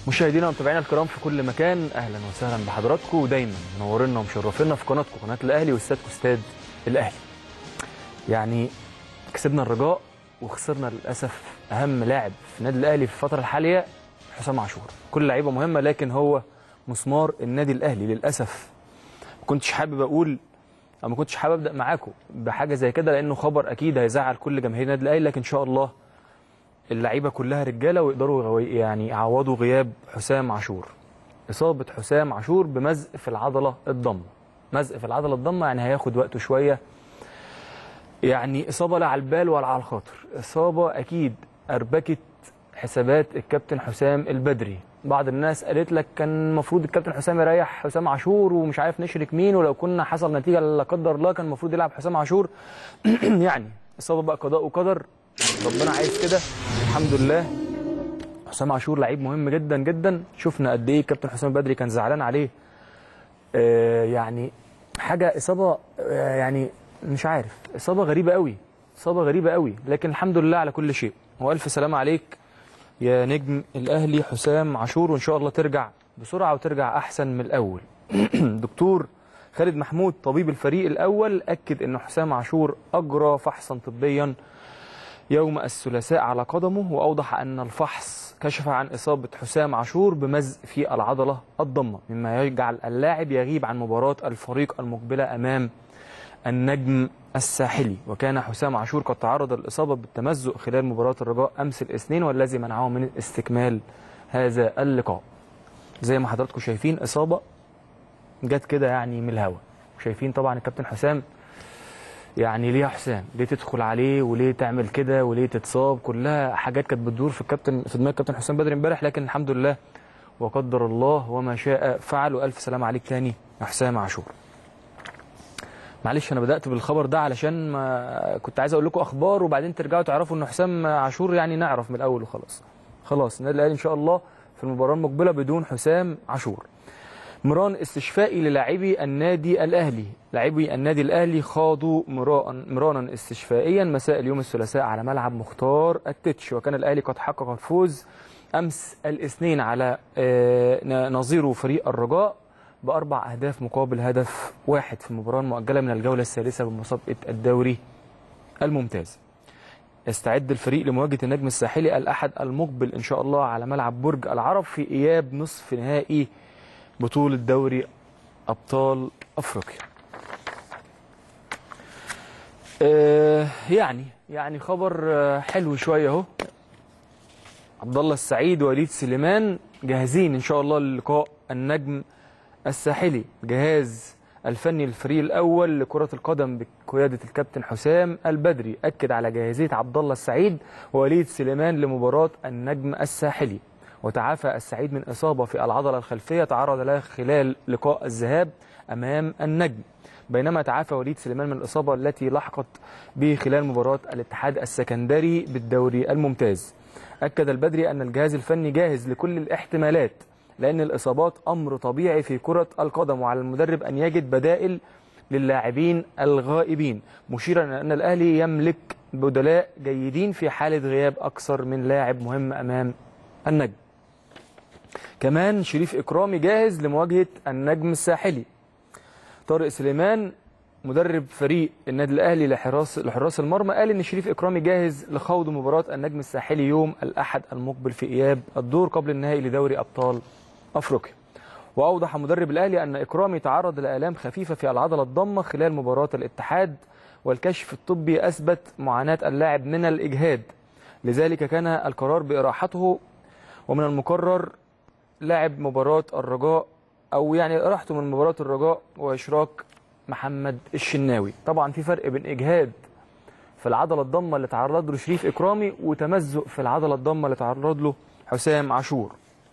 مشاهدينا ومتابعينا الكرام في كل مكان اهلا وسهلا بحضراتكم ودايما منورينا ومشرفينا في قناتكم قناه الاهلي واستادكم استاد الاهلي. يعني كسبنا الرجاء وخسرنا للاسف اهم لاعب في النادي الاهلي في الفتره الحاليه حسام عاشور. كل لعيبه مهمه لكن هو مسمار النادي الاهلي للاسف. ما كنتش حابب اقول او ما كنتش حابب ابدا معاكم بحاجه زي كده لانه خبر اكيد هيزعل كل جماهير النادي الاهلي لكن ان شاء الله اللعيبه كلها رجاله ويقدروا يغوي- يعني يعوضوا غياب حسام عاشور اصابه حسام عاشور بمزق في العضله الضمه مزق في العضله الضمه يعني هياخد وقته شويه يعني اصابه لا على البال ولا على الخاطر اصابه اكيد اربكت حسابات الكابتن حسام البدري بعض الناس قالت لك كان المفروض الكابتن حسام يريح حسام عاشور ومش عارف نشرك مين ولو كنا حصل نتيجه لا قدر الله كان المفروض يلعب حسام عاشور يعني اصابه بقى قضاء وقدر ربنا عايز كده الحمد لله حسام عاشور لعيب مهم جدا جدا شفنا قد ايه الكابتن حسام بدري كان زعلان عليه آه يعني حاجه اصابه آه يعني مش عارف اصابه غريبه قوي اصابه غريبه قوي لكن الحمد لله على كل شيء والف سلامه عليك يا نجم الاهلي حسام عاشور وان شاء الله ترجع بسرعه وترجع احسن من الاول دكتور خالد محمود طبيب الفريق الاول اكد ان حسام عاشور اجرى فحصا طبيا يوم الثلاثاء على قدمه واوضح ان الفحص كشف عن اصابه حسام عاشور بمزق في العضله الضمه مما يجعل اللاعب يغيب عن مباراه الفريق المقبله امام النجم الساحلي وكان حسام عاشور قد تعرض للاصابه بالتمزق خلال مباراه الرجاء امس الاثنين والذي منعه من استكمال هذا اللقاء زي ما حضراتكم شايفين اصابه جت كده يعني من الهوا شايفين طبعا الكابتن حسام يعني ليه يا حسام ليه تدخل عليه وليه تعمل كده وليه تتصاب كلها حاجات كانت بتدور في الكابتن في دماغ الكابتن حسام بدري امبارح لكن الحمد لله وقدر الله وما شاء فعل والف سلام عليك تاني يا حسام عاشور معلش انا بدات بالخبر ده علشان ما كنت عايز اقول لكم اخبار وبعدين ترجعوا تعرفوا ان حسام عاشور يعني نعرف من الاول وخلاص خلاص النادي الاهلي ان شاء الله في المباراه المقبله بدون حسام عاشور مران استشفائي للاعبي النادي الاهلي لاعبي النادي الاهلي خاضوا مران مرانا استشفائيا مساء اليوم الثلاثاء على ملعب مختار التتش وكان الاهلي قد حقق الفوز امس الاثنين على آه، نظيره فريق الرجاء باربع اهداف مقابل هدف واحد في المباراه المؤجله من الجوله الثالثه بمسابقه الدوري الممتاز يستعد الفريق لمواجهه النجم الساحلي الاحد المقبل ان شاء الله على ملعب برج العرب في اياب نصف نهائي بطولة دوري أبطال أفريقيا آه يعني يعني خبر آه، حلو شوية أهو عبد الله السعيد ووليد سليمان جاهزين إن شاء الله للقاء النجم الساحلي جهاز الفني للفريق الأول لكرة القدم بقيادة الكابتن حسام البدري أكد على جاهزية عبد الله السعيد ووليد سليمان لمباراة النجم الساحلي وتعافى السعيد من إصابة في العضلة الخلفية تعرض لها خلال لقاء الذهاب أمام النجم بينما تعافى وليد سليمان من الإصابة التي لحقت به خلال مباراة الاتحاد السكندري بالدوري الممتاز أكد البدري أن الجهاز الفني جاهز لكل الاحتمالات لأن الإصابات أمر طبيعي في كرة القدم وعلى المدرب أن يجد بدائل للاعبين الغائبين مشيرا إلى أن الأهلي يملك بدلاء جيدين في حالة غياب أكثر من لاعب مهم أمام النجم كمان شريف إكرامي جاهز لمواجهة النجم الساحلي طارق سليمان مدرب فريق النادي الاهلي لحراس لحراس المرمى قال ان شريف اكرامي جاهز لخوض مباراه النجم الساحلي يوم الاحد المقبل في اياب الدور قبل النهائي لدوري ابطال افريقيا واوضح مدرب الاهلي ان اكرامي تعرض لالام خفيفه في العضله الضمه خلال مباراه الاتحاد والكشف الطبي اثبت معاناه اللاعب من الاجهاد لذلك كان القرار باراحته ومن المقرر لعب مباراه الرجاء او يعني راحته من مباراه الرجاء واشراك محمد الشناوي طبعا في فرق بين اجهاد في العضله الضمه اللي تعرض له شريف اكرامي وتمزق في العضله الضمه اللي تعرض له حسام عاشور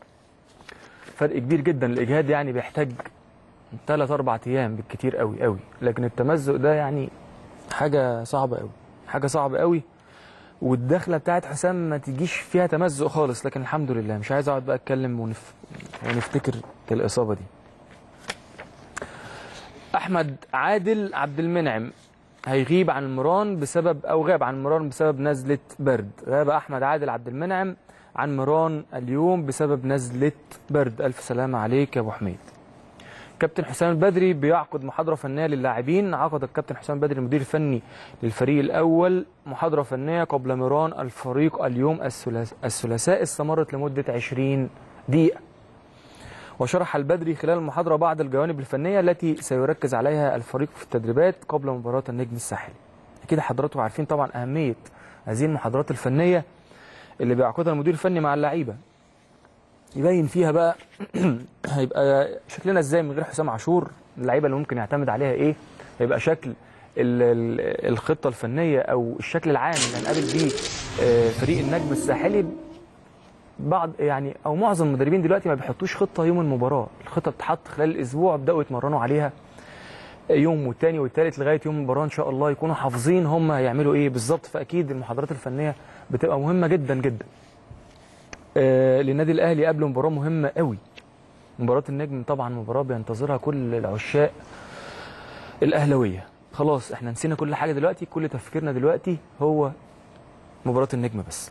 فرق كبير جدا الاجهاد يعني بيحتاج 3 4 ايام بالكتير قوي قوي لكن التمزق ده يعني حاجه صعبه قوي حاجه صعبه قوي والدخله بتاعت حسام ما تجيش فيها تمزق خالص لكن الحمد لله مش عايز اقعد بقى اتكلم ونف... ونفتكر الاصابه دي احمد عادل عبد المنعم هيغيب عن المران بسبب او غاب عن المران بسبب نزله برد غاب احمد عادل عبد المنعم عن مران اليوم بسبب نزله برد الف سلامه عليك يا ابو حميد كابتن حسام البدري بيعقد محاضره فنيه للاعبين عقد الكابتن حسام البدري المدير الفني للفريق الاول محاضره فنيه قبل مران الفريق اليوم الثلاث- الثلاثاء استمرت لمده 20 دقيقه وشرح البدري خلال المحاضرة بعض الجوانب الفنية التي سيركز عليها الفريق في التدريبات قبل مباراة النجم الساحلي أكيد حضراتكم عارفين طبعا أهمية هذه المحاضرات الفنية اللي بيعقدها المدير الفني مع اللعيبة يبين فيها بقى هيبقى شكلنا ازاي من غير حسام عاشور اللعيبة اللي ممكن يعتمد عليها ايه هيبقى شكل ال- ال- الخطة الفنية أو الشكل العام اللي هنقابل بيه آه، فريق النجم الساحلي بعض يعني او معظم المدربين دلوقتي ما بيحطوش خطه يوم المباراه الخطه بتتحط خلال الاسبوع بداوا يتمرنوا عليها يوم والتاني والتالت لغايه يوم المباراه ان شاء الله يكونوا حافظين هم هيعملوا ايه بالظبط فاكيد المحاضرات الفنيه بتبقى مهمه جدا جدا آه للنادي الاهلي قبل مباراه مهمه قوي مباراه النجم طبعا مباراه بينتظرها كل العشاق الاهلاويه خلاص احنا نسينا كل حاجه دلوقتي كل تفكيرنا دلوقتي هو مباراه النجم بس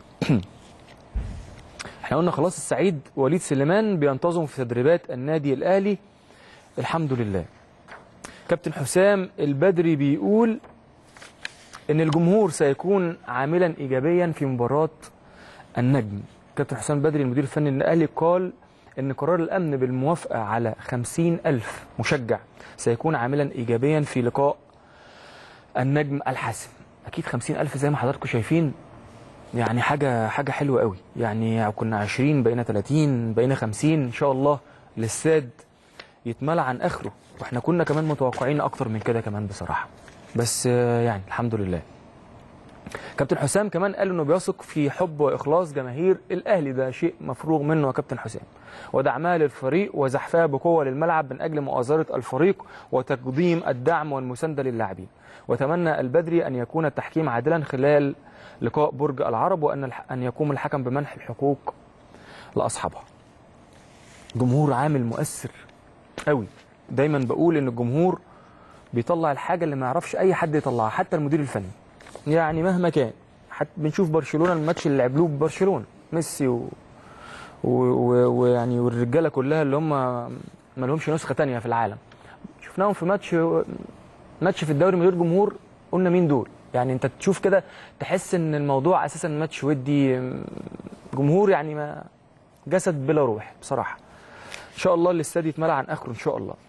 احنا قلنا خلاص السعيد وليد سليمان بينتظم في تدريبات النادي الاهلي الحمد لله كابتن حسام البدري بيقول ان الجمهور سيكون عاملا ايجابيا في مباراه النجم كابتن حسام البدري المدير الفني للاهلي قال ان قرار الامن بالموافقه على خمسين الف مشجع سيكون عاملا ايجابيا في لقاء النجم الحاسم اكيد خمسين الف زي ما حضراتكم شايفين يعني حاجة حاجة حلوة قوي يعني كنا 20 بقينا 30 بقينا 50 إن شاء الله الاستاد يتملى عن آخره واحنا كنا كمان متوقعين أكتر من كده كمان بصراحة بس آه، يعني الحمد لله كابتن حسام كمان قال انه بيثق في حب واخلاص جماهير الاهلي ده شيء مفروغ منه يا كابتن حسام ودعمها للفريق وزحفها بقوه للملعب من اجل مؤازره الفريق وتقديم الدعم والمسانده للاعبين وتمنى البدري ان يكون التحكيم عادلا خلال لقاء برج العرب وان الح- ان يقوم الحكم بمنح الحقوق لاصحابها جمهور عامل مؤثر قوي دايما بقول ان الجمهور بيطلع الحاجه اللي ما يعرفش اي حد يطلعها حتى المدير الفني يعني مهما كان حتى بنشوف برشلونه الماتش اللي لعبوه ببرشلونه ميسي و... و... و... ويعني والرجاله كلها اللي هم ما لهمش نسخه تانية في العالم شفناهم في ماتش ماتش في الدوري من غير جمهور قلنا مين دول يعني انت تشوف كده تحس ان الموضوع اساسا ماتش ودي جمهور يعني ما جسد بلا روح بصراحه ان شاء الله الاستاد يتملى عن اخره ان شاء الله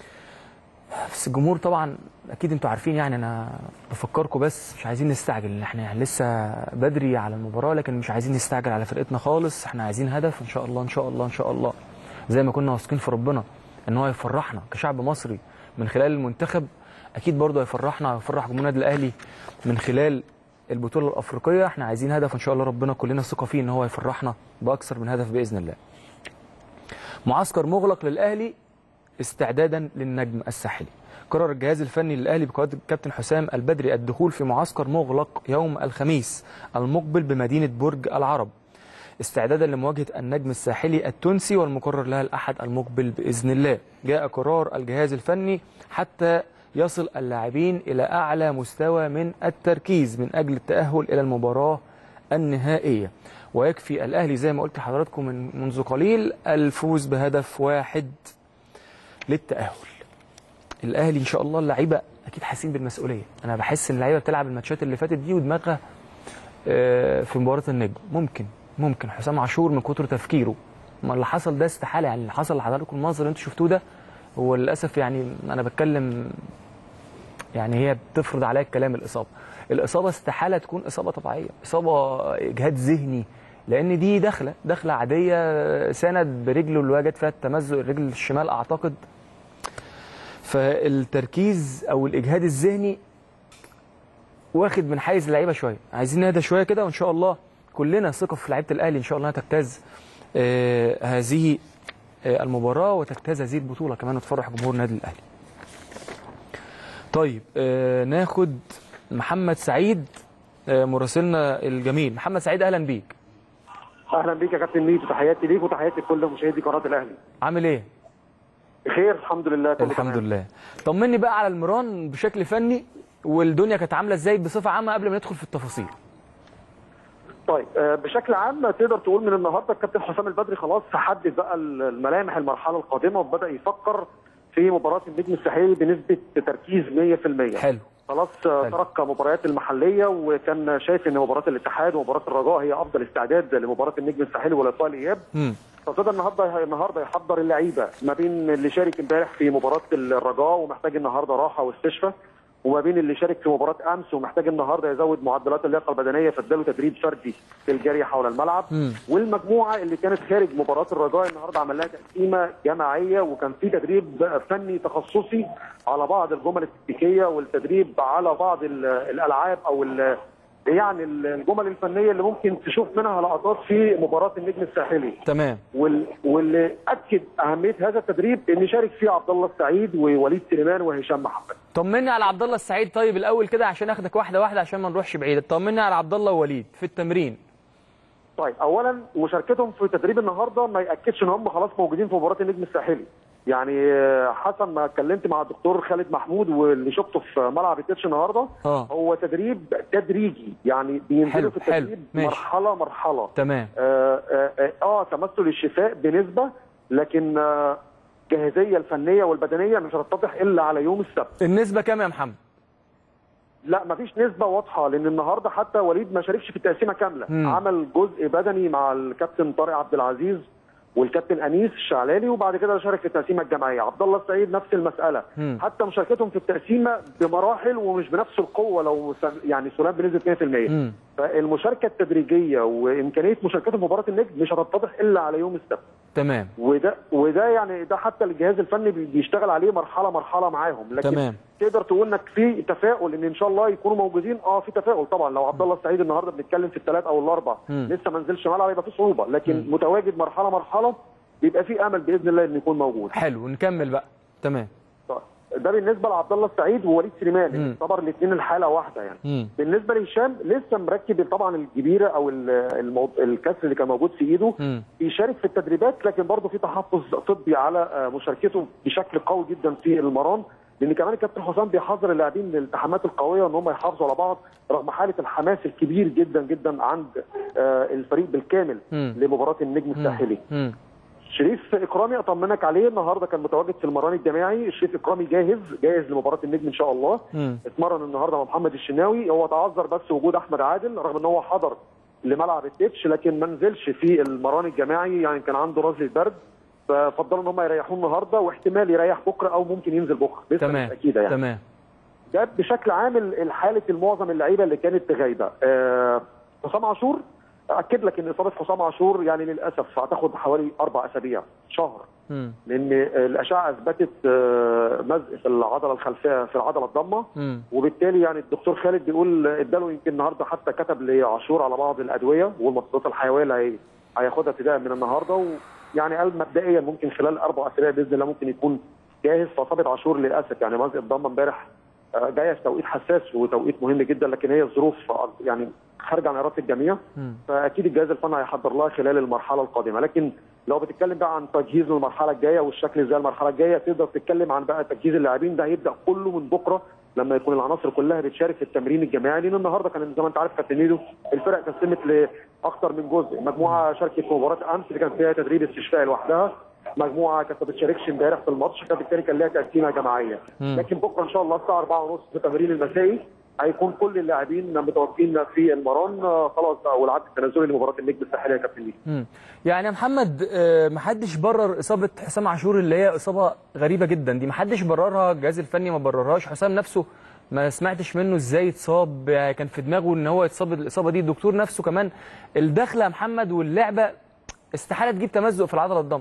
بس الجمهور طبعا اكيد انتوا عارفين يعني انا بفكركم بس مش عايزين نستعجل ان احنا يعني لسه بدري على المباراه لكن مش عايزين نستعجل على فرقتنا خالص احنا عايزين هدف ان شاء الله ان شاء الله ان شاء الله زي ما كنا واثقين في ربنا ان هو يفرحنا كشعب مصري من خلال المنتخب اكيد برضه هيفرحنا ويفرح جمهور النادي الاهلي من خلال البطوله الافريقيه احنا عايزين هدف ان شاء الله ربنا كلنا ثقه فيه ان هو يفرحنا باكثر من هدف باذن الله معسكر مغلق للاهلي استعدادا للنجم الساحلي قرر الجهاز الفني للاهلي بقياده الكابتن حسام البدري الدخول في معسكر مغلق يوم الخميس المقبل بمدينه برج العرب استعدادا لمواجهه النجم الساحلي التونسي والمقرر لها الاحد المقبل باذن الله جاء قرار الجهاز الفني حتى يصل اللاعبين الى اعلى مستوى من التركيز من اجل التاهل الى المباراه النهائيه ويكفي الاهلي زي ما قلت لحضراتكم من منذ قليل الفوز بهدف واحد للتاهل الاهلي ان شاء الله اللعيبه اكيد حاسين بالمسؤوليه انا بحس ان اللعيبه بتلعب الماتشات اللي فاتت دي ودماغها آه، في مباراه النجم ممكن ممكن حسام عاشور من كتر تفكيره ما اللي حصل ده استحاله يعني اللي حصل لحضراتكم المنظر اللي انتوا شفتوه ده هو للاسف يعني انا بتكلم يعني هي بتفرض عليا الكلام الاصابه الاصابه استحاله تكون اصابه طبيعيه اصابه اجهاد ذهني لان دي دخله دخله عاديه سند برجله اللي وجد فيها التمزق الرجل الشمال اعتقد فالتركيز او الاجهاد الذهني واخد من حيز اللعيبه شويه عايزين نهدى شويه كده وان شاء الله كلنا ثقه في لعيبه الاهلي ان شاء الله انها تجتاز آه هذه آه المباراه وتجتاز هذه البطوله كمان وتفرح جمهور النادي الاهلي طيب آه ناخد محمد سعيد آه مراسلنا الجميل محمد سعيد اهلا بيك اهلا بيك يا كابتن ميدو تحياتي ليك وتحياتي لكل مشاهدي قناه الاهلي عامل ايه بخير الحمد لله كله الحمد تمام. لله طمني بقى على المران بشكل فني والدنيا كانت عامله ازاي بصفه عامه قبل ما ندخل في التفاصيل طيب آه، بشكل عام تقدر تقول من النهارده الكابتن حسام البدري خلاص حدد بقى الملامح المرحله القادمه وبدا يفكر في مباراه النجم الساحلي بنسبه تركيز 100% حلو خلاص آه، حلو. ترك مباريات المحليه وكان شايف ان مباراه الاتحاد ومباراه الرجاء هي افضل استعداد لمباراه النجم الساحلي ولقاء الاياب مم. فابتدى النهارده النهارده يحضر اللعيبه ما بين اللي شارك امبارح في مباراه الرجاء ومحتاج النهارده راحه واستشفاء وما بين اللي شارك في مباراه امس ومحتاج النهارده يزود معدلات اللياقه البدنيه فاداله تدريب فردي في الجري حول الملعب مم. والمجموعه اللي كانت خارج مباراه الرجاء النهارده عمل لها تقسيمه جماعيه وكان في تدريب فني تخصصي على بعض الجمل التكتيكيه والتدريب على بعض ال- الالعاب او ال- يعني الجمل الفنيه اللي ممكن تشوف منها لقطات في مباراه النجم الساحلي تمام وال... واللي اكد اهميه هذا التدريب ان شارك فيه عبد الله السعيد ووليد سليمان وهشام محمد طمني على عبد الله السعيد طيب الاول كده عشان اخدك واحده واحده عشان ما نروحش بعيد طمني على عبد الله ووليد في التمرين طيب اولا مشاركتهم في تدريب النهارده ما ياكدش ان هم خلاص موجودين في مباراه النجم الساحلي يعني آه، حسن ما اتكلمت مع الدكتور خالد محمود واللي شفته في ملعب التتش النهارده اه هو تدريب تدريجي يعني بينزلوا حلو، في حلو، التدريب ماشي. مرحله مرحله تمام آه, آه, اه اه تمثل الشفاء بنسبه لكن آه الجاهزيه الفنيه والبدنيه مش هتتضح الا على يوم السبت النسبه كام يا محمد لا مفيش نسبة واضحة لأن النهاردة حتى وليد ما شاركش في التقسيمة كاملة مم. عمل جزء بدني مع الكابتن طارق عبد العزيز والكابتن أنيس الشعلالي وبعد كده شارك في التقسيمة الجماعية عبد الله السعيد نفس المسألة مم. حتى مشاركتهم في التقسيمة بمراحل ومش بنفس القوة لو س- يعني سلام بنسبة 100% مم. فالمشاركة التدريجية وإمكانية مشاركتهم في مباراة النجم مش هتتضح إلا على يوم السبت تمام وده وده يعني ده حتى الجهاز الفني بي- بيشتغل عليه مرحله مرحله معاهم لكن تمام. تقدر تقول انك في تفاؤل ان ان شاء الله يكونوا موجودين اه في تفاؤل طبعا لو عبد الله السعيد النهارده بنتكلم في الثلاث او الاربع مم. لسه ما نزلش ملعب يبقى في صعوبه لكن متواجد مرحله مرحله بيبقى في امل باذن الله انه يكون موجود حلو نكمل بقى تمام طيب. ده بالنسبه لعبد الله السعيد ووليد سليمان مم. يعتبر الاثنين الحاله واحده يعني مم. بالنسبه لهشام لسه مركب طبعا الجبيره او ال- المو... الكسر اللي كان موجود في ايده مم. بيشارك في التدريبات لكن برضه في تحفظ طبي على آه، مشاركته بشكل قوي جدا في المران لان كمان الكابتن حسام بيحذر اللاعبين من الالتحامات القويه ان هم يحافظوا على بعض رغم حاله الحماس الكبير جدا جدا عند آه، الفريق بالكامل مم. لمباراه النجم الساحلي مم. شريف اكرامي اطمنك عليه النهارده كان متواجد في المران الجماعي شريف اكرامي جاهز جاهز لمباراه النجم ان شاء الله مم. اتمرن النهارده مع محمد الشناوي هو تعذر بس وجود احمد عادل رغم ان هو حضر لملعب التتش لكن ما نزلش في المران الجماعي يعني كان عنده رذله برد ففضلوا ان هم يريحوه النهارده واحتمال يريح بكره او ممكن ينزل بكره لسه تمام مش اكيده يعني تمام ده بشكل عام الحاله المعظم اللعيبه اللي كانت غايبه آه، حسام عاشور اكد لك ان اصابه حسام عاشور يعني للاسف هتاخد حوالي اربع اسابيع شهر مم. لان الاشعه اثبتت آه، مزق في العضله الخلفيه في العضله الضمه مم. وبالتالي يعني الدكتور خالد بيقول اداله يمكن النهارده حتى كتب لعاشور على بعض الادويه والمضادات الحيويه اللي هي- هياخدها ابتداء من النهارده ويعني قال مبدئيا ممكن خلال اربع اسابيع باذن الله ممكن يكون جاهز فاصابه عاشور للاسف يعني مزق الضمه امبارح آه، جايه في توقيت حساس وتوقيت مهم جدا لكن هي الظروف آه، يعني خارجه عن اراده الجميع مم. فاكيد الجهاز الفني هيحضر لها خلال المرحله القادمه لكن لو بتتكلم بقى عن تجهيز للمرحله الجايه والشكل ازاي المرحله الجايه تقدر تتكلم عن بقى تجهيز اللاعبين ده هيبدا كله من بكره لما يكون العناصر كلها بتشارك في التمرين الجماعي لان النهارده كان زي ما انت عارف كابتن ميدو الفرق قسمت لاكثر من جزء مجموعه شاركت في مباراه امس اللي كان فيها تدريب استشفاء لوحدها مجموعه كانت ما بتشاركش امبارح في الماتش فبالتالي كان لها تقسيمه جماعيه مم. لكن بكره ان شاء الله الساعه 4:30 في التمرين المسائي هيكون كل اللاعبين متواجدين في المران آه، خلاص بقى والعد التنازلي لمباراه النجم الساحلي يا كابتن ميدو مم. يعني يا محمد آه، محدش برر اصابه حسام عاشور اللي هي اصابه غريبه جدا دي محدش بررها الجهاز الفني ما بررهاش حسام نفسه ما سمعتش منه ازاي اتصاب يعني كان في دماغه ان هو يتصاب الاصابه دي الدكتور نفسه كمان الدخله يا محمد واللعبه استحاله تجيب تمزق في العضله الضم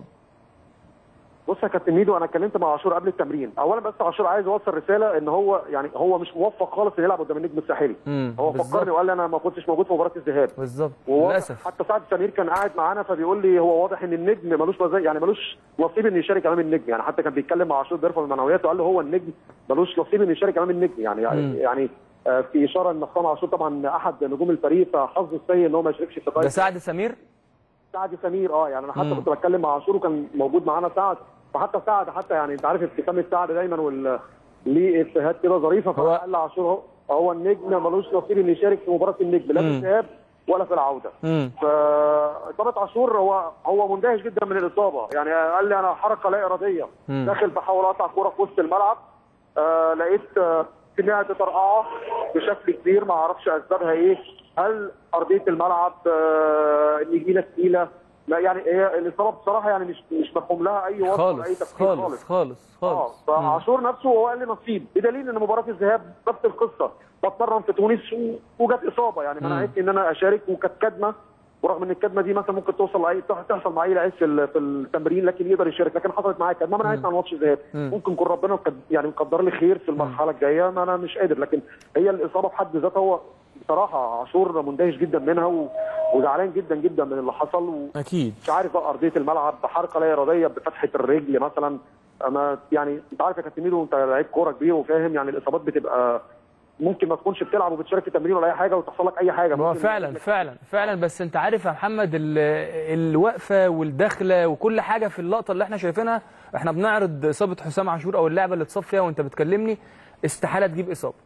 بص يا كابتن ميدو انا اتكلمت مع عاشور قبل التمرين اولا بس عاشور عايز يوصل رساله ان هو يعني هو مش موفق خالص انه يلعب قدام النجم الساحلي مم، هو بالظبط. فكرني وقال لي انا ما كنتش موجود في مباراه الذهاب بالظبط وواضح للاسف حتى سعد سمير كان قاعد معانا فبيقول لي هو واضح ان النجم ملوش مزاج يعني ملوش نصيب انه يشارك امام النجم يعني حتى كان بيتكلم مع عاشور بيرفع المعنويات وقال له هو النجم ملوش نصيب انه يشارك امام النجم يعني يعني, مم. يعني آه، في اشاره ان حسام عاشور طبعا احد نجوم الفريق فحظه السيء ان هو ما يشاركش في ده قائمه سعد سمير سعد سمير اه يعني انا حتى مم. كنت بتكلم مع عاشور وكان موجود معانا سعد فحتى سعد حتى يعني انت عارف ابتسامه سعد دايما وال ليه افيهات كده ظريفه هو- فقال لعاشور هو هو النجم ملوش نصيب انه يشارك في مباراه النجم لا في مم. الذهاب ولا في العوده امم فاصابه عاشور هو هو مندهش جدا من الاصابه يعني قال لي انا حركه لا اراديه مم. داخل بحاول اقطع كوره في وسط الملعب آه لقيت آه سمعها تطرقعه بشكل كبير ما اعرفش اسبابها ايه هل ارضيه الملعب آه النجيله تقيله لا يعني هي الاصابه بصراحه يعني مش مش مفهوم لها اي وصف ولا اي خالص تفسير خالص خالص اه خالص مم. فعاشور نفسه هو قال لي نصيب بدليل ان مباراه الذهاب نفس القصه بتمرن في تونس و- وجت اصابه يعني منعتني ان انا اشارك وكانت كدمه ورغم ان الكدمه دي مثلا ممكن توصل لاي تحصل مع اي لعيب في ال- في التمرين لكن يقدر يشارك لكن حصلت معايا كدمه منعتني عن ماتش الذهاب مم. ممكن يكون ربنا مقد- يعني مقدر لي خير في المرحله الجايه ما انا مش قادر لكن هي الاصابه في حد ذاتها هو بصراحه عاشور مندهش جدا منها و... وزعلان جدا جدا من اللي حصل و... اكيد مش عارف بقى ارضيه الملعب بحركه لا اراديه بفتحه الرجل مثلا انا يعني انت عارف يا كابتن ميدو انت لعيب كوره كبير وفاهم يعني الاصابات بتبقى ممكن ما تكونش بتلعب وبتشارك في التمرين ولا اي حاجه وتحصل لك اي حاجه هو ممكن فعلا فعلا فعلا بس انت عارف يا محمد ال- الوقفه والدخله وكل حاجه في اللقطه اللي احنا شايفينها احنا بنعرض اصابه حسام عاشور او اللعبه اللي اتصاب فيها وانت بتكلمني استحاله تجيب اصابه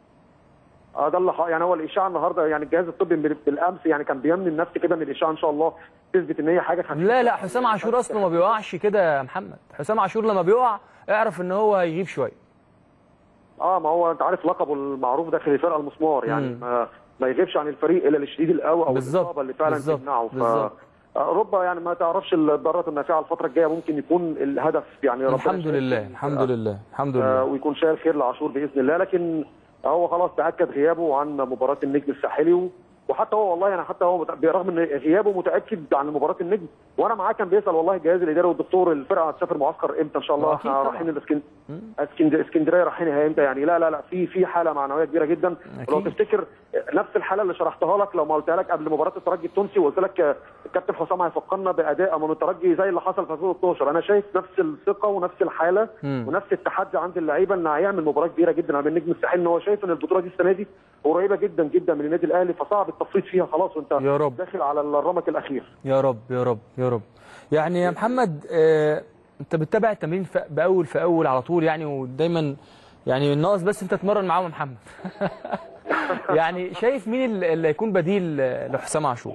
اه ده اللي ح- يعني هو الاشاعه النهارده يعني الجهاز الطبي من- بالامس يعني كان بيمن النفس كده ان الاشاعه ان شاء الله تثبت ان هي حاجه خفيفه لا لا حسام عاشور اصلا ما بيقعش كده يا محمد حسام عاشور لما بيقع اعرف ان هو هيغيب شويه اه ما هو انت عارف لقبه المعروف داخل الفرقه المسمار يعني مم. ما, ما يغيبش عن الفريق الا للشديد القوي او بالظبط، الاصابه اللي فعلا بالظبط، تمنعه ف بالظبط. آه، ربما يعني ما تعرفش الضرات النافعه الفتره الجايه ممكن يكون الهدف يعني ربنا الحمد يشارك لله في الحمد الفرقة. لله الحمد آه، لله ويكون شايل خير لعاشور باذن الله لكن هو خلاص تاكد غيابه عن مباراه النجم الساحلي و- وحتى هو والله يعني حتى هو مت- برغم ان غيابه متاكد عن مباراه النجم وانا معاه كان بيسال والله الجهاز الاداري والدكتور الفرقه هتسافر معسكر امتى ان شاء الله أكيد احنا طبعاً. رايحين الاسكن- اسكند- اسكندريه رايحين امتى يعني لا لا لا في في حاله معنويه كبيره جدا أكيد. لو تفتكر نفس الحاله اللي شرحتها لك لو ما قلتها لك قبل مباراه الترجي التونسي وقلت لك آه، الكابتن حسام هيفكرنا باداء امام الترجي زي اللي حصل في 2012 انا شايف نفس الثقه ونفس الحاله مم. ونفس التحدي عند اللعيبه ان هيعمل مباراه كبيره جدا امام النجم الساحلي ان هو شايف ان البطوله دي السنه دي قريبه جدا جدا من النادي الاهلي فصعب التفريط فيها خلاص وانت يا رب. داخل على الرمق الاخير يا رب يا رب يا رب يعني يا محمد آه انت بتتابع التمرين ف- باول في اول على طول يعني ودايما يعني الناقص بس انت تتمرن معاهم يا محمد يعني شايف مين اللي اللي هيكون بديل لحسام عاشور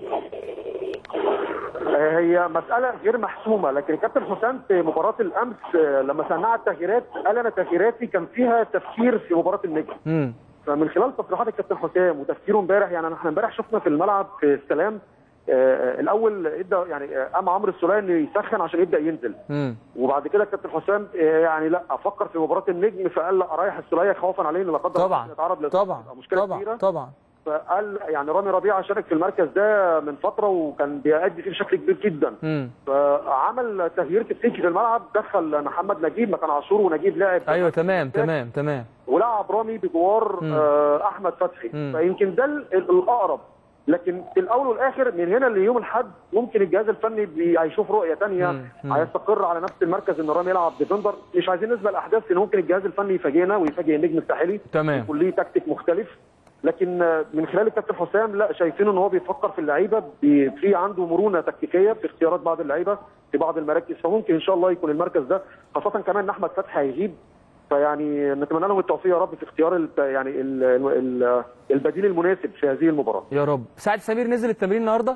آه، هي مساله غير محسومه لكن الكابتن حسام في مباراه الامس آه، لما سمعنا على التغييرات قال انا تغييراتي كان فيها تفكير في مباراه النجم امم فمن خلال تصريحات الكابتن حسام وتفكيره امبارح يعني احنا امبارح شفنا في الملعب في السلام آه، الاول ادى يعني آه، قام عمرو السوليه انه يسخن عشان يبدا ينزل امم وبعد كده الكابتن حسام آه، يعني لا افكر في مباراه النجم فقال لا اريح السوليه خوفا عليه ان لا قدر الله طبعا يتعرض لإصابة طبعا تبقى مشكله طبعا كبيره طبعا فقال يعني رامي ربيعه شارك في المركز ده من فتره وكان بيأدي فيه بشكل كبير جدا امم فعمل تغيير تكتيكي في الملعب دخل محمد نجيب مكان عاشور ونجيب لعب ايوه تمام تمام تمام ولعب رامي بجوار مم. آه، احمد فتحي مم. فيمكن ده ال- ال- الاقرب لكن في الاول والاخر من هنا ليوم الاحد ممكن الجهاز الفني بي- هيشوف رؤيه ثانيه مم. مم. هيستقر على نفس المركز ان رامي يلعب ديفندر مش عايزين نسبق الاحداث ان ممكن الجهاز الفني يفاجئنا ويفاجئ النجم الساحلي تمام يكون ليه تكتيك مختلف لكن آه، من خلال الكابتن حسام لا شايفين ان هو بيفكر في اللعيبه بي- في عنده مرونه تكتيكيه في اختيارات بعض اللعيبه في بعض المراكز فممكن ان شاء الله يكون المركز ده خاصه كمان ان احمد فتحي هيغيب فيعني نتمنى لهم التوفيق يا رب في اختيار ال يعني ال ال البديل المناسب في هذه المباراه. يا رب سعد سمير نزل التمرين النهارده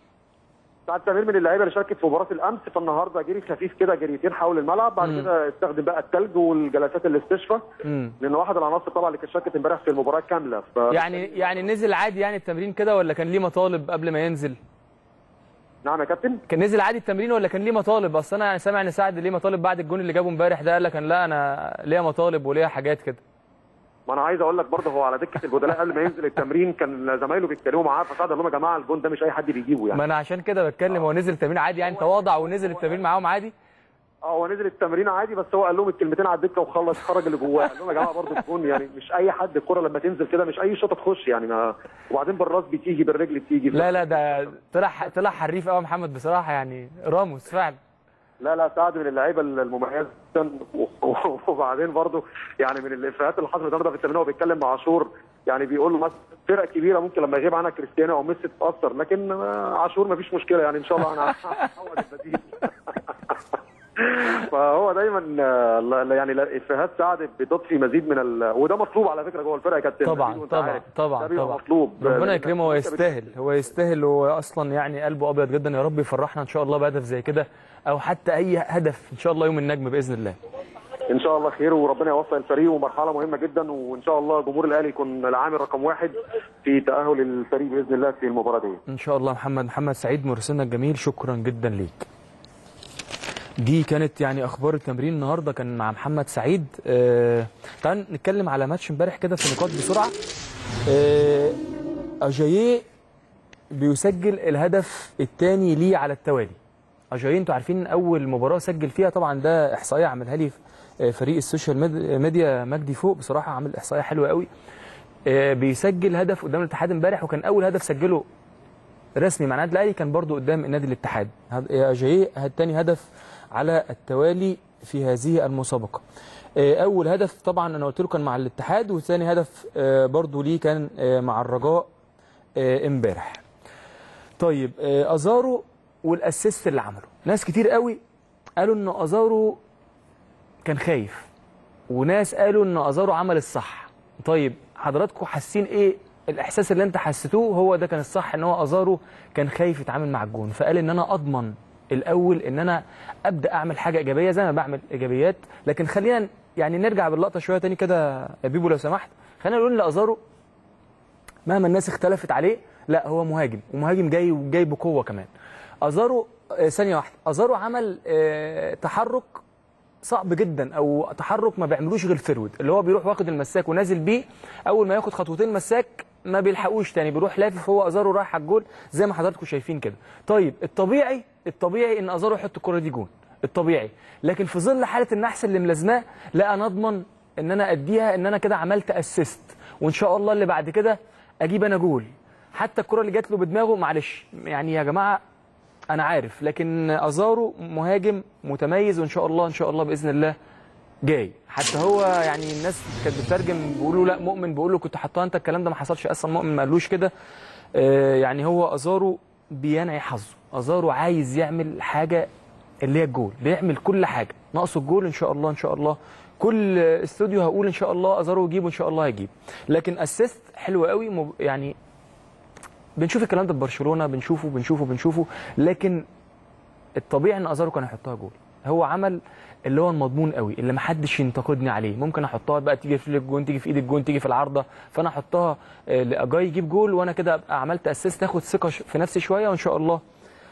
سعد سمير من اللعيبه اللي شاركت في مباراه الامس فالنهارده جري خفيف كده جريتين حول الملعب بعد مم. كده استخدم بقى الثلج والجلسات الاستشفاء امم لان واحد العناصر طبعا اللي كانت شاركت امبارح في المباراه كامله ف يعني يعني نزل عادي يعني التمرين كده ولا كان ليه مطالب قبل ما ينزل نعم يا كابتن كان نزل عادي التمرين ولا كان ليه مطالب اصل انا سامع ان سعد ليه مطالب بعد الجون اللي جابه امبارح ده قال لك أنا لا انا ليا مطالب وليا حاجات كده ما انا عايز اقول لك برضه هو على دكه البدلاء قبل ما ينزل التمرين كان زمايله بيتكلموا معاه فساعد قال لهم يا جماعه الجون ده مش اي حد بيجيبه يعني ما انا عشان كده بتكلم هو نزل التمرين عادي يعني تواضع ونزل التمرين معاهم عادي اه هو نزل التمرين عادي بس هو قال لهم الكلمتين على الدكه وخلص خرج اللي جواه قال لهم يا جماعه برضه الجون يعني مش اي حد الكره لما تنزل كده مش اي شوطه تخش يعني ما وبعدين بالراس بتيجي بالرجل بتيجي لا لا ده طلع طلع حريف قوي محمد بصراحه يعني راموس فعلا لا لا سعد من اللعيبه المميزه جدا وبعدين برضه يعني من الافيهات اللي حصلت النهارده في التمرين هو بيتكلم مع عاشور يعني بيقول له مثلا فرق كبيره ممكن لما يغيب عنها كريستيانو او ميسي تتاثر لكن آه، عاشور ما فيش مشكله يعني ان شاء الله انا هعوض البديل فهو دايما آه، لا- لا- يعني لا- افيهات سعد بتضفي مزيد من ال... وده مطلوب على فكره جوه الفرقه يا كابتن طبعا أكيد وأنت طبعا عارف. طبعا ده بيبقى طبعا مطلوب ربنا لأن يكرمه هو أنت بت- يستاهل هو يستاهل هو اصلا يعني قلبه ابيض جدا يا رب يفرحنا ان شاء الله بهدف زي كده او حتى اي هدف ان شاء الله يوم النجم باذن الله ان شاء الله خير وربنا يوفق الفريق ومرحله مهمه جدا وان شاء الله جمهور الاهلي يكون العامل رقم واحد في تاهل الفريق باذن الله في المباراه دي ان شاء الله محمد محمد سعيد مرسلنا الجميل شكرا جدا ليك دي كانت يعني اخبار التمرين النهارده كان مع محمد سعيد آه تعال نتكلم على ماتش امبارح كده في نقاط بسرعه آه اجاييه بيسجل الهدف الثاني ليه على التوالي اجاييه انتوا عارفين اول مباراه سجل فيها طبعا ده احصائيه عملها لي آه، فريق السوشيال ميد- ميديا مجدي فوق بصراحه عامل احصائيه حلوه قوي آه، بيسجل هدف قدام الاتحاد امبارح وكان اول هدف سجله رسمي مع النادي الاهلي كان برضو قدام النادي الاتحاد هد- يا جاي تاني هدف على التوالي في هذه المسابقه آه، اول هدف طبعا انا قلت له كان مع الاتحاد وثاني هدف آه، برضو ليه كان آه، مع الرجاء آه، امبارح طيب آه، ازارو والاسيست اللي عمله ناس كتير قوي قالوا ان ازارو كان خايف وناس قالوا ان ازارو عمل الصح طيب حضراتكم حاسين ايه الاحساس اللي انت حسيتوه هو ده كان الصح ان هو ازارو كان خايف يتعامل مع الجون فقال ان انا اضمن الاول ان انا ابدا اعمل حاجه ايجابيه زي ما بعمل ايجابيات لكن خلينا يعني نرجع باللقطه شويه تاني كده يا بيبو لو سمحت خلينا نقول لازارو مهما الناس اختلفت عليه لا هو مهاجم ومهاجم جاي وجاي بقوه كمان ازارو آه، ثانيه واحده ازارو عمل آه، تحرك صعب جدا او تحرك ما بيعملوش غير فيرود اللي هو بيروح واخد المساك ونازل بيه اول ما ياخد خطوتين مساك ما بيلحقوش تاني بيروح لافف هو ازارو رايح على الجول زي ما حضراتكم شايفين كده طيب الطبيعي الطبيعي ان ازارو يحط الكره دي جون الطبيعي لكن في ظل حاله النحس اللي ملازماه لا انا اضمن ان انا اديها ان انا كده عملت اسيست وان شاء الله اللي بعد كده اجيب انا جول حتى الكره اللي جات له بدماغه معلش يعني يا جماعه انا عارف لكن ازارو مهاجم متميز وان شاء الله ان شاء الله باذن الله جاي حتى هو يعني الناس كانت بتترجم بيقولوا لا مؤمن بيقول له كنت حطها انت الكلام ده ما حصلش اصلا مؤمن ما قالوش كده آه، يعني هو ازارو بينعي حظه ازارو عايز يعمل حاجه اللي هي الجول بيعمل كل حاجه ناقصه الجول ان شاء الله ان شاء الله كل استوديو هقول ان شاء الله ازارو يجيبه ان شاء الله هيجيب لكن اسيست حلو قوي مب- يعني بنشوف الكلام ده في برشلونه بنشوفه بنشوفه بنشوفه لكن الطبيعي ان ازارو كان هيحطها جول هو عمل اللي هو المضمون قوي اللي محدش ينتقدني عليه ممكن احطها بقى تيجي في الجون تيجي في ايد الجون تيجي في العارضه فانا احطها آه، لاجاي يجيب جول وانا كده ابقى عملت اسيست اخد ثقه ش- في نفسي شويه وان شاء الله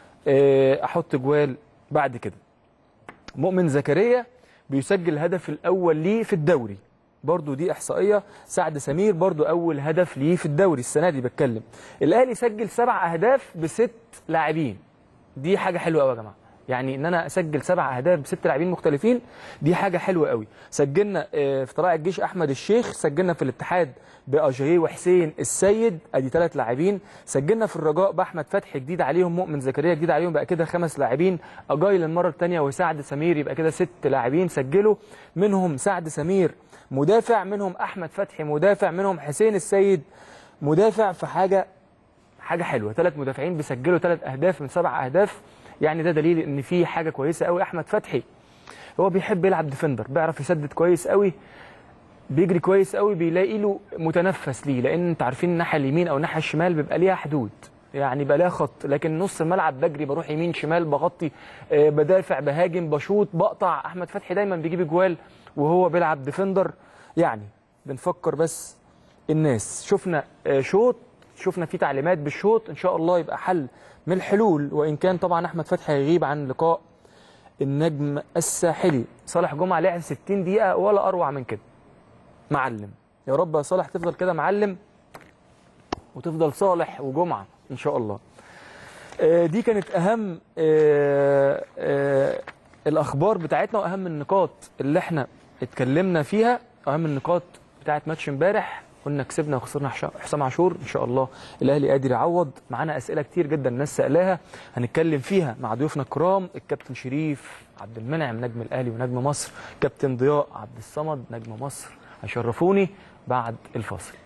آه، احط جوال بعد كده مؤمن زكريا بيسجل الهدف الاول ليه في الدوري برضو دي احصائيه سعد سمير برضو اول هدف ليه في الدوري السنه دي بتكلم الاهلي سجل سبع اهداف بست لاعبين دي حاجه حلوه قوي يا جماعه يعني ان انا اسجل سبع اهداف بست لاعبين مختلفين دي حاجه حلوه قوي سجلنا آه، في طلائع الجيش احمد الشيخ سجلنا في الاتحاد باجاييه وحسين السيد ادي ثلاث لاعبين سجلنا في الرجاء باحمد فتحي جديد عليهم مؤمن زكريا جديد عليهم بقى كده خمس لاعبين اجاي للمره الثانيه وسعد سمير يبقى كده ست لاعبين سجلوا منهم سعد سمير مدافع منهم احمد فتحي مدافع منهم حسين السيد مدافع في حاجه حاجه حلوه ثلاث مدافعين بيسجلوا ثلاث اهداف من سبع اهداف يعني ده دليل ان في حاجه كويسه قوي احمد فتحي هو بيحب يلعب ديفندر بيعرف يسدد كويس قوي بيجري كويس قوي بيلاقي له متنفس ليه لان انت عارفين الناحيه اليمين او الناحيه الشمال بيبقى ليها حدود يعني بقى لها خط لكن نص الملعب بجري بروح يمين شمال بغطي آه، بدافع بهاجم بشوط بقطع احمد فتحي دايما بيجيب اجوال وهو بيلعب ديفندر يعني بنفكر بس الناس شفنا آه، شوط شفنا في تعليمات بالشوط ان شاء الله يبقى حل من الحلول وان كان طبعا احمد فتحي هيغيب عن لقاء النجم الساحلي صالح جمعه لعب 60 دقيقه ولا اروع من كده معلم يا رب يا صالح تفضل كده معلم وتفضل صالح وجمعه ان شاء الله آه، دي كانت اهم آه، آه، الاخبار بتاعتنا واهم النقاط اللي احنا اتكلمنا فيها اهم النقاط بتاعت ماتش امبارح قلنا كسبنا وخسرنا حش- حسام عاشور ان شاء الله الاهلي قادر يعوض معانا اسئله كتير جدا الناس سالها هنتكلم فيها مع ضيوفنا الكرام الكابتن شريف عبد المنعم نجم الاهلي ونجم مصر كابتن ضياء عبد الصمد نجم مصر هيشرفوني بعد الفاصل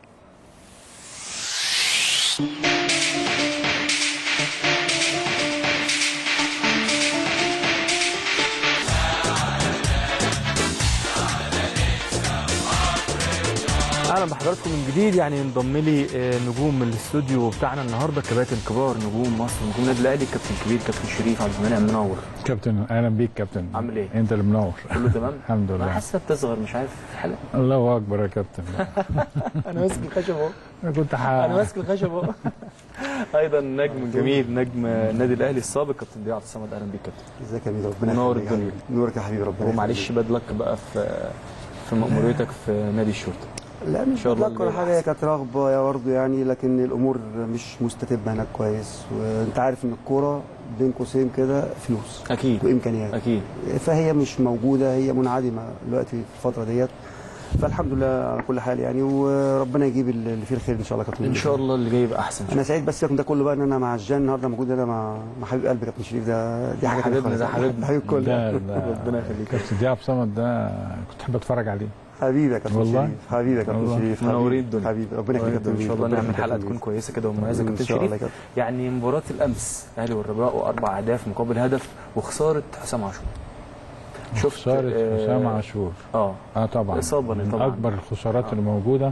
بحضراتكم من جديد يعني انضم لي آه، نجوم الاستوديو بتاعنا النهارده كباتن كبار نجوم مصر نجوم النادي الاهلي كابتن كبير كابتن شريف عبد المنعم منور كابتن اهلا بيك كابتن عامل ايه؟ انت اللي منور كله تمام؟ الحمد انا لله حاسه بتصغر مش عارف في حلقه الله اكبر يا كابتن انا ماسك الخشب اهو انا كنت ح... انا ماسك الخشب اهو ايضا نجم جميل نجم النادي الاهلي السابق كابتن ضياء عبد الصمد اهلا بيك كابتن ازيك يا ميدو ربنا منور يخليك يا الدنيا. حبيبي. نورك يا حبيبي ربنا ومعلش يخليك. باد لك بقى في في مأموريتك في نادي الشرطه لا إن مش شاء الله بطلق ولا اللي حاجه هي كانت رغبه يا برضه يعني لكن الامور مش مستتبه هناك كويس وانت عارف ان الكوره بين قوسين كده فلوس اكيد وامكانيات اكيد فهي مش موجوده هي منعدمه دلوقتي في الفتره ديت فالحمد لله على كل حال يعني وربنا يجيب اللي فيه الخير ان شاء الله كابتن ان شاء الله اللي جاي يبقى احسن انا سعيد بس يكون ده كله بقى ان انا مع الجان النهارده موجود انا مع مع حبيب قلبي كابتن شريف ده دي حاجه تانية حبيبنا خالص. ده حبيبنا. حبيب الكل ده ده ربنا يخليك كابتن ضياء عبد الصمد ده كنت احب اتفرج عليه حبيبي يا كابتن والله. شريف حبيبي يا كابتن والله. شريف منورين حبيبي الدنيا. حبيبي ربنا يخليك يا كابتن ان شاء الله ربنا نعمل يخليك يا حلقه كابتن تكون كويسه كده ومميزه إن كابتن شاء الله شريف يا كابتن. يعني مباراه الامس الاهلي والرجاء واربع اهداف مقابل هدف وخساره حسام عاشور شفت خساره آه، حسام عاشور اه اه طبعا إصابة من طبعاً. اكبر الخسارات آه. اللي موجوده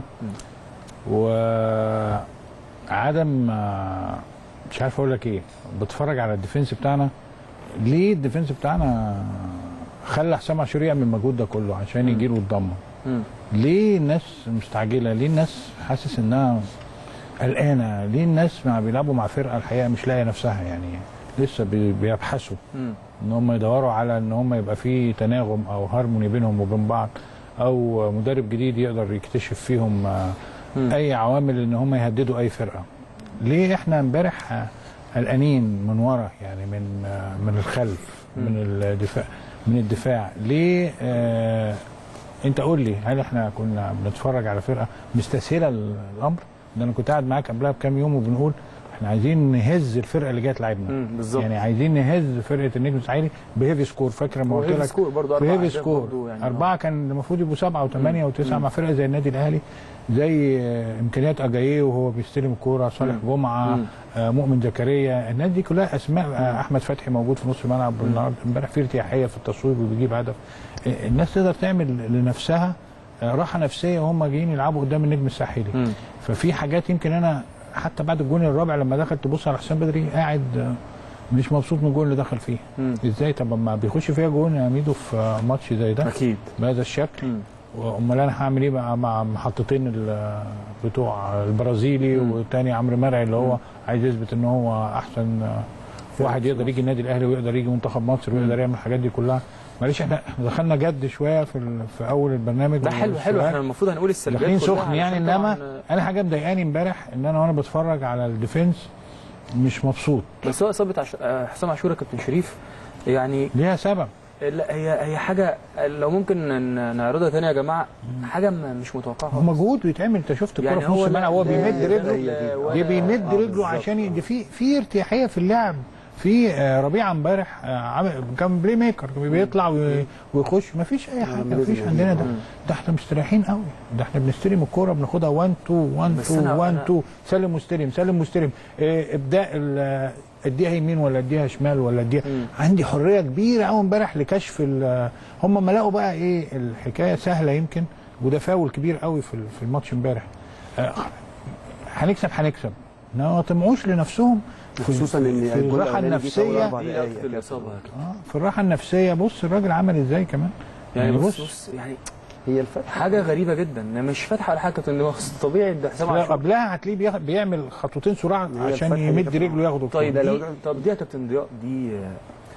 وعدم آه، مش عارف اقول لك ايه بتفرج على الديفنس بتاعنا ليه الديفنس بتاعنا خلى حسام عاشور يعمل المجهود ده كله عشان يجي له الضمه مم. ليه الناس مستعجله ليه الناس حاسس انها قلقانه ليه الناس ما بيلعبوا مع فرقه الحقيقه مش لاقيه نفسها يعني لسه بي- بيبحثوا مم. ان هم يدوروا على ان هم يبقى في تناغم او هارموني بينهم وبين بعض او مدرب جديد يقدر يكتشف فيهم آه، مم. اي عوامل ان هم يهددوا اي فرقه ليه احنا امبارح آه، قلقانين من ورا يعني من آه، من الخلف من الدفاع من الدفاع ليه آه انت قول لي هل احنا كنا بنتفرج على فرقه مستسهله الامر ده انا كنت قاعد معاك قبلها بكام يوم وبنقول احنا عايزين نهز الفرقه اللي جايه تلعبنا مم. بالظبط يعني عايزين نهز فرقه النجم الساحلي بهيفي سكور فاكر لما هو قلت هيفي لك سكور برضه في أربع هيفي أهداف سكور برضه يعني اربعه كان المفروض يبقوا سبعه وثمانيه وتسعه مع فرقه زي النادي الاهلي زي آه، امكانيات اجاييه وهو بيستلم الكوره صالح جمعه مم. آه، مؤمن زكريا الناس دي كلها اسماء آه، احمد فتحي موجود في نص الملعب النهارده امبارح في ارتياحيه في التصويب وبيجيب هدف آه، الناس تقدر تعمل لنفسها آه، راحه نفسيه وهم جايين يلعبوا قدام النجم الساحلي مم. ففي حاجات يمكن انا حتى بعد الجون الرابع لما دخل تبص على حسام بدري قاعد آه، مش مبسوط من الجون اللي دخل فيه مم. ازاي طب ما بيخش فيها جون يا ميدو في ماتش زي ده اكيد بهذا الشكل مم. امال انا هعمل ايه بقى مع محطتين ال- بتوع البرازيلي مم. والتاني عمرو مرعي اللي هو عايز يثبت ان هو احسن واحد يقدر يجي النادي الاهلي ويقدر يجي منتخب مصر ويقدر يعمل الحاجات دي كلها معلش احنا إحنا دخلنا جد شويه في ال- في اول البرنامج ده حلو حلو والسؤال. احنا المفروض هنقول السلبيات داخلين كلها سخن يعني علشان انما طبعاً، انا حاجه مضايقاني امبارح ان انا وانا بتفرج على الديفنس مش مبسوط بس هو اصابه عش... آه، حسام عاشور يا كابتن شريف يعني ليها سبب لا هي هي حاجه لو ممكن ن- نعرضها تاني يا جماعه حاجه م- مش متوقعه هو خالص. مجهود بيتعمل انت شفت الكوره يعني في نص هو الملعب هو لا- بيمد لا- رجله لا- ولا- دي بيمد آه، رجله بالظبط. عشان ي- دي في في ارتياحيه في اللعب في آه، ربيعه امبارح آه، عامل- كان بلاي ميكر بيطلع وي- ويخش ما فيش اي حاجه ما فيش عندنا ده ده احنا مستريحين قوي ده احنا بنستلم الكوره بناخدها 1 2 1 بس 2 أنا- 1 أنا- 2 سلم مستلم سلم مستلم آه، ابداء ال- اديها يمين ولا اديها شمال ولا اديها مم. عندي حريه كبيره قوي امبارح لكشف ال- هم ما لقوا بقى ايه الحكايه سهله يمكن وده فاول كبير قوي في ال- في الماتش امبارح آه، هنكسب هنكسب إنما ما طمعوش لنفسهم في- خصوصا ان في الجول الراحه الأولاني جه في أول النفسيه أربع دي دقايق لقطه كده. الاصابه يا كابتن. آه، في الراحه النفسيه بص الراجل عمل ازاي كمان يعني يعني بص بص- بص يعني هي الفتحه حاجه غريبه جدا أنا مش فاتحه على حاجه كابتن ده طبيعي ده حسام لا، عاشور قبلها هتلاقيه بياخ- بيعمل خطوتين سرعه هي عشان الفتحة دي يمد كانت- رجله ياخده طيب ده دي لو- طب دي يا كابتن ضياء دي آه،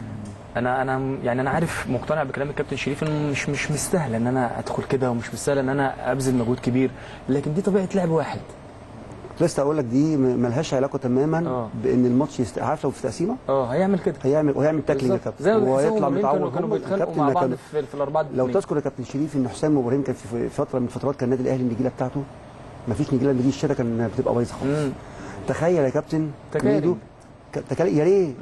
انا انا يعني انا عارف مقتنع بكلام الكابتن شريف انه مش مش مستاهله ان انا ادخل كده ومش مستاهله ان انا ابذل مجهود كبير لكن دي طبيعه لعب واحد لسه اقول لك دي م- ملهاش علاقه تماما آه. بان الماتش يست... عارف لو في تقسيمه اه هيعمل كده هيعمل وهيعمل تاكلينج يا بالظبط. كابتن زي ما وهيطلع بيحسبوا متعور كانوا كانوا هم- بيتخانقوا الكابتن مع ما بعض كان- في, في الاربعه لو الاثنين. تذكر يا كابتن شريف ان حسام ابراهيم كان في فتره من فترات كان النادي الاهلي النجيله بتاعته ما فيش نجيله بيجي الشتا كان بتبقى بايظه خالص مم. تخيل يا كابتن تكالي. ميدو ك- تكالي يا ريت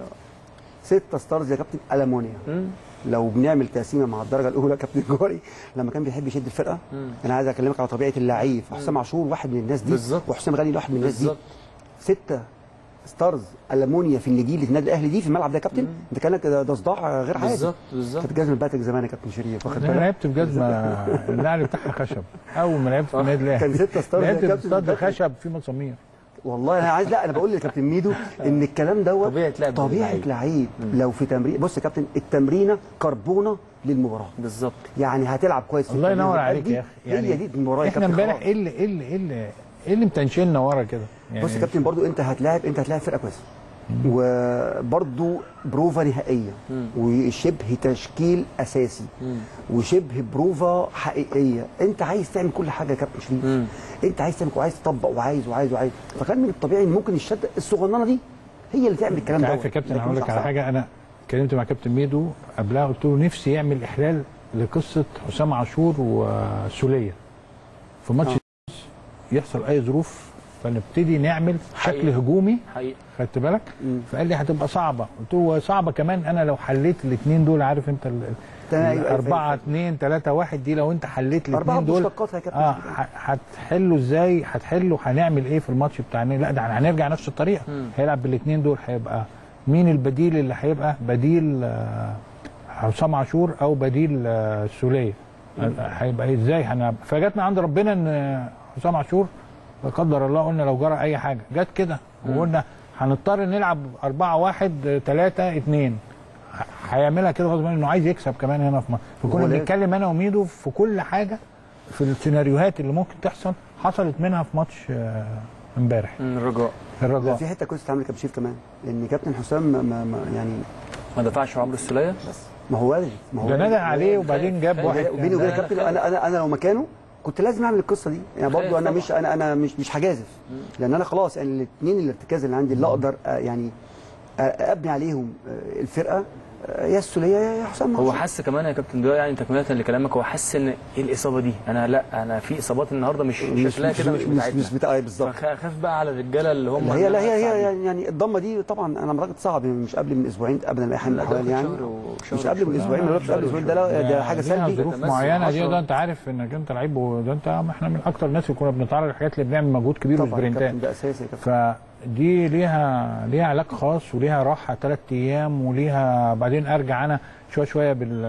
ستة ستارز يا كابتن المونيا مم. لو بنعمل تقسيمه مع الدرجه الاولى كابتن جوري لما كان بيحب يشد الفرقه مم. انا عايز اكلمك على طبيعه اللعيب حسام عاشور واحد من الناس دي بالظبط. وحسام غالي واحد من الناس دي بالظبط ستة ستارز المونيا في النجيل في النادي الاهلي دي في الملعب ده يا كابتن انت كانك ده, ده صداع غير عادي بالظبط بالظبط كانت جزمه باتك زمان يا كابتن شريف واخد انا بالك لعبت بجزمه النعل بتاعها خشب اول ما لعبت في النادي الاهلي كان ستة ستارز يا لعبت في كابتن استاد باتريك. خشب في مسامير والله انا عايز لا انا بقول لكابتن ميدو ان الكلام دوت طبيعة لعب طبيعه اللعيب. لعيب لو في تمرين بص يا كابتن التمرينه كربونه للمباراه بالظبط يعني هتلعب كويس في الله التمرين ينور وتأدي، عليك يا اخي هي دي المباراه يا احنا كابتن امبارح خلاص. ايه اللي ايه اللي ايه اللي ايه اللي متنشلنا ورا كده يعني بص يا كابتن برضو انت هتلاعب انت هتلاعب فرقه كويسه وبرضو بروفا نهائيه وشبه تشكيل اساسي وشبه بروفا حقيقيه انت عايز تعمل كل حاجه يا كابتن شريف انت عايز تعمل وعايز تطبق وعايز وعايز وعايز فكان من الطبيعي ان ممكن الشده الصغننه دي هي اللي تعمل الكلام انت ده عارف يا كابتن هقول لك على حاجه انا اتكلمت مع كابتن ميدو قبلها قلت له نفسي يعمل احلال لقصه حسام عاشور وسوليه في ماتش يحصل اي ظروف فنبتدي نعمل شكل حقيقي. هجومي حقيقي خدت بالك مم. فقال لي هتبقى صعبه قلت له صعبه كمان انا لو حليت الاثنين دول عارف انت ال- تمام، أيوة، أيوة، 4 فاهم. 2 3 1 دي لو انت حليت اربعه الاثنين دول مشتقات يا كابتن اه ح- هتحله ازاي هتحله هنعمل ايه في الماتش بتاع النادي؟ لا ده هنرجع نفس الطريقه هيلعب بالاثنين دول هيبقى مين البديل اللي هيبقى بديل آه، حسام عاشور او بديل آه، سوليه هيبقى ازاي هنبقى فجاتنا عند ربنا ان حسام عاشور لا قدر الله قلنا لو جرى اي حاجه جت كده وقلنا هنضطر نلعب 4 1 3 2 هيعملها كده غصب عنه انه عايز يكسب كمان هنا في مصر فكنا هو لازم. بنتكلم انا وميدو في كل حاجه في السيناريوهات اللي ممكن تحصل حصلت منها في ماتش آه، امبارح الرجاء لا الرجاء في حته كويسه اتعملت كابتن شريف كمان ان كابتن حسام ما, ما, ما يعني ما دفعش عمرو السوليه ما هو وارد ما هو ده وارد. ندى عليه وبعدين جاب خايف. واحد وبيني وبينك لا، يا لا، كابتن خايف. انا انا انا لو مكانه كنت لازم اعمل القصه دي يعني خايف برضو انا طبعا. مش انا انا مش مش هجازف لان انا خلاص يعني الاثنين الارتكاز اللي عندي اللي اقدر آه، يعني آه، ابني عليهم آه، الفرقه آه، يا السوليه يا حسام هو عاشور. حس كمان يا كابتن ضياء يعني تكمله لكلامك هو حس ان ايه الاصابه دي انا لا انا في اصابات النهارده مش مش شكلها كده مش مش بتاعتنا مش بتاع بالظبط فخاف بقى على الرجاله اللي هم لا هي لا هي اللي هي هم يعني- يعني الضمه دي طبعا انا معتقد صعب مش قبل من اسبوعين ابدا اي حال من لا، ده الاحوال يعني شهر وشهر مش قبل من وشهر. اسبوعين لا، مش قبل شهر اسبوعين ده لا ده حاجه ليها سلبي ظروف تمسك معينه دي عشرة. ده انت عارف انك انت لعيب وده انت احنا من اكتر الناس اللي كنا بنتعرض للحاجات اللي بنعمل مجهود كبير طبعا وسبرنتات كابتن ده اساسي يا كابتن فدي ليها ليها علاج خاص وليها راحه ثلاث ايام وليها بعدين ارجع انا شويه شويه بال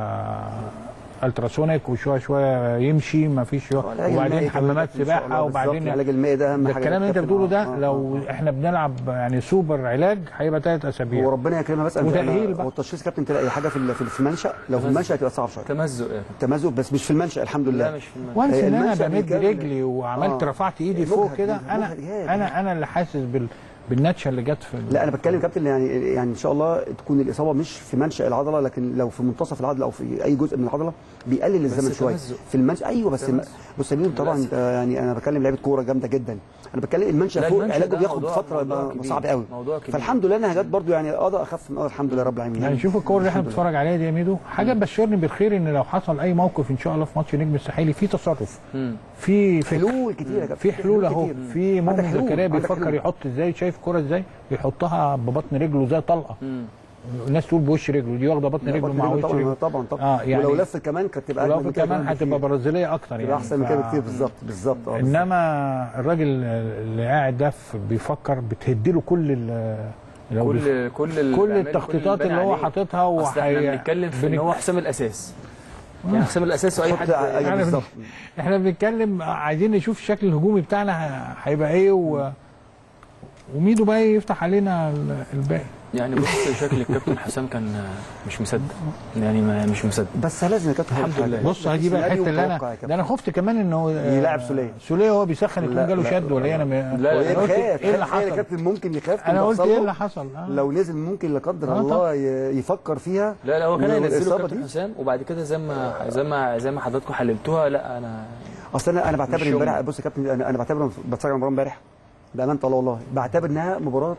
التراسونيك وشويه شويه يمشي ما فيش العلاج المائي وبعدين كمان حمامات إن شاء الله سباحه بالظبط. وبعدين العلاج المائي ده اهم ده حاجه الكلام اللي انت كابتن. بتقوله ده آه، آه، لو آه. احنا بنلعب يعني سوبر علاج هيبقى ثلاث اسابيع وربنا يكرمها بس وتأهيل أنا- بقى. هو التشخيص كابتن تلاقي حاجه في ال- في في المنشا لو في المنشا هتبقى صعب شويه تمزق يا كابتن تمازق بس مش في المنشا الحمد لله لا مش في المنهج. وانس ان انا المنشأ بمد بيكمل. رجلي وعملت آه. رفعت ايدي مجهد فوق كده جدا، انا مجهد جدا. انا انا اللي حاسس بال بالنتشه اللي جت في ال- لا انا بتكلم كابتن يعني يعني ان شاء الله تكون الاصابه مش في منشا العضله لكن لو في منتصف العضله او في اي جزء من العضله بيقلل الزمن شويه تمزق. في المنشا ايوه بس تمزق. بص يا ميدو طبعا للأسف. انت يعني انا بتكلم لعيبه كوره جامده جدا انا بتكلم المنشا لا، فوق المنشأ علاجه ده بياخد موضوع- فتره موضوع بقى كبير. صعب قوي موضوع كبير. فالحمد لله انها جت برضو يعني اقدر اخف من الأول، الحمد لله رب العالمين يعني شوف الكور اللي احنا الحمد لله. بنتفرج عليها دي يا ميدو حاجه تبشرني بالخير ان لو حصل اي موقف ان شاء الله في ماتش نجم الساحلي في تصرف مم. في فكر حلول كتير يا كابتن في حلول اهو كتير. في عندك مؤمن حلول، زكريا عندك بيفكر حلول. يحط ازاي شايف الكوره ازاي يحطها ببطن رجله زي طلقه مم. الناس تقول بوش رجله دي واخده بطن رجله مع وش طبعا رجله طبعا طبعا اه يعني ولو لف كمان كانت تبقى ولو أجمل من كده كمان بكتير. هتبقى برازيليه اكتر تبقى يعني احسن من ف- كده بكتير بالظبط بالظبط اه بالظبط. انما الراجل اللي قاعد ده في- بيفكر بتهدله كل ال لو بيف- كل كل ال- كل بأمانة التخطيطات البني اللي هو عليه. حاططها اصل احنا وحي- بنتكلم في ان بنك- هو حسام الاساس يعني حسام الاساس واي حط- حد أيوة يعني بالظبط احنا بنتكلم عايزين نشوف الشكل الهجومي بتاعنا ه- هيبقى ايه و... وميدو بقى يفتح علينا ال- الباقي يعني بص شكل الكابتن حسام كان مش مصدق يعني ما مش مصدق بس لازم يا كابتن الحمد حاجة. لله. بص هدي بقى سيناريو الحته اللي متوقع يا انا كابتن. ده انا خفت كمان انه يلعب سولية. سوليه وهو بيسخن يكون لا، جاله لا، شد ولا ايه انا م- لا، أنا لا، قلت خاف ايه اللي تخيل يا حصل كابتن ممكن يخاف انا كان قلت بيحصل ايه له. اللي حصل آه. لو نزل ممكن لا قدر آه، الله ي- يفكر فيها لا لا هو كان هينزله والإصابة كابتن دي. حسام وبعد كده زي ما زي ما زي ما حضراتكم حللتوها لا انا اصل انا انا مش بعتبر يوم. امبارح بص يا كابتن انا انا بعتبر بتفرج على المباراه امبارح بامانه الله والله بعتبر انها مباراه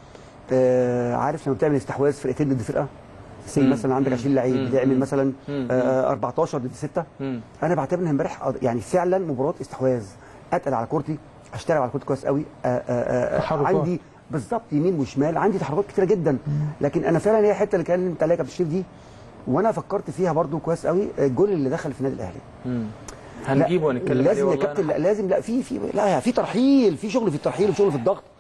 آه عارف لما بتعمل استحواذ فرقتين ضد فرقه سي مم. مثلا عندك مم. 20 لعيب مم. بتعمل مم. مثلا مم. آه 14 ضد 6 مم. انا بعتبر انها امبارح قض- يعني فعلا مباراه استحواذ اتقل على كورتي اشتغل على كورتي كويس قوي آه آه آه تحركات. عندي بالظبط يمين وشمال عندي تحركات كتيره جدا لكن انا فعلا هي الحته اللي كلمت عليها كابتن شريف دي وانا فكرت فيها برضو كويس قوي الجول اللي دخل في النادي الاهلي مم. هنجيبه لا، ونتكلم عليه لازم يا والله كابتن أنا لا لازم لا في في لا في ترحيل في شغل في الترحيل وشغل في الضغط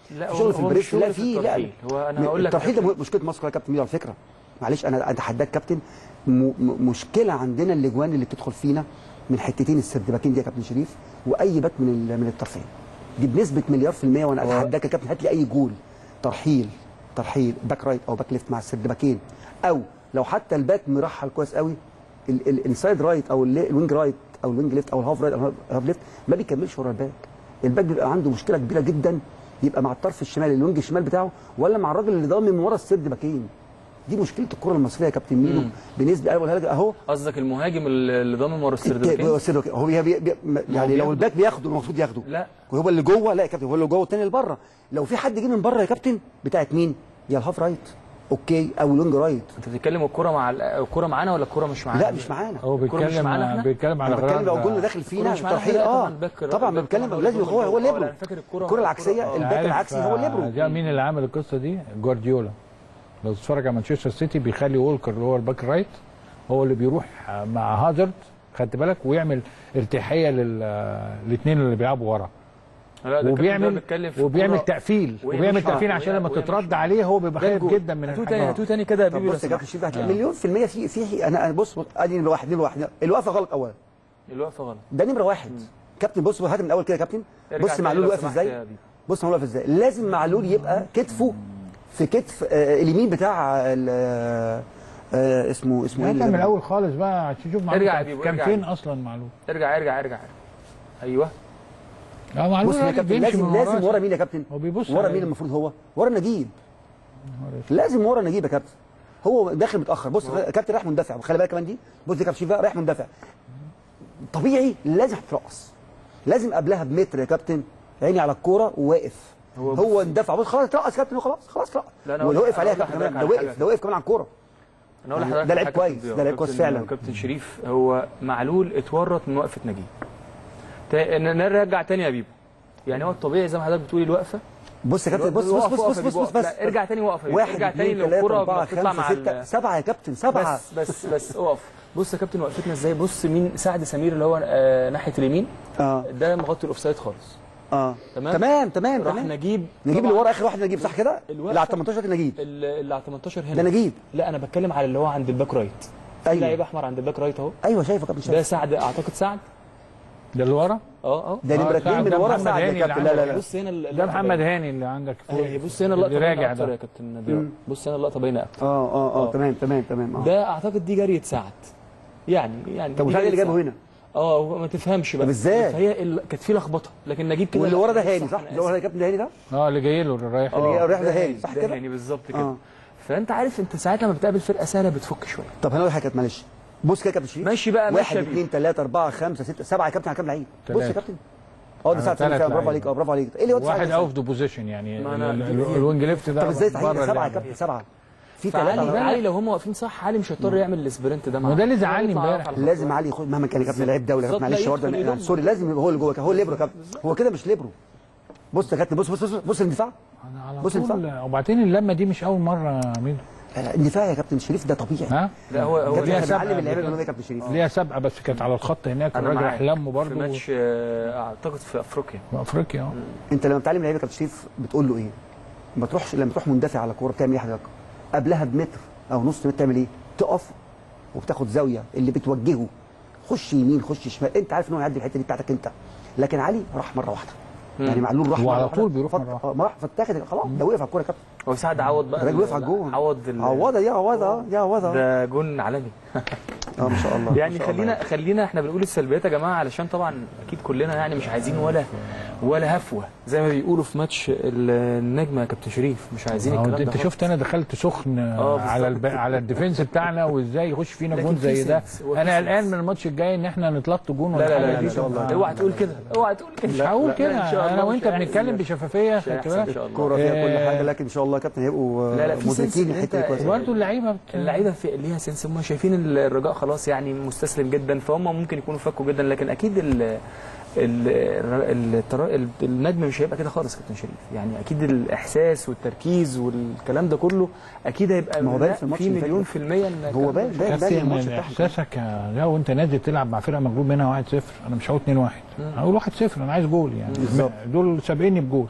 لا في هو شغل في هو مش البريس لا شغل في في لا الترحيل. هو أنا هقول لك الترحيل ده كابتن- مشكله مصر يا كابتن ميدو على فكره معلش انا اتحداك كابتن م- م- مشكله عندنا الاجوان اللي بتدخل فينا من حتتين السردباكين دي يا كابتن شريف واي باك من ال- من الطرفين دي بنسبه مليار في الميه وانا اتحداك يا كابتن هات لي اي جول ترحيل ترحيل باك رايت او باك ليفت مع السردباكين او لو حتى الباك مرحل كويس قوي ال- ال- الانسايد رايت او ال- الوينج رايت او الوينج ليفت او الهاف رايت او الهاف ليفت ما بيكملش ورا الباك الباك بيبقى عنده مشكله كبيره جدا يبقى مع الطرف الشمال الوينج الشمال بتاعه ولا مع الراجل اللي ضامن من ورا السرد باكين دي مشكله الكره المصريه يا كابتن ميدو بالنسبه انا بقولها لك اهو قصدك المهاجم اللي ضامن ورا التاني- السردباكين هو السرد باكين. هو بي بي بي يعني لو بياخده. الباك بياخده المفروض ياخده لا. وهو اللي جوه لا يا كابتن هو اللي جوه والتاني اللي بره لو في حد جه من بره يا كابتن بتاعت مين يا الهاف رايت اوكي او الوينج رايت انت بتتكلم الكوره مع ال- الكوره معانا ولا الكوره مش معانا لا مش معانا هو الكرة مش بيتكلم معانا إحنا؟ بيتكلم على انا بتكلم لو غرار- الجول داخل فينا مش معانا الترحيل إحنا، لا، اه طبعاً الباك- طبعا الباك بتكلم طبعاً لازم هو هو آه، لا، ليبرو أنا فاكر الكرة- الكره العكسيه آه. الباك عارف، العكسي هو آه، ليبرو ده مين اللي عامل القصه دي؟ جوارديولا لو تتفرج على مانشستر سيتي بيخلي وولكر اللي هو الباك رايت هو اللي بيروح مع هازارد خدت بالك ويعمل ارتياحيه للاثنين اللي بيلعبوا ورا لا، ده الكابتن ده وبيعمل بيتكلم في وبيعمل الكرة. تقفيل وهي وبيعمل مش- تقفيل وهي- عشان لما وهي تترد مش- عليه هو بيبقى ده خايف الجول. جدا من هاتوه الحاجة تاني دي. هاتوه تاني كده يا طب بيبي لو بص يا كابتن سمحت. شريف هتلاقي مليون في المية في في انا أنا بص بص، ادي نمرة واحد نمرة واحد الوقفة غلط اولا الوقفه غلط ده نمرة واحد كابتن بص هات من الاول كده يا كابتن ارجع بص تاني معلول لو واقف سمحت ازاي يا بيبي. بص معلول واقف ازاي لازم معلول يبقى كتفه في كتف آه، اليمين بتاع ال- آه، آه، اسمه اسمه ايه هاتها من اللي- الاول خالص بقى عشان تشوف معلول ارجع يا كان- بيبو، كان ارجع فين يا اصلا معلول ارجع ارجع ارجع ايوه اه معلول بص يا راجل كابتن بيمشي لازم من لازم وراه. ورا مين يا كابتن هو بيبص ورا على- مين المفروض هو ورا نجيب لازم ورا نجيب يا كابتن هو داخل متاخر بص كابتن رايح مندفع وخلي بالك كمان دي بص دي كابتن شريف بقى رايح مندفع طبيعي لازم ترقص لازم قبلها بمتر يا كابتن عيني على الكوره وواقف هو هو, هو اندفع بص خلاص ترقص يا كابتن خلاص خلاص ترقص لا، أنا واللي أقول- واقف عليها يا أقول كابتن كمان لحضرتك ده على واقف حاجة. ده واقف كمان على الكوره انا اقول يعني لحضرتك ده لعيب حاجة كويس، طبية. ده لعيب كويس كابتن- فعلا. كابتن شريف هو معلول اتورط من وقفه نجيب تا- ن- نرجع تاني يا بيبو يعني هو الطبيعي زي ما حضرتك بتقولي الوقفه بص يا كابتن بص بص وقف- بص وقف بص يا بص بيبو، بص بس لا، ارجع تاني وقف يا بيبو. واحد ارجع تاني اثنين لو ثلاثة الكوره أربعة بتطلع خمسة مع ستة ال- سبعة يا كابتن سبعة بس بس بس اقف بص يا كابتن وقفتنا ازاي بص مين سعد سمير اللي هو آه ناحيه اليمين اه ده مغطي الاوفسايد خالص اه تمام؟ تمام تمام راح تمام نجيب نجيب طبعاً اللي ورا اخر واحد نجيب صح كده الوقفة- اللي على 18 ده نجيب ال- اللي على 18 هنا ده نجيب لا انا بتكلم على اللي هو عند الباك رايت في أيوة. لعيب احمر عند الباك رايت اهو ايوه شايفه كابتن ده شايف سعد اعتقد سعد ده اللي ورا اه اه ده آه، نمره سعد اثنين من ده ورا محمد سعد هاني يا اللي كابتن لا لا عندك. لا بص هنا ال- ده اللقطة محمد باينة. هاني اللي عندك فوق اهي بص هنا اللقطه اللي باينه راجع اكتر ده يا كابتن نبيل بص هنا اللقطه باينه اكتر اه اه اه آه. تمام تمام تمام اه ده اعتقد دي جاريه سعد يعني يعني طب دي وسعد اللي جارية جابه سعد. هنا اه هو ما تفهمش بقى طب إزاي؟ فهي ال... كانت في لخبطه لكن نجيب كده واللي لا، ورا ده بص هاني صح أنا اللي ورا آسف. يا كابتن ده هاني ده اه اللي جاي له اللي رايح اللي آه، رايح ده ده هاني، صح ده كده؟ هاني بالظبط كده آه. فانت عارف انت ساعات لما بتقابل فرقه سهله بتفك شويه طب هنقول حاجه كابتن معلش بص كده يا كابتن شريف ماشي بقى، ماشي واحد يا بيه. اثنين ثلاثة أربعة خمسة ستة سبعة يا كابتن على كام لعيب بص يا تلاتة. كابتن اه ده على سعد سمير تلات فعلا، برافو لعيبة. عليك اه برافو عليك ايه اللي واد واحد سعد اوف ذا بوزيشن يعني ما أنا- ال- ال- الوينج ليفت ده طب ازاي بره صحيح سبعة يا اللعبة. كابتن سبعة في فعلي ثلاثة علي لو هم واقفين صح علي مش هيضطر يعمل السبرنت ده ما ده اللي زعلني يطلع امبارح. على الخط. لازم علي يخش مهما كان يا كابتن لعيب دولي يا كابتن بالظبط، معلش لا برضه يدخل أنا- يضم. سوري لازم يبقى هو اللي جوه هو الليبرو يا كابتن هو كده مش ليبرو بص يا كابتن بص بص بص بص الاندفاع أنا على بص طول الفرق. وبعدين اللمه دي مش اول مره يا ميدو الاندفاع يا كابتن شريف ده طبيعي ها لا هو هو كابتن ليها احنا سبعة بنعلم اللعيبه قبل الجنوبيه يا كابتن شريف ليها سبقه بس كانت على الخط هناك انا الراجل معاك راح لمه في برضه ماتش آه، اعتقد في افريقيا في افريقيا اه انت لما بتعلم لعيبه يا كابتن شريف بتقول له ايه؟ ما تروحش لما تروح مندفع على كوره بتعمل ايه حضرتك؟ قبلها بمتر او نص متر تعمل ايه؟ تقف وبتاخد زاويه اللي بتوجهه خش يمين خش شمال انت عارف ان هو هيعدي الحته دي بتاعتك انت لكن علي راح مره واحده يعني معلول راح هو مرة على واحدة. طول بيروح فت- مرة واحدة. اه ما راح فاتاخد خلاص ده وقف على الكوره يا كابتن هو سعد عوض بقى الراجل وقف على الجون عوض ال- عوضه دي عوضه اه دي عوضه ده جون عالمي اه ما شاء الله يعني ما شاء الله خلينا خلينا احنا بنقول السلبيات يا جماعه علشان طبعا اكيد كلنا يعني مش عايزين ولا ولا هفوه زي ما بيقولوا في ماتش النجمه يا كابتن شريف مش عايزين أهو الكلام انت ده انت شفت انا دخلت سخن آه، على بالظبط. الب... على الديفنس بتاعنا وازاي يخش فينا لكن جون في زي ده سنس، هو في انا قلقان سنس. من الماتش الجاي ان احنا نتلط جون لا ولا لا حاجه لا دي ان شاء الله تبقى- اوعى تقول كده اوعى تقول كده مش هقول لا، لا، إن كده شاء الله انا مش وانت هيحصل. بنتكلم بشفافيه مش خدت هيحصل بالك ان شاء الله الكوره فيها كل آه، حاجه لكن ان شاء الله يا كابتن هيبقوا لا، لا، في مدركين سنس إن الحته دي أنت- كويس برضه اللعيبه بت... اللعيبه في ليها سنس هم شايفين الرجاء خلاص يعني مستسلم جدا فهم ممكن يكونوا فكوا جدا لكن اكيد ال ال الترا- ال- النجم مش هيبقى كده خالص يا كابتن شريف يعني اكيد الاحساس والتركيز والكلام ده كله اكيد هيبقى ما هو باين في الماتش في اللي فات مليون ده. في المية ان هو باين باين باين الماتش كابتن بتاعهم احساسك يا- لا وانت نازل تلعب مع فرقه مغلوب منها 1-0 انا مش هقول 2-1 هقول 1-0 انا عايز جول يعني بالظبط. دول سابقيني بجول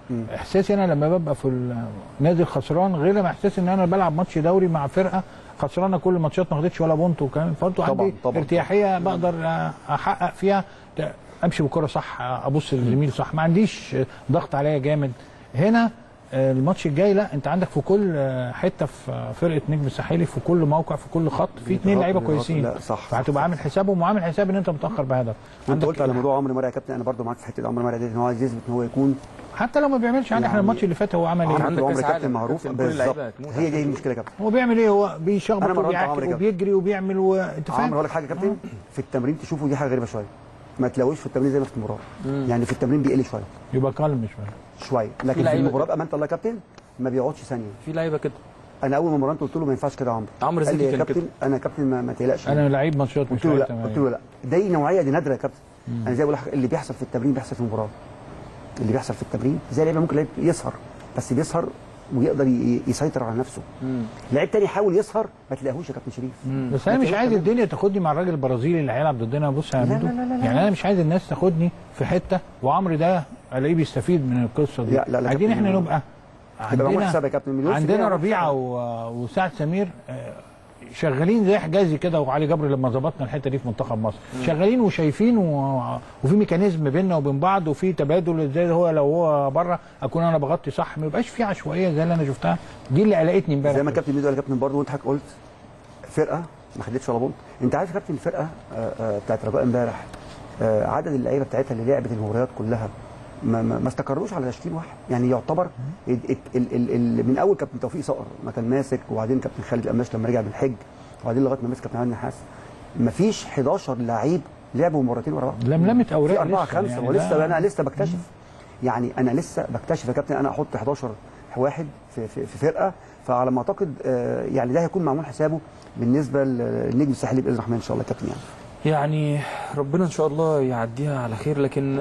احساسي انا لما ببقى في النادي الخسران غير لما احساسي ان انا بلعب ماتش دوري مع فرقه خسرانه كل الماتشات ما خدتش ولا بونت وكمان برضه طبعاً، عندي طبعاً. ارتياحيه بقدر احقق فيها امشي بالكره صح ابص للزميل صح ما عنديش ضغط عليا جامد هنا آه، الماتش الجاي لا انت عندك في كل آه، حته في فرقه نجم الساحلي في كل موقع في كل خط في اثنين بيضغط- لعيبه بيضغط. كويسين لا، صح، صح، فهتبقى صح. عامل حسابهم وعامل حساب ان انت متاخر بهدف وانت عندك قلت على موضوع عمرو مرعي يا كابتن انا برضو معاك في حته عمرو مرعي ده ان هو عايز يثبت ان هو يكون حتى لو ما بيعملش حاجه احنا يعني الماتش اللي فات هو عمل ايه؟ عندك عمرو كأس كابتن عالم، معروف كابتن كل اللعيبة بالظبط هتموت هي دي عليه. المشكله يا كابتن هو بيعمل ايه؟ هو أنا بيشخبط مرات عمرو وبيعكس كابتن. وبيجري وبيعمل و... انت عمرو فاهم؟ اقول لك حاجه يا كابتن في التمرين تشوفوا دي حاجه غريبه شويه ما تلاقوش في التمرين زي ما في المباراه يعني في التمرين بيقل شويه يبقى كلم شويه شويه لكن في لعيبة المباراه كده. بامانه الله يا كابتن ما بيقعدش ثانيه في لعيبه كده انا اول ما مرنت قلت له ما ينفعش كده يا عمرو عمرو قال لي زكي يا كان كابتن كده انا يا كابتن ما, ما تقلقش انا لعيب ماتشات مش قلت له لعيب لا تمارين. قلت له لا دي نوعيه دي نادره يا كابتن انا زي ما بقول لك اللي بيحصل في التمرين بيحصل في المباراه اللي بيحصل في التمرين زي لعيبه ممكن لعيب يسهر بس بيسهر ويقدر ي- يسيطر على نفسه لعيب تاني يحاول يسهر ما تلاقيهوش يا كابتن شريف بس انا مش لكن عايز كمان- الدنيا تاخدني مع الراجل البرازيلي اللي هيلعب ضدنا بص يا لا، ميدو لا، لا، لا، يعني انا مش عايز الناس تاخدني في حته وعمرو ده الاقيه بيستفيد من القصه دي لا، لا، لا، عايزين كابتن، احنا لا. نبقى يبقى معمول حساب يا كابتن مليون في المية عندنا معمول ربيعه حساب. و- وسعد سمير آه، شغالين زي حجازي كده وعلي جبر لما ظبطنا الحته دي في منتخب مصر شغالين وشايفين و... وفي ميكانيزم بيننا وبين بعض وفي تبادل ازاي هو لو هو بره اكون انا بغطي صح ما يبقاش في عشوائيه زي اللي انا شفتها دي اللي قلقتني امبارح زي ما كابتن ميدو قال يا كابتن برضه وانت حضرتك قلت فرقه ما خدتش ولا بونت انت عارف يا كابتن الفرقه آه، آه، بتاعت رجاء امبارح آه، عدد اللعيبه بتاعتها اللي لعبت المباريات كلها ما, ما, ما استقروش على تشكيل واحد يعني يعتبر ال ال ال ال ال من اول كابتن توفيق صقر ما كان ماسك وبعدين كابتن خالد القماش لما رجع بالحج وبعدين لغايه ما مسك كابتن عادل نحاس ما فيش 11 لعيب لعبوا مباراتين ورا بعض لملمه اوراق في أربعة لسه خمسة يعني ولسه ده- أنا لسه بكتشف يعني أنا لسه بكتشف يا كابتن أنا أحط 11 واحد في, في, في فرقة فعلى ما أعتقد آه، يعني ده هيكون معمول حسابه بالنسبة للنجم الساحلي بإذن الرحمن إن شاء الله يا كابتن يعني يعني ربنا ان شاء الله يعديها على خير لكن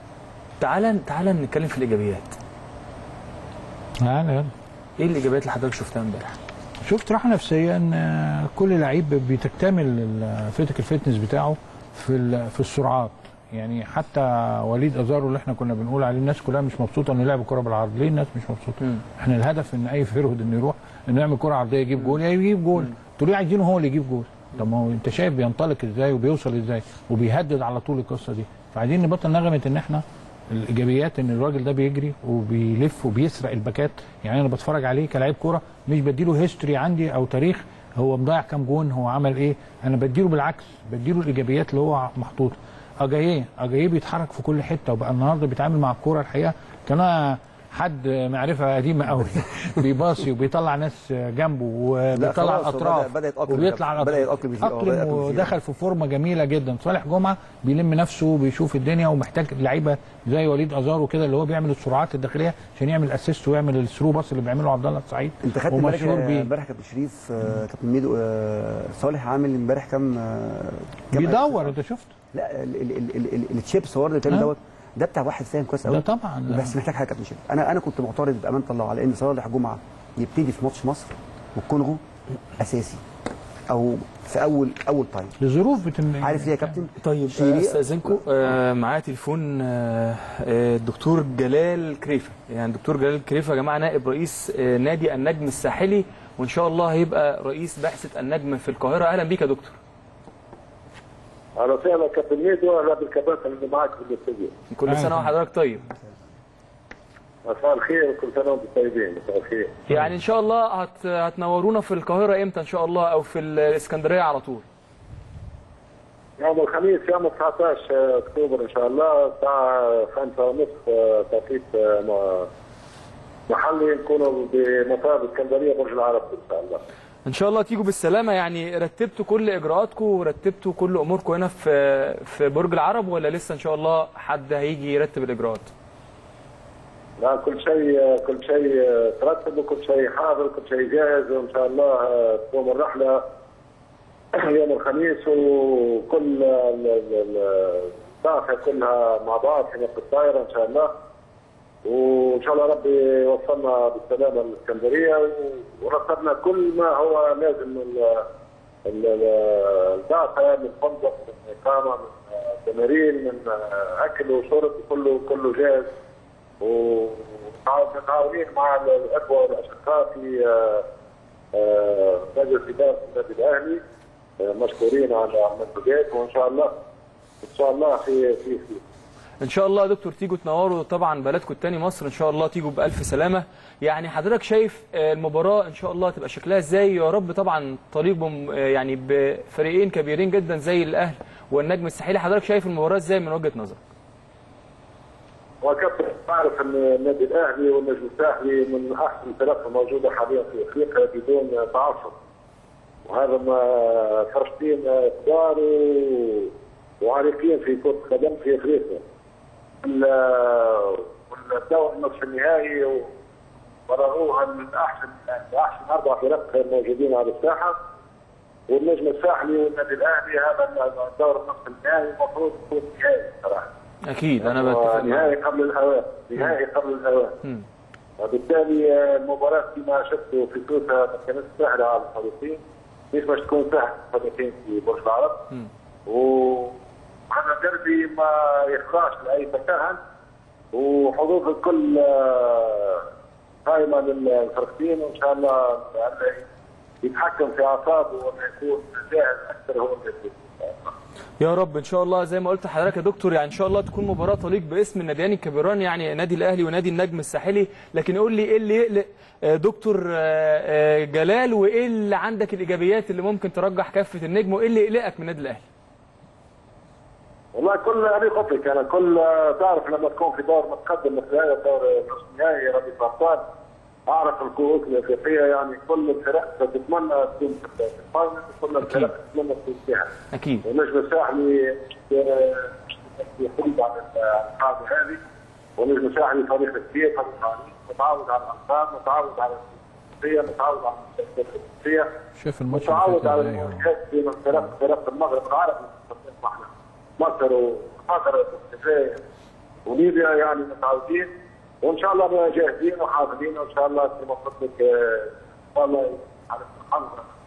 تعالى تعالى نتكلم في الايجابيات يعني ايه الايجابيات اللي حضرتك شفتها امبارح شفت راحه نفسيه ان آه، كل لعيب بتكتمل الفيتيكال فيتنس بتاعه في ال- في السرعات يعني حتى وليد ازارو اللي احنا كنا بنقول عليه الناس كلها مش مبسوطه انه لعب كره بالعرض ليه الناس مش مبسوطه مم. احنا الهدف ان اي فيرود انه يروح انه يعمل كره عرضيه يجيب جول يا يجيب جول انتوا ليه عايزينه هو اللي يجيب جول طب ما هو انت شايف بينطلق ازاي وبيوصل ازاي وبيهدد على طول القصه دي فعايزين نبطل نغمه ان احنا الايجابيات ان الراجل ده بيجري وبيلف وبيسرق الباكات يعني انا بتفرج عليه كلاعب كوره مش بديله هيستوري عندي او تاريخ هو مضيع كام جون هو عمل ايه انا بديله بالعكس بديله الايجابيات اللي هو محطوطه اجاييه اجاييه بيتحرك في كل حته وبقى النهارده بيتعامل مع الكوره الحقيقه كان أنا حد معرفه قديمه قوي بيباصي وبيطلع ناس جنبه وبيطلع خلاص، هو الاطراف بدأ- بدأ يتأقلم وبيطلع بدأ الاطراف يتأقلم بزيادة. آه، بدأ اقلم يتأقلم بزيادة. ودخل في فورمه جميله جدا صالح جمعه بيلم نفسه بيشوف الدنيا ومحتاج لعيبه زي وليد ازارو كده اللي هو بيعمل السرعات الداخليه عشان يعمل اسيست ويعمل الثرو باص اللي بيعمله عبد الله السعيد أنت خدت امبارح ومشهور بيه امبارح كابتن شريف آه، كابتن ميدو آه، صالح عامل امبارح كام آه، كام بيدور انت شفت لا ال- ال- ال- ال- ال- التشيبس وورد اللي بتعمل آه. دوت ده بتاع واحد فاهم كويس ده قوي طبعا لا. بس محتاج حاجه يا كابتن شريف انا انا كنت معترض بامانه الله على ان صالح جمعه يبتدي في ماتش مصر والكونغو اساسي او في اول اول تايم لظروف بتم عارف ليه يا كابتن طيب شيري- استاذنكم آه معايا تليفون آه آه، الدكتور جلال كريفه يعني الدكتور جلال كريفه يا جماعه نائب رئيس آه نادي النجم الساحلي وان شاء الله هيبقى رئيس بعثه النجم في القاهره اهلا بيك يا دكتور اهلا وسهلا كابتن ميدو اهلا بالكباتن اللي معك في الاستوديو كل أهلا. سنه وحضرتك طيب مساء الخير وكل سنه وانتم طيبين مساء الخير يعني ان شاء الله هت... هتنورونا في القاهره امتى ان شاء الله او في الاسكندريه على طول يوم الخميس يوم 19 اكتوبر ان شاء الله الساعه 5 ونصف توقيت آه، م- محلي نكونوا بمطار اسكندريه برج العرب ان شاء الله ان شاء الله تيجوا بالسلامه يعني رتبتوا كل اجراءاتكم ورتبتوا كل اموركم هنا في في برج العرب ولا لسه ان شاء الله حد هيجي يرتب الاجراءات لا كل شيء كل شيء ترتب وكل شيء حاضر كل شيء جاهز وان شاء الله آه، تقوم الرحله يوم الخميس وكل ال- ال- ال- البعثه كلها مع بعض في نفس الطائره ان شاء الله وان شاء الله ربي يوصلنا بالسلامه للاسكندريه و- ورتبنا كل ما هو لازم من ال- ال- ال- البعثه من فندق من اقامه من تمارين من اكل وشرب كله كله جاهز ومتعاونين مع الاخوه والاشقاء في آه، آه، مجلس اداره النادي الاهلي آه، مشكورين على المنتجات وان شاء الله ان شاء الله في في في ان شاء الله يا دكتور تيجوا تنوروا طبعا بلدكم التاني مصر ان شاء الله تيجوا بالف سلامه يعني حضرتك شايف آه، المباراه ان شاء الله تبقى شكلها ازاي يا رب طبعا طريق بم- آه، يعني بفريقين كبيرين جدا زي الاهلي والنجم الساحلي حضرتك شايف المباراه ازاي من وجهه نظرك وكابتن تعرف ان النادي الاهلي والنجم الساحلي من احسن الفرق الموجوده حاليا في افريقيا بدون تعصب وهذا ما فرقتين كبار و- وعريقين في كره القدم في افريقيا وال- والدور نصف النهائي ورغوها من احسن احسن اربع فرق موجودين على الساحه والنجم الساحلي والنادي الاهلي هذا الدور نصف النهائي المفروض يكون نهائي صراحه اكيد انا بتفق نهائي معاك قبل الاوان نهائي قبل الاوان مم. وبالتالي آه، المباراه كما شفتوا في سوسه ما كانتش سهله على الفريقين مش باش تكون سهله الفريقين في برج العرب مم. وهذا الدربي ما يخضعش لاي تكهن وحظوظ الكل آه، قائمه للفريقين وان شاء الله الله يتحكم في اعصابه ويكون جاهز اكثر هو اللي يكون. يا رب ان شاء الله زي ما قلت لحضرتك يا دكتور يعني ان شاء الله تكون مباراه تليق باسم الناديين الكبيران يعني نادي الاهلي ونادي النجم الساحلي لكن قول لي ايه اللي يقلق آه، دكتور آه، آه، جلال وايه اللي عندك الايجابيات اللي ممكن ترجح كافه النجم وايه اللي يقلقك من النادي الاهلي والله كل انا قلت لك انا كل تعرف لما تكون في دور متقدم مثل هذا دور نصف نهائي ربي الابطال اعرف الكؤوس الافريقيه يعني كل الفرق تتمنى تكون في الفاينل وكل الفرق تتمنى تكون فيها اكيد والنجم الساحلي آه، يحرص على القاعده هذه والنجم الساحلي فريق كبير فريق عريق متعود على الارقام متعود على الاستراتيجيه متعود على الاستراتيجيه شاف الماتش اللي متعود فات على ازاي المواجهات بين فرق فرق المغرب العربي احنا مصر وقطر والجزائر وليبيا يعني متعودين وان شاء الله جاهزين وحاضرين وان شاء الله كما قلت لك آه، ان شاء الله على الحمد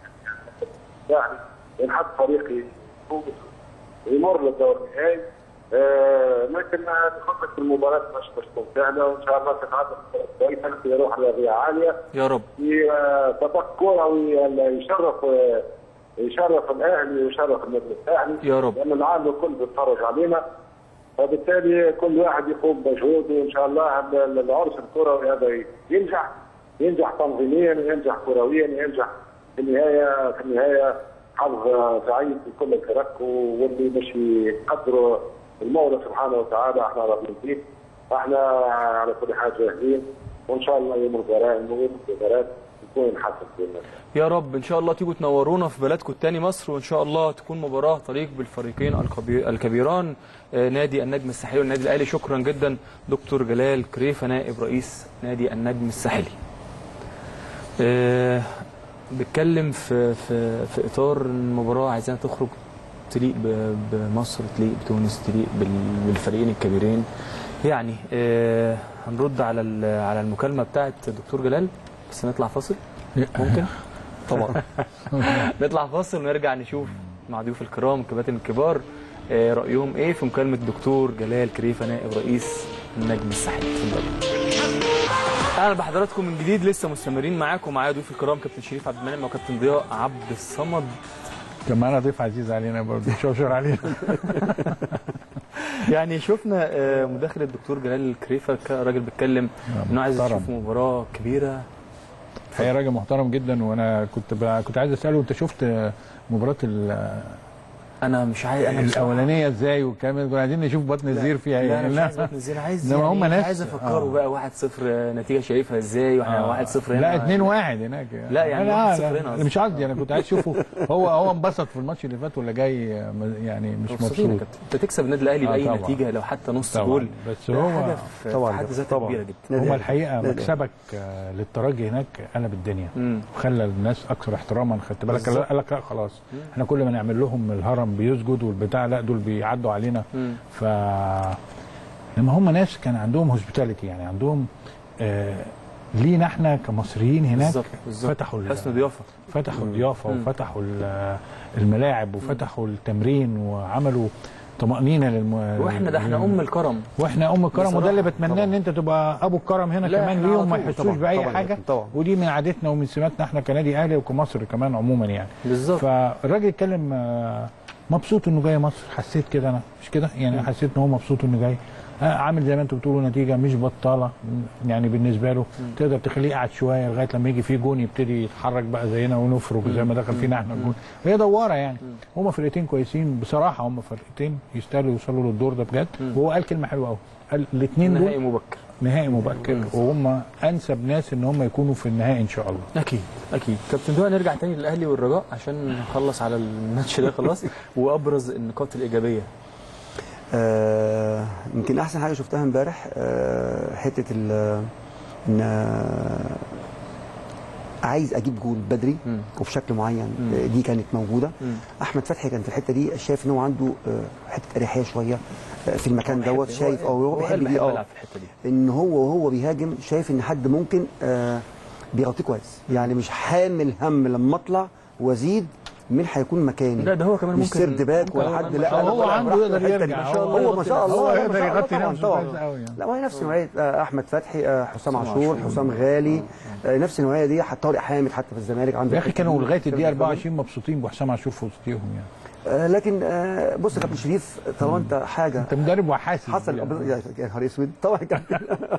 يعني ينحط فريقي يفوز ويمر للدور النهائي آه، لكن نخطط المباراة مش مش تكون سهلة وان شاء الله تتعدى كويسة في روح رياضية عالية يا رب في آه، تطق كروي اللي يشرف آه، يشرف الاهلي ويشرف النادي الاهلي يا رب. لان العالم الكل بيتفرج علينا فبالتالي كل واحد يقوم بمجهوده وان شاء الله هذا العرس الكروي هذا ينجح ينجح تنظيميا وينجح كرويا وينجح في النهايه في النهايه حظ سعيد لكل الفرق واللي مش يقدروا المولى سبحانه وتعالى احنا راضيين فيه احنا على كل حال جاهزين وان شاء الله يوم المباراه يوم المباراه يكون نحسن باذن الله يا رب ان شاء الله تيجوا تنورونا في بلدكم التاني مصر وان شاء الله تكون مباراه تليق بالفريقين الكبي- الكبيران آه، نادي النجم الساحلي والنادي الاهلي شكرا جدا دكتور جلال كريفه نائب رئيس نادي النجم الساحلي آه، بتكلم في في في اطار المباراه عايزينها تخرج تليق ب- بمصر تليق بتونس تليق بال- بالفريقين الكبيرين يعني آه، هنرد على ال- على المكالمه بتاعت دكتور جلال بس نطلع فاصل ممكن طبعا نطلع فاصل ونرجع نشوف مع ضيوف الكرام الكباتن الكبار آه، رايهم ايه في مكالمه الدكتور جلال كريفه نائب رئيس النجم الساحلي اتفضلوا اهلا بحضراتكم من جديد لسه مستمرين معاكم معايا ضيوف الكرام كابتن شريف عبد المنعم وكابتن ضياء عبد الصمد كان معانا ضيف عزيز علينا برضه شوشر علينا يعني شفنا آه، مداخله الدكتور جلال كريفه راجل بيتكلم انه عايز محترم. يشوف مباراه كبيره الحقيقه راجل محترم جدا وانا كنت ب... كنت عايز اساله انت شفت مباراه ال- انا مش عايز انا مش الاولانيه ازاي والكلام ده كنا عايزين نشوف بطن الزير فيها لا انا مش لا. عايز بطن الزين عايز إنما يعني هم ناس- عايز افكره آه. بقى 1-0 نتيجه شايفها ازاي واحنا 1-0 هنا لا 2 1 هناك لا، يعني لا 1-0 لا هنا قصدي. مش قصدي انا كنت عايز اشوفه هو هو انبسط في الماتش اللي فات ولا جاي يعني مش مبسوطين يا مبسوط كابتن. انت تكسب النادي الاهلي آه، باي طبعا. نتيجه لو حتى نص طبعا. جول بس ده هو حاجه في طبعا في حد كابتن، ذاتها طبعا. كبيره جدا نادي هو أهلي. الحقيقه نادي مكسبك آه، للترجي هناك قلب الدنيا مم. وخلى الناس اكثر احتراما خدت بالك بالظبط. قال لك لا خلاص احنا كل ما نعمل لهم الهرم بيسجد والبتاع لا دول بيعدوا علينا مم. ف لما هم ناس كان عندهم هوسبيتاليتي يعني عندهم آه لينا احنا كمصريين هناك بالظبط بالظبط فتحوا ال- حسن ضيافه فتحوا الضيافه مم. وفتحوا ال- الملاعب وفتحوا التمرين وعملوا طمانينه للم... واحنا ده احنا ام الكرم واحنا ام الكرم وده بصراحة. اللي بتمناه طبعا. ان انت تبقى ابو الكرم هنا لا، كمان إحنا ليهم ما على طول. يحسوش طبعا، باي طبعا، حاجه طبعا. ودي من عادتنا ومن سماتنا احنا كنادي اهلي وكمصر كمان عموما يعني بالظبط فالراجل اتكلم آه، مبسوط انه جاي مصر حسيت كده انا مش كده يعني حسيت ان هو مبسوط انه جاي آه، عامل زي ما انتوا بتقولوا نتيجه مش بطاله م- يعني بالنسبه له تقدر تخليه قاعد شويه لغايه لما يجي فيه جون يبتدي يتحرك بقى زينا ونفرك زي ما دخل فينا احنا الجون هي دواره يعني هما فرقتين كويسين بصراحه هما فرقتين يستاهلوا يوصلوا للدور ده بجد وهو قال كلمه حلوه قوي قال الاثنين نهائي دول مبكر نهائي مبكر وهم انسب ناس ان هم يكونوا في النهائي ان شاء الله اكيد اكيد كابتن دعاء نرجع تاني للاهلي والرجاء عشان نخلص على الماتش ده خلاص وابرز النقاط الايجابيه آه، يمكن احسن حاجه شفتها امبارح آه، حته ال ان آه، عايز اجيب جول بدري مم. وبشكل معين مم. آه، دي كانت موجوده مم. احمد فتحي كان في الحته دي شايف ان هو عنده آه، حته اريحيه شويه آه، في المكان دوت هو- شايف اه هو هو بيحب قلب دي يحب اه يلعب في الحته دي ان هو وهو بيهاجم شايف ان حد ممكن آه بيغطيه كويس يعني مش حامل هم لما اطلع وازيد مين هيكون مكاني لا ده هو كمان مش ممكن سيرد باك ممكن ولا هو حد كمان لا ما شاء لا، هو لا، عنده براحته يقدر الحتة دي. يرجع ما شاء الله هو ما شاء الله هو ما يقدر شاء الله يغطي طبعا نفسه طبعا كويس قوي يعني لا ما هي نفس نوعيه آه، احمد فتحي آه، حسام حسام عاشور عاشور. حسام غالي آه، نفس النوعيه دي حتى طارق حامد حتى في الزمالك عنده يا اخي الحتة كانوا دي. لغايه الدقيقه 24 مبسوطين بحسام عاشور في وسطيهم يعني آه، لكن آه، بص يا كابتن شريف طالما انت حاجه انت مدرب وحاسس حصل يعني. يا يا نهار اسود طبعا يا كابتن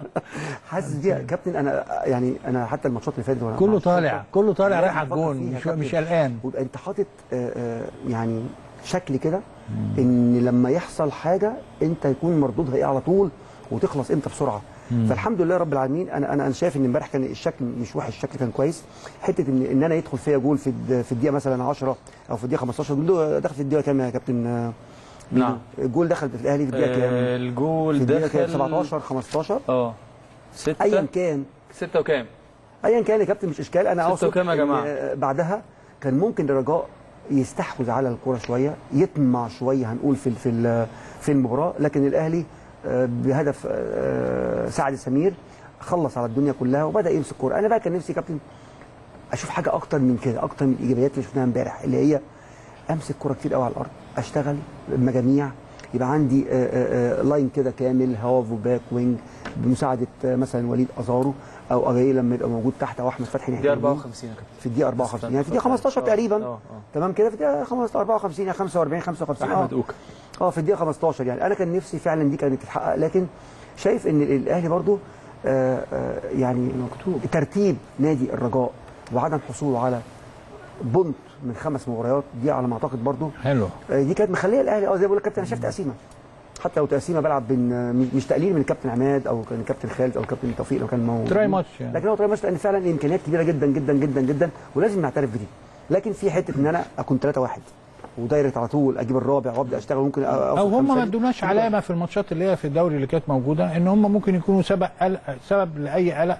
حاسس دي يا كابتن انا يعني انا حتى الماتشات اللي فاتت وأنا كله مع طالع الشرطة كله طالع لازم رايح على أفكر الجون فيها يا مش كابتن. مش قلقان ويبقى انت حاطط آه، آه، يعني شكل كده ان لما يحصل حاجه انت يكون مردودها ايه على طول وتخلص امتى بسرعه فالحمد لله رب العالمين انا انا انا شايف ان امبارح كان الشكل مش وحش الشكل كان كويس حته ان ان انا يدخل فيا جول في الد- في الدقيقه مثلا 10 او في الدقيقه 15 جول دخل في الدقيقه كام يا كابتن آه، نعم. الجول دخل في الاهلي في الدقيقه كام آه، في الجول الدقيقه كام دخل 17 15 اه ستة ايا كان ستة وكام؟ ايا كان يا كابتن مش اشكال انا ستة اقصد وكام يا إن، جماعة؟ آه، بعدها كان ممكن الرجاء يستحوذ على الكره شويه يطمع شويه هنقول في في ال- في المباراه لكن الاهلي آه، بهدف آه، سعد سمير خلص على الدنيا كلها وبدا يمسك كوره انا بقى كان نفسي يا كابتن اشوف حاجه اكتر من كده اكتر من الايجابيات اللي شفناها امبارح اللي هي امسك كوره كتير قوي على الارض اشتغل مجاميع يبقى عندي آه، آه، آه، لاين كده كامل هاف وباك وينج بمساعده آه، مثلا وليد ازارو او اجاي لما يبقى موجود تحت او احمد فتحي ناحيه دي اليمين. 54 يا كابتن في الدقيقه 54 يعني في الدقيقه 15 آه، تقريبا اه اه تمام كده في الدقيقه 15 54 يعني 45 55 اه احمد اوكا اه في الدقيقه 15 يعني انا كان نفسي فعلا دي كانت تتحقق لكن شايف ان الاهلي برضو آه آه يعني مكتوب. ترتيب نادي الرجاء وعدم حصوله على بونت من خمس مباريات دي على ما اعتقد برضو حلو آه، دي كانت مخليه الاهلي اه زي ما بقول لك كابتن انا شايف تقسيمه حتى لو تقسيمه بلعب بين آه، مش تقليل من الكابتن عماد او كان الكابتن خالد او الكابتن توفيق لو كان موجود تراي ماتش يعني لكن هو تراي ماتش لان فعلا الامكانيات كبيره جدا جدا جدا جدا ولازم نعترف بدي لكن في حته ان انا اكون 3 1 ودايركت على طول اجيب الرابع وابدا اشتغل ممكن او هم ما ادوناش علامه في الماتشات اللي هي في الدوري اللي كانت موجوده ان هم ممكن يكونوا سبب قلق سبب لاي قلق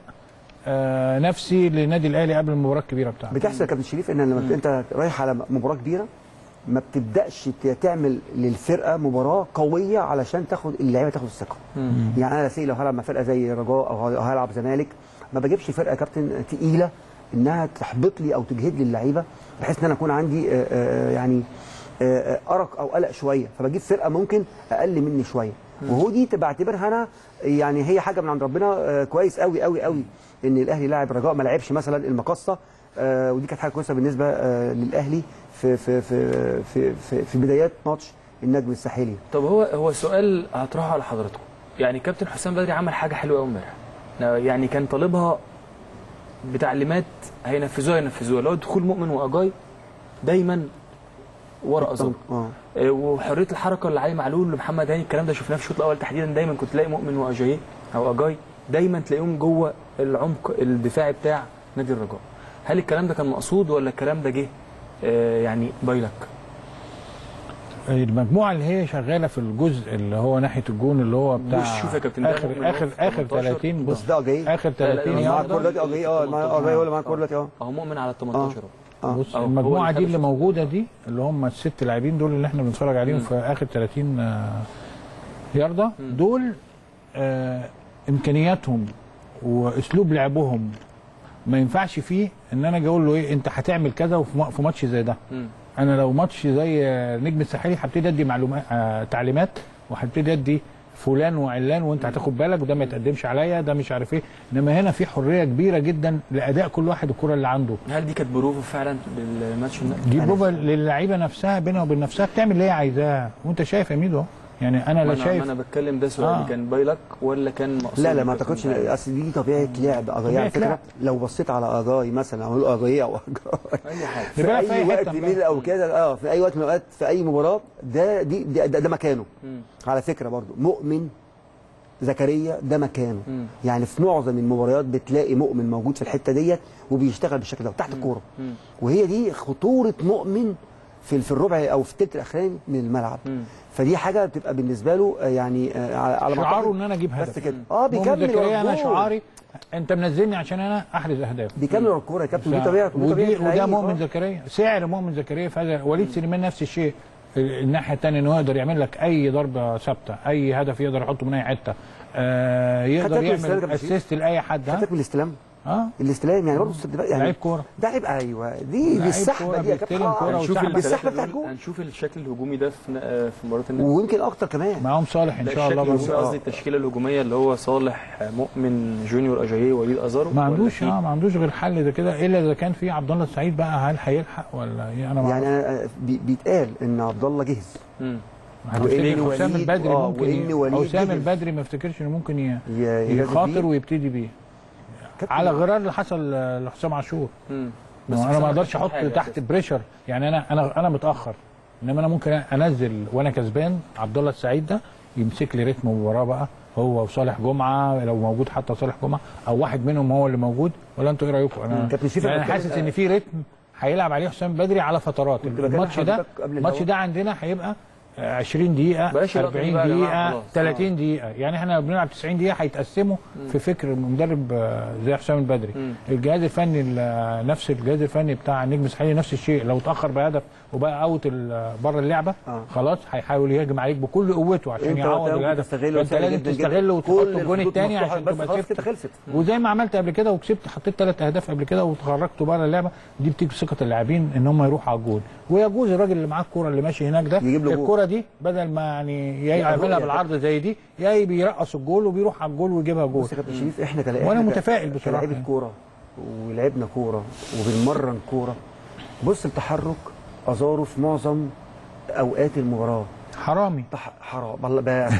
آه نفسي للنادي الاهلي قبل المباراه الكبيره بتاعته بتحصل يا كابتن شريف ان لما بت- انت رايح على مباراه كبيره ما بتبداش ت- تعمل للفرقه مباراه قويه علشان تاخد اللعيبه تاخد الثقه يعني انا سي لو هلعب مع فرقه زي رجاء او ه- هلعب زمالك ما بجيبش فرقه يا كابتن تقيله انها تحبط لي او تجهد لي اللعيبه بحيث ان انا اكون عندي آه، آه، يعني آه، آه، ارق او قلق شويه فبجيب فرقه ممكن اقل مني شويه وهو دي تبقى اعتبرها انا يعني هي حاجه من عند ربنا آه، كويس قوي قوي قوي ان الاهلي لاعب رجاء ما لعبش مثلا المقصه آه، ودي كانت حاجه كويسه بالنسبه آه، للاهلي في في في في في, في بدايات ماتش النجم الساحلي طب هو هو سؤال هطرحه على حضراتكم يعني كابتن حسام بدري عمل حاجه حلوه قوي امبارح يعني كان طالبها بتعليمات هينفذوها ينفذوها اللي هو دخول مؤمن واجاي دايما ورا ازار اه آه، وحريه الحركه اللي علي معلول لمحمد هاني الكلام ده شفناه في الشوط الاول تحديدا دايما كنت تلاقي مؤمن واجاي او اجاي دايما تلاقيهم جوه العمق الدفاعي بتاع نادي الرجاء هل الكلام ده كان مقصود ولا الكلام ده جه آه، يعني بايلك المجموعه اللي هي شغاله في الجزء اللي هو ناحيه الجون اللي هو بتاع بص شوف يا كابتن، ده اخر مؤمن اخر في اخر 18 30 بص بس ده جاي اخر لا، لا، 30 لا، معاه يارده الكوره دلوقتي اه جاي اه معاه- اه جاي هو اللي معاه الكوره دلوقتي اه اهو مؤمن على ال 18 اهو اه بص أو هو المجموعه اللي دي اللي خد موجوده دي اللي هم الست لاعبين دول اللي احنا بنتفرج عليهم في اخر 30 آه، يارده دول آه امكانياتهم واسلوب لعبهم ما ينفعش فيه ان انا اجي اقول له ايه انت هتعمل كذا وفي م- في ماتش زي ده مم. انا لو ماتش زي نجم الساحلي هبتدي ادي معلومات آه تعليمات وهبتدي ادي فلان وعلان وانت هتاخد بالك وده ما يتقدمش عليا ده مش عارف ايه انما هنا في حريه كبيره جدا لاداء كل واحد الكره اللي عنده هل دي كانت بروفه فعلا للماتش ده؟ دي بروفا للعيبه نفسها بينها وبين نفسها بتعمل اللي هي عايزاه وانت شايف يا ميدو يعني انا ما لا انا, شايف ما أنا بتكلم ده سؤالي آه. كان باي لك ولا كان مقصود لا لا ما بيكون اعتقدش فعلا؟ اصل دي طبيعه لعب اجاي طبيعة على فكره لعب. لو بصيت على اجاي مثلا او اجاي او اجاي اي حاجه في نبقى في اي أي وقت حتة من او كده اه في اي وقت من الاوقات في اي مباراه ده دي ده, ده, ده مكانه مم. على فكره برضو مؤمن زكريا ده مكانه مم. يعني في معظم المباريات بتلاقي مؤمن موجود في الحته ديت وبيشتغل بالشكل ده تحت الكوره مم. وهي دي خطوره مؤمن في في الربع او في الثلث الاخراني من الملعب مم. فدي حاجه بتبقى بالنسبه له آه، يعني آه، على على ما شعاره أعتقد ان انا اجيب هدف بس كده اه مؤمن بيكمل زكريا انا الجول. شعاري انت منزلني عشان انا احرز اهداف بيكمل ورا الكوره يا كابتن دي طبيعته دي ودي طبيعه وده اللعيب. مؤمن آه. زكريا سعر مؤمن زكريا في هذا وليد سليمان نفس الشيء الناحيه الثانيه انه يقدر يعمل لك اي ضربه ثابته اي هدف يقدر يحطه من اي حته آه يقدر خدت الاستلام يعمل يا كابتن اسيست لاي حد ها خدتك من الاستلام اه الاستلام يعني برضه يعني لعيب كوره ده عيب ايوه دي دي لعيب السحبه كورة دي يا بيستلم كابتن كورة آه، هنشوف وسحبة. بالسحبه الشكل بتاع الهجومي- الجول هنشوف الشكل الهجومي ده في ن- في مباراه النادي ويمكن اكتر كمان معاهم صالح ان لا شاء الله الشكل برضه. الهجومي قصدي التشكيله الهجوميه اللي هو صالح مؤمن جونيور اجاييه وليد ازارو ما ولا عندوش في- اه ما عندوش غير حل زي كده الا اذا كان في عبد الله السعيد بقى هل هيلحق ولا ايه انا ما يعني أعرفش. أنا- بي- بيتقال ان عبد الله جهز مم. هتفتكر وإن حسام وليد- البدري آه، ممكن وإن ي- وليد حسام جهز. البدري ما افتكرش انه ممكن ي- ي- يجازف يخاطر بيه. ويبتدي بيه كابتن، على غرار اللي حصل آه، لحسام عاشور مم. ما هو انا حسام ما اقدرش كانش احط حاجة تحت أساساً. بريشر يعني انا انا انا متاخر انما انا ممكن انزل وانا كسبان عبد الله السعيد ده يمسك لي رتم المباراه بقى هو وصالح جمعه لو موجود حتى صالح جمعه او واحد منهم هو اللي موجود ولا انتوا ايه رايكم انا كابتن شريف يعني أنا انا حاسس بتكلم- ان في رتم هيلعب عليه حسام بدري على فترات كنت بكلم الماتش ده حضرتك قبل الماتش الهوا. ده عندنا هيبقى آه، 20 دقيقة بلاش اللقطة دي 40 بقى يا جماعة دقيقة خلاص. 30 دقيقة يعني احنا بنلعب 90 دقيقة هيتقسموا في فكر مدرب آه، زي حسام البدري مم. الجهاز الفني ال- نفس الجهاز الفني بتاع النجم الساحلي نفس الشيء لو اتأخر بهدف وبقى اوت ال- بره اللعبة آه. خلاص هيحاول يهاجم عليك بكل قوته عشان انت يعوض وقتها ممكن الهدف تستغله فانت سهل لازم جداً جداً. تستغله وتحط كل الجون الخطوط الثاني مفتوحة، عشان بس تبقى خلاص كسبت كده خلصت وزي ما عملت قبل كده وكسبت حطيت ثلاث اهداف قبل كده وخرجته بره اللعبه دي بتيجي ثقه اللاعبين ان هم يروحوا على الجول ويجوز الراجل اللي معاه الكوره اللي ماشي هناك ده يجيب له جول. الكوره دي بدل ما يعني يا يعملها الرؤية بالعرض زي دي يا بيرقص الجول وبيروح على الجول ويجيبها جول بص يا كابتن شريف احنا كلاعب وأنا ك- متفائل بصراحة كلاعيبه يعني. كوره ولعبنا كوره وبنمرن كوره بص التحرك ازاره في معظم اوقات المباراه حرامي تح- حرام والله بقى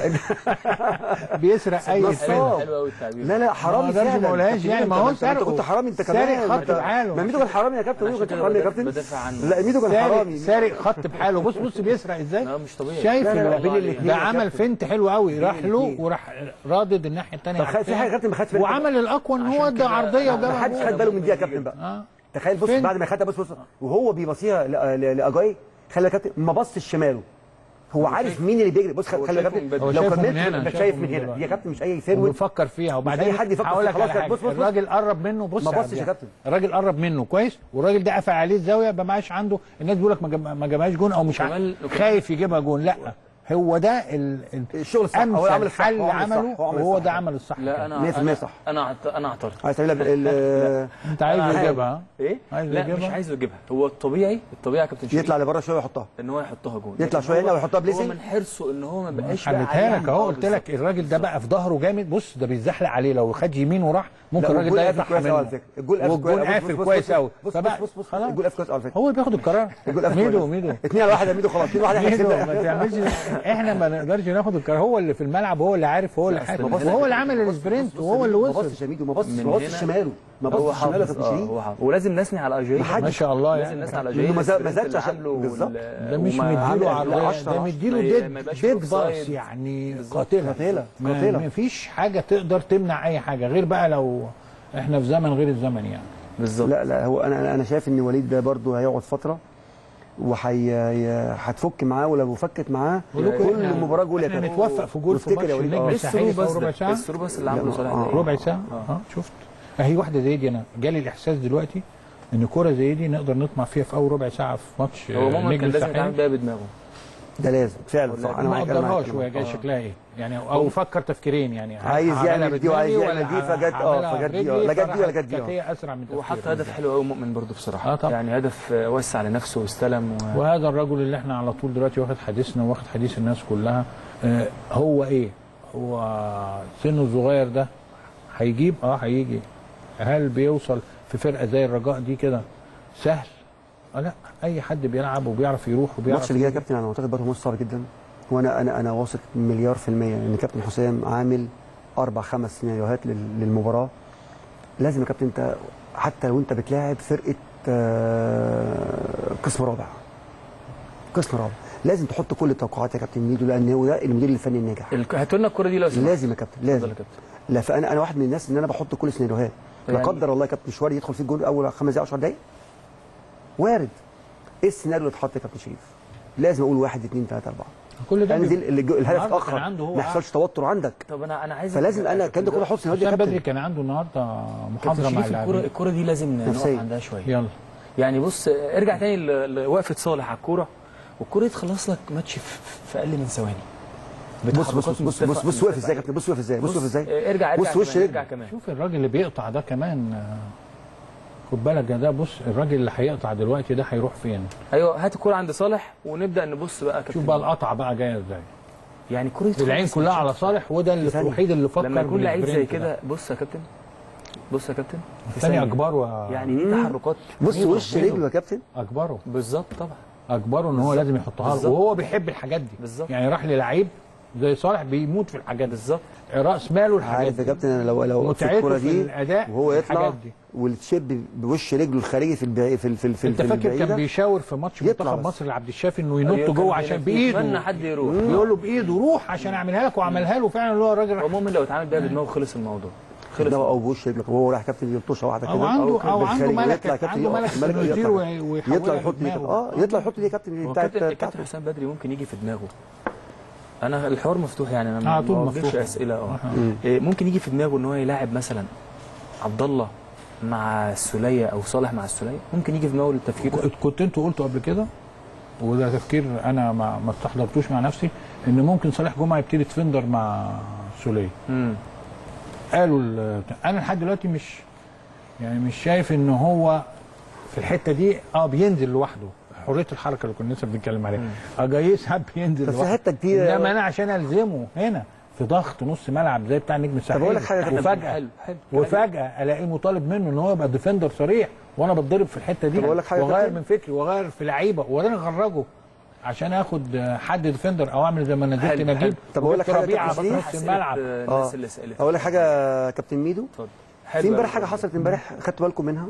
بيسرق اي نصاب. دفاع حلو قوي التعبير لا لا ما حرامي أقدرش فعلا ما أقولهاش كابتن يعني، ميدو، ما هو أنت- أنت سرقه. كنت حرامي انت سارق كمان خط ما أنت- بحاله. ما ميدو كان حرامي يا كابتن أنا ميدو عشان كان كده حرامي يا بدافع- كابتن بدافع عنه. لا ميدو كان سارق حرامي سارق خط بحاله بص بص بيسرق ازاي لا مش طبيعي شايف لا، لا، لا، ال- بين الاتنين ده يا عمل كابتن. فنت حلو قوي راح له الاتنين. وراح رادد الناحيه الثانيه طب خد- في حاجه يا كابتن ما خدش بالك وعمل الاقوى ان هو عشان ادى كده عرضيه ما ما وجابها حدش جول. خد باله من دي يا كابتن بقى اه تخيل بص فين؟ بعد ما خدها بص بص وهو بيبصيها ل- ل- لاجاي خلي يا كابتن ما بصش شماله هو عارف شايف- مين اللي بيجري بص هو خلي يا شايفه من كابتن بدري. هو لو شايفه من كملت هنا، انت شايفه شايف من من هنا دلوقتي. يا كابتن مش اي فيرويد وبيفكر فيها وبعدين أي حد يفكر هقول لك فيها. على خلاص، حاجه بص- بص- بص. الراجل قرب منه بص ما يا بصش يا عبد كابتن. الراجل قرب منه كويس والراجل ده قفل عليه الزاويه ما بقاش عنده الناس بيقول لك ما جاب- ما جابهاش جون او مش ع- وكمان- خايف يجيبها جون لا هو ده ال... ال- الشغل الصح هو عمل امثل الصح حل هو عمل الصح، عمله هو عمل وهو الصح. ده عمل الصح لا كده. انا 100% انا صح. انا اعت- انا اعترض عايز تعملها بال- ال- انت عايزه أنا يجيبها ها؟ ايه عايز لا يجيبها؟ مش عايزه يجيبها هو الطبيعي الطبيعي يا كابتن شريف يطلع لبره شويه ويحطها ان هو يحطها جون يطلع لكن شوية هو- هنا ويحطها هو بليسنج. من حرصه ان هو ما بقاش بقى حلتها عليه لك اهو آه، قلت بالظبط. لك الراجل ده بقى في ظهره جامد بص ده بيتزحلق عليه لو خد يمين وراح ممكن لا، الراجل والجول ده قافل يطلع كويس أوي على منه فكرة. الجول قافل والجول كويس. بص- قافل بص- كويس بص- قوي بص- فبقى بص- بص- خلاص الجول قافل كويس على فكره هو اللي بياخد القرار الجول قافل ميدو كويس. ميدو اتنين على واحد يا ميدو خلاص اتنين على واحد ميدو هيحسب ما تعملش احنا ما نقدرش ناخد القرار هو اللي في الملعب هو اللي عارف هو اللي حاسب ما بص- وهو اللي عمل السبرنت وهو اللي ما وصل بصش يا ميدو ما بصش من ما بصش هنا شماله ما هو بصش شماله يا حافظ كابتن اه شريف هو حافظ ولازم نثني على اجاي ما شاء الله لازم يعني نثني على اجاي إنه ما زاد- ما السبرنت زادش اللي عشان- عامله بالظبط. وال- ده مش وما- مديله عامل عرضيه عشرة ده عشرة. مديله ما ي- ديد ما يبقاش ديد في أوفسايد. باص يعني بالظبط. قاتله قاتلة، ما قاتلة. ما فيش حاجه تقدر تمنع اي حاجه غير بقى لو احنا في زمن غير الزمن يعني بالظبط لا لا هو انا انا شايف ان وليد ده برضه هيقعد فتره وهتفك معاه ولو فكت معاه ولكن كل إحنا- مباراه جول يا احنا كابتن. نتوفق في جول في وافتكر ماتش يا وليد النجم اه ايه الساحلي الثرو في بس ربع ده؟ ساعه الثرو بس اللي عامله لا، صالح آه. ده. ربع ساعه اه شفت اهي واحده زي دي انا جالي الاحساس دلوقتي ان كوره زي دي نقدر نطمع فيها في اول ربع ساعه في ماتش هو آه، ماما النجم كان لازم يتعامل الساحلي بيها بدماغه ده لازم فعلا صح انا ما معاك انا قدرهاش معاك هو جاي شكلها ايه يعني او فكر تفكيرين يعني عايز هعملها يعمل دي وعايز بدماغي يعمل ولا دي، فجت- اه، هعملها فجت دي، برجلي، لا جت دي ولا فراحت جت دي، كانت اه. هي اسرع من وحط تفكيري. هدف حلو قوي مؤمن برضه بصراحه آه طبعا. يعني هدف آه، وسع لنفسه واستلم و... وهذا الرجل اللي احنا على طول دلوقتي واخد حديثنا واخد حديث الناس كلها آه، هو ايه؟ هو سنه الصغير ده هيجيب اه هيجي هل بيوصل في فرقه زي الرجاء دي كده سهل؟ آه لا اي حد بيلعب وبيعرف يروح وبيعرف الماتش اللي جاي يا كابتن انا معتقد برضه ماتش صعب جدا وانا انا انا واثق مليار في الميه ان كابتن حسام عامل اربع خمس سيناريوهات لل- للمباراه لازم يا كابتن انت حتى لو انت بتلاعب فرقه آه، قسم رابع قسم رابع لازم تحط كل التوقعات يا كابتن ميدو لان هو ده المدير الفني الناجح الك- هاتوا لنا الكره دي لو سمحت لازم يا كابتن اتفضل لازم يا كابتن لا فانا انا واحد من الناس ان انا بحط كل السيناريوهات لا يعني- قدر الله يا كابتن مشواري يدخل في الجول اول خمس دقائق 10 دقائق وارد ايه السيناريو اللي اتحط يا كابتن شريف لازم اقول واحد اثنين ثلاثه اربعه كل ده انزل اللي الجو- الهدف النهاردة اتاخر كان عنده هو ما يحصلش توتر عندك طب انا انا عايز فلازم انا كان ده كله احط سيناريو يا حسام بدري كابتن كان عنده النهارده كابتن محاضره مع شريف الكره اللاعبين الكره دي لازم نقف نفسية. عندها شويه يلا يعني بص ارجع تاني ل- لوقفه صالح على الكوره والكوره دي تخلص لك ماتش في, في اقل من ثواني بص بص بص بص بص بص واقف ازاي يا كابتن بص واقف ازاي بص واقف ازاي ارجع ارجع بص وش كمان، رجله. ارجع كمان شوف الراجل اللي بيقطع ده كمان آه، خد بالك يا ده بص الراجل اللي هيقطع دلوقتي ده هيروح فين ايوه هات الكوره عند صالح ونبدا نبص بقى يا كابتن شوف بقى القطعه بقى جايه ازاي يعني الكوره دي العين تخلص كلها ماتش. على صالح وده اللي ثانية. الوحيد اللي فكر لما يكون لعيب زي بالسبرنت كده ده. بص يا كابتن بص يا كابتن في الثاني ثانية. اكبره يعني دي تحركات بص ميدو، وش ميدو. رجله يا كابتن اكبره بالظبط طبعا اكبره ان هو لازم يحطها له بالظبط. وهو بيحب الحاجات دي بالظبط. يعني راح للعيب زي صالح بيموت في الحاجات دي بالظبط راس ماله الحاجات عارف يا دي كابتن انا لو لو في متعته الكوره في دي الاداء وهو يطلع الحاجات دي. والتشيب بوش رجله الخارجي في البعي في ال- في ال- في ال- انت في فاكر كان البعيدة. بيشاور في ماتش يطلع منتخب بس. مصر لعبد الشافي انه ينط أيوة، جوه كان عشان بيتمنى بايده حد يروح بيقول له بايده روح عشان اعملها لك وعملها له فعلا اللي هو الراجل راح هو مؤمن لو اتعامل بيها بدماغه خلص الموضوع خلص ده او بوش رجله وهو رايح كابتن يلطشه واحده كده او عنده كان او عنده بالخارج ملكه ويطلع عنده كابتن ملكه يقف. انه يطلع- يطير وي- ويحولها يطلع يحط دي بدماغه. اه يطلع يحط دي يا كابتن هو بتاعت كابتن بتاعته كابتن حسام بدري ممكن يجي في دماغه انا الحوار مفتوح يعني انا على ما طول بوجهش مفتوح. اسئله اه مم. إيه، ممكن يجي في دماغه ان هو يلاعب مثلا عبد الله مع السوليه او صالح مع السوليه ممكن يجي في دماغه التفكير ده كنت- كنت انتوا قلتوا قبل كده وده تفكير انا ما ما استحضرتوش مع نفسي ان ممكن صالح جمعه يبتدي ديفندر مع سوليه امم قالوا ال- انا لحد دلوقتي مش يعني مش شايف ان هو في الحته دي اه بينزل لوحده حريه الحركه اللي كنا لسه بنتكلم عليها اه جاي يسحب ينزل بس في لوحده حته كتير انما انا عشان الزمه هنا في ضغط نص ملعب زي بتاع النجم الساحلي أقول لك حاجة يا كابتن. وفجاه حلو حلو وفجاه الاقيه مطالب منه ان هو يبقى ديفندر صريح وانا بتضرب في الحته دي طب أقول لك حاجة يا واغير كابتن. من فكري واغير في لعيبه وانا اخرجه عشان اخد حد ديفندر او اعمل زي ما نزلت حلو، نجيب حلو. طب أقول لك وجبت حاجة يا ربيعه كابتن في شريف؟ نص الملعب الناس آه. اللي سالت اقول لك حاجه يا كابتن ميدو اتفضل في حلو امبارح أوي. حاجه حصلت امبارح خدتوا بالكم منها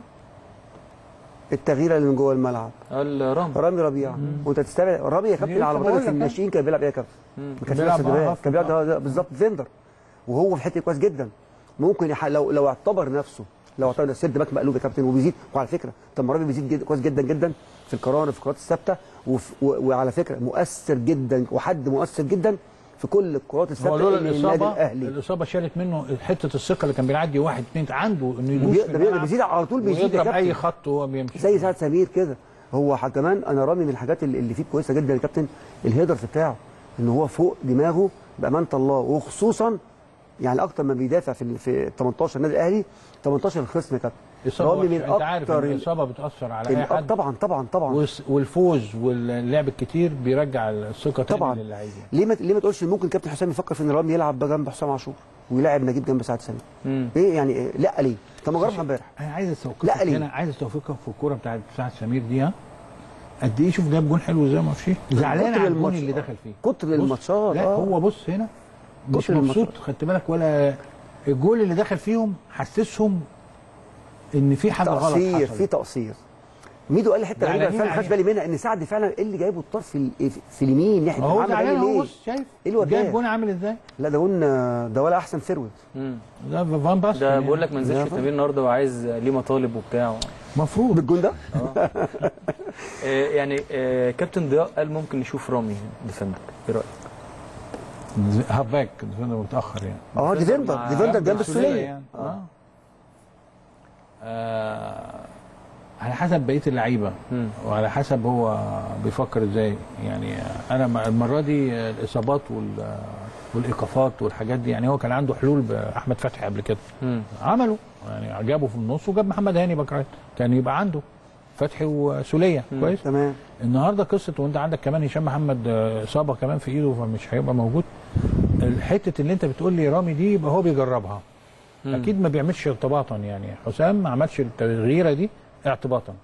التغيير اللي من جوه الملعب الرام رامي ربيعه وانت تستبعد رامي يا كابتن ليه؟ على طب ما أقول في لك الناشئين كان بيلعب ايه يا كابتن؟ ما كانش بيلعب بيلعب مع سدبات هاف. كان بيلعب ده- ده بالظبط فيندر وهو في حته كويس جدا ممكن يح... لو لو اعتبر نفسه لو اعتبر السد باك مقلوب يا كابتن وبيزيد وعلى فكره طب ما رامي بيزيد جدا كويس جدا جدا في القرار في الكرات الثابته وف... و... وعلى فكره مؤثر جدا وحد مؤثر جدا في كل الكرات هو الثابته لولا اللي النادي الاصابه الاهلي الاصابه شالت منه حته الثقه اللي كان بيعدي واحد اثنين عنده انه يدوس وبي- في ده بي- ده الملعب بيزيد على طول بيزيد يا ويضرب كابتن اي خط وهو بيمشي زي سعد سمير كده هو ح- كمان انا رامي من الحاجات اللي اللي فيه كويسه جدا يا كابتن الهيدرز بتاعه ان هو فوق دماغه بامانه الله وخصوصا يعني اكتر ما بيدافع في ال- في 18 النادي الاهلي 18 الخصم يا كابتن اصابه رامي من وحشة. انت عارف اكتر ان ال- الاصابه بتاثر على اي ال- حد طبعا طبعا طبعا والس- والفوز واللعب الكتير بيرجع الثقه تاني طبعا للعيبه ليه ما ليه ما تقولش ممكن كابتن حسام يفكر في ان رامي يلعب جنب حسام عاشور ويلاعب نجيب جنب سعد سمير مم. ايه يعني إيه؟ لا ليه طب ما جربها امبارح انا عايز استوقفك لا، ليه؟ هنا عايز استوقفك في الكوره بتاعت سعد سمير دي ها قد ايه شوف جاب جون حلو ازاي ما فيش زعلان كتر على الجون الماتش- اللي دخل فيه كتر بص، الماتشات لا آه. هو بص هنا مش كتر مبسوط الماتشات. خدت بالك ولا الجول اللي دخل فيهم حسسهم ان في حاجه غلط تقصير حصلت في تقصير ميدو قال لي حته غريبه زعلانين فعلا ما خدش عليه. بالي منها ان سعد فعلا إيه اللي جايبه الطرف في ال- في اليمين ناحيه هو عمل زعلان عليه اهو ليه؟ بص شايف ايه الوداع؟ جاب جون عامل ازاي لا ده جون ده ولا احسن فيرود مم. ده فان باس ده بقول لك ما نزلش لا، التمرين النهارده وعايز ليه مطالب وبتاع المفروض بالجون ده آه، يعني آه، كابتن ضياء قال ممكن نشوف رامي ديفندر ايه رايك؟ هافاك ديفندر متاخر يعني اه ديفندر مع- ديفندر جنب السولية السوليه يعني. آه. آه. على حسب بقيه اللعيبه مم. وعلى حسب هو بيفكر ازاي يعني انا م- المره دي الاصابات وال والايقافات والحاجات دي يعني هو كان عنده حلول باحمد فتحي قبل كده مم. عمله يعني جابه في النص وجاب محمد هاني بكرات كان يبقى عنده فتحي وسوليه كويس تمام النهارده قصه وانت عندك كمان هشام محمد آه، اصابه كمان في ايده فمش هيبقى موجود الحته اللي انت بتقول لي رامي دي يبقى هو بيجربها مم. اكيد ما بيعملش ارتباطا يعني حسام ما عملش التغييره دي اعتباطا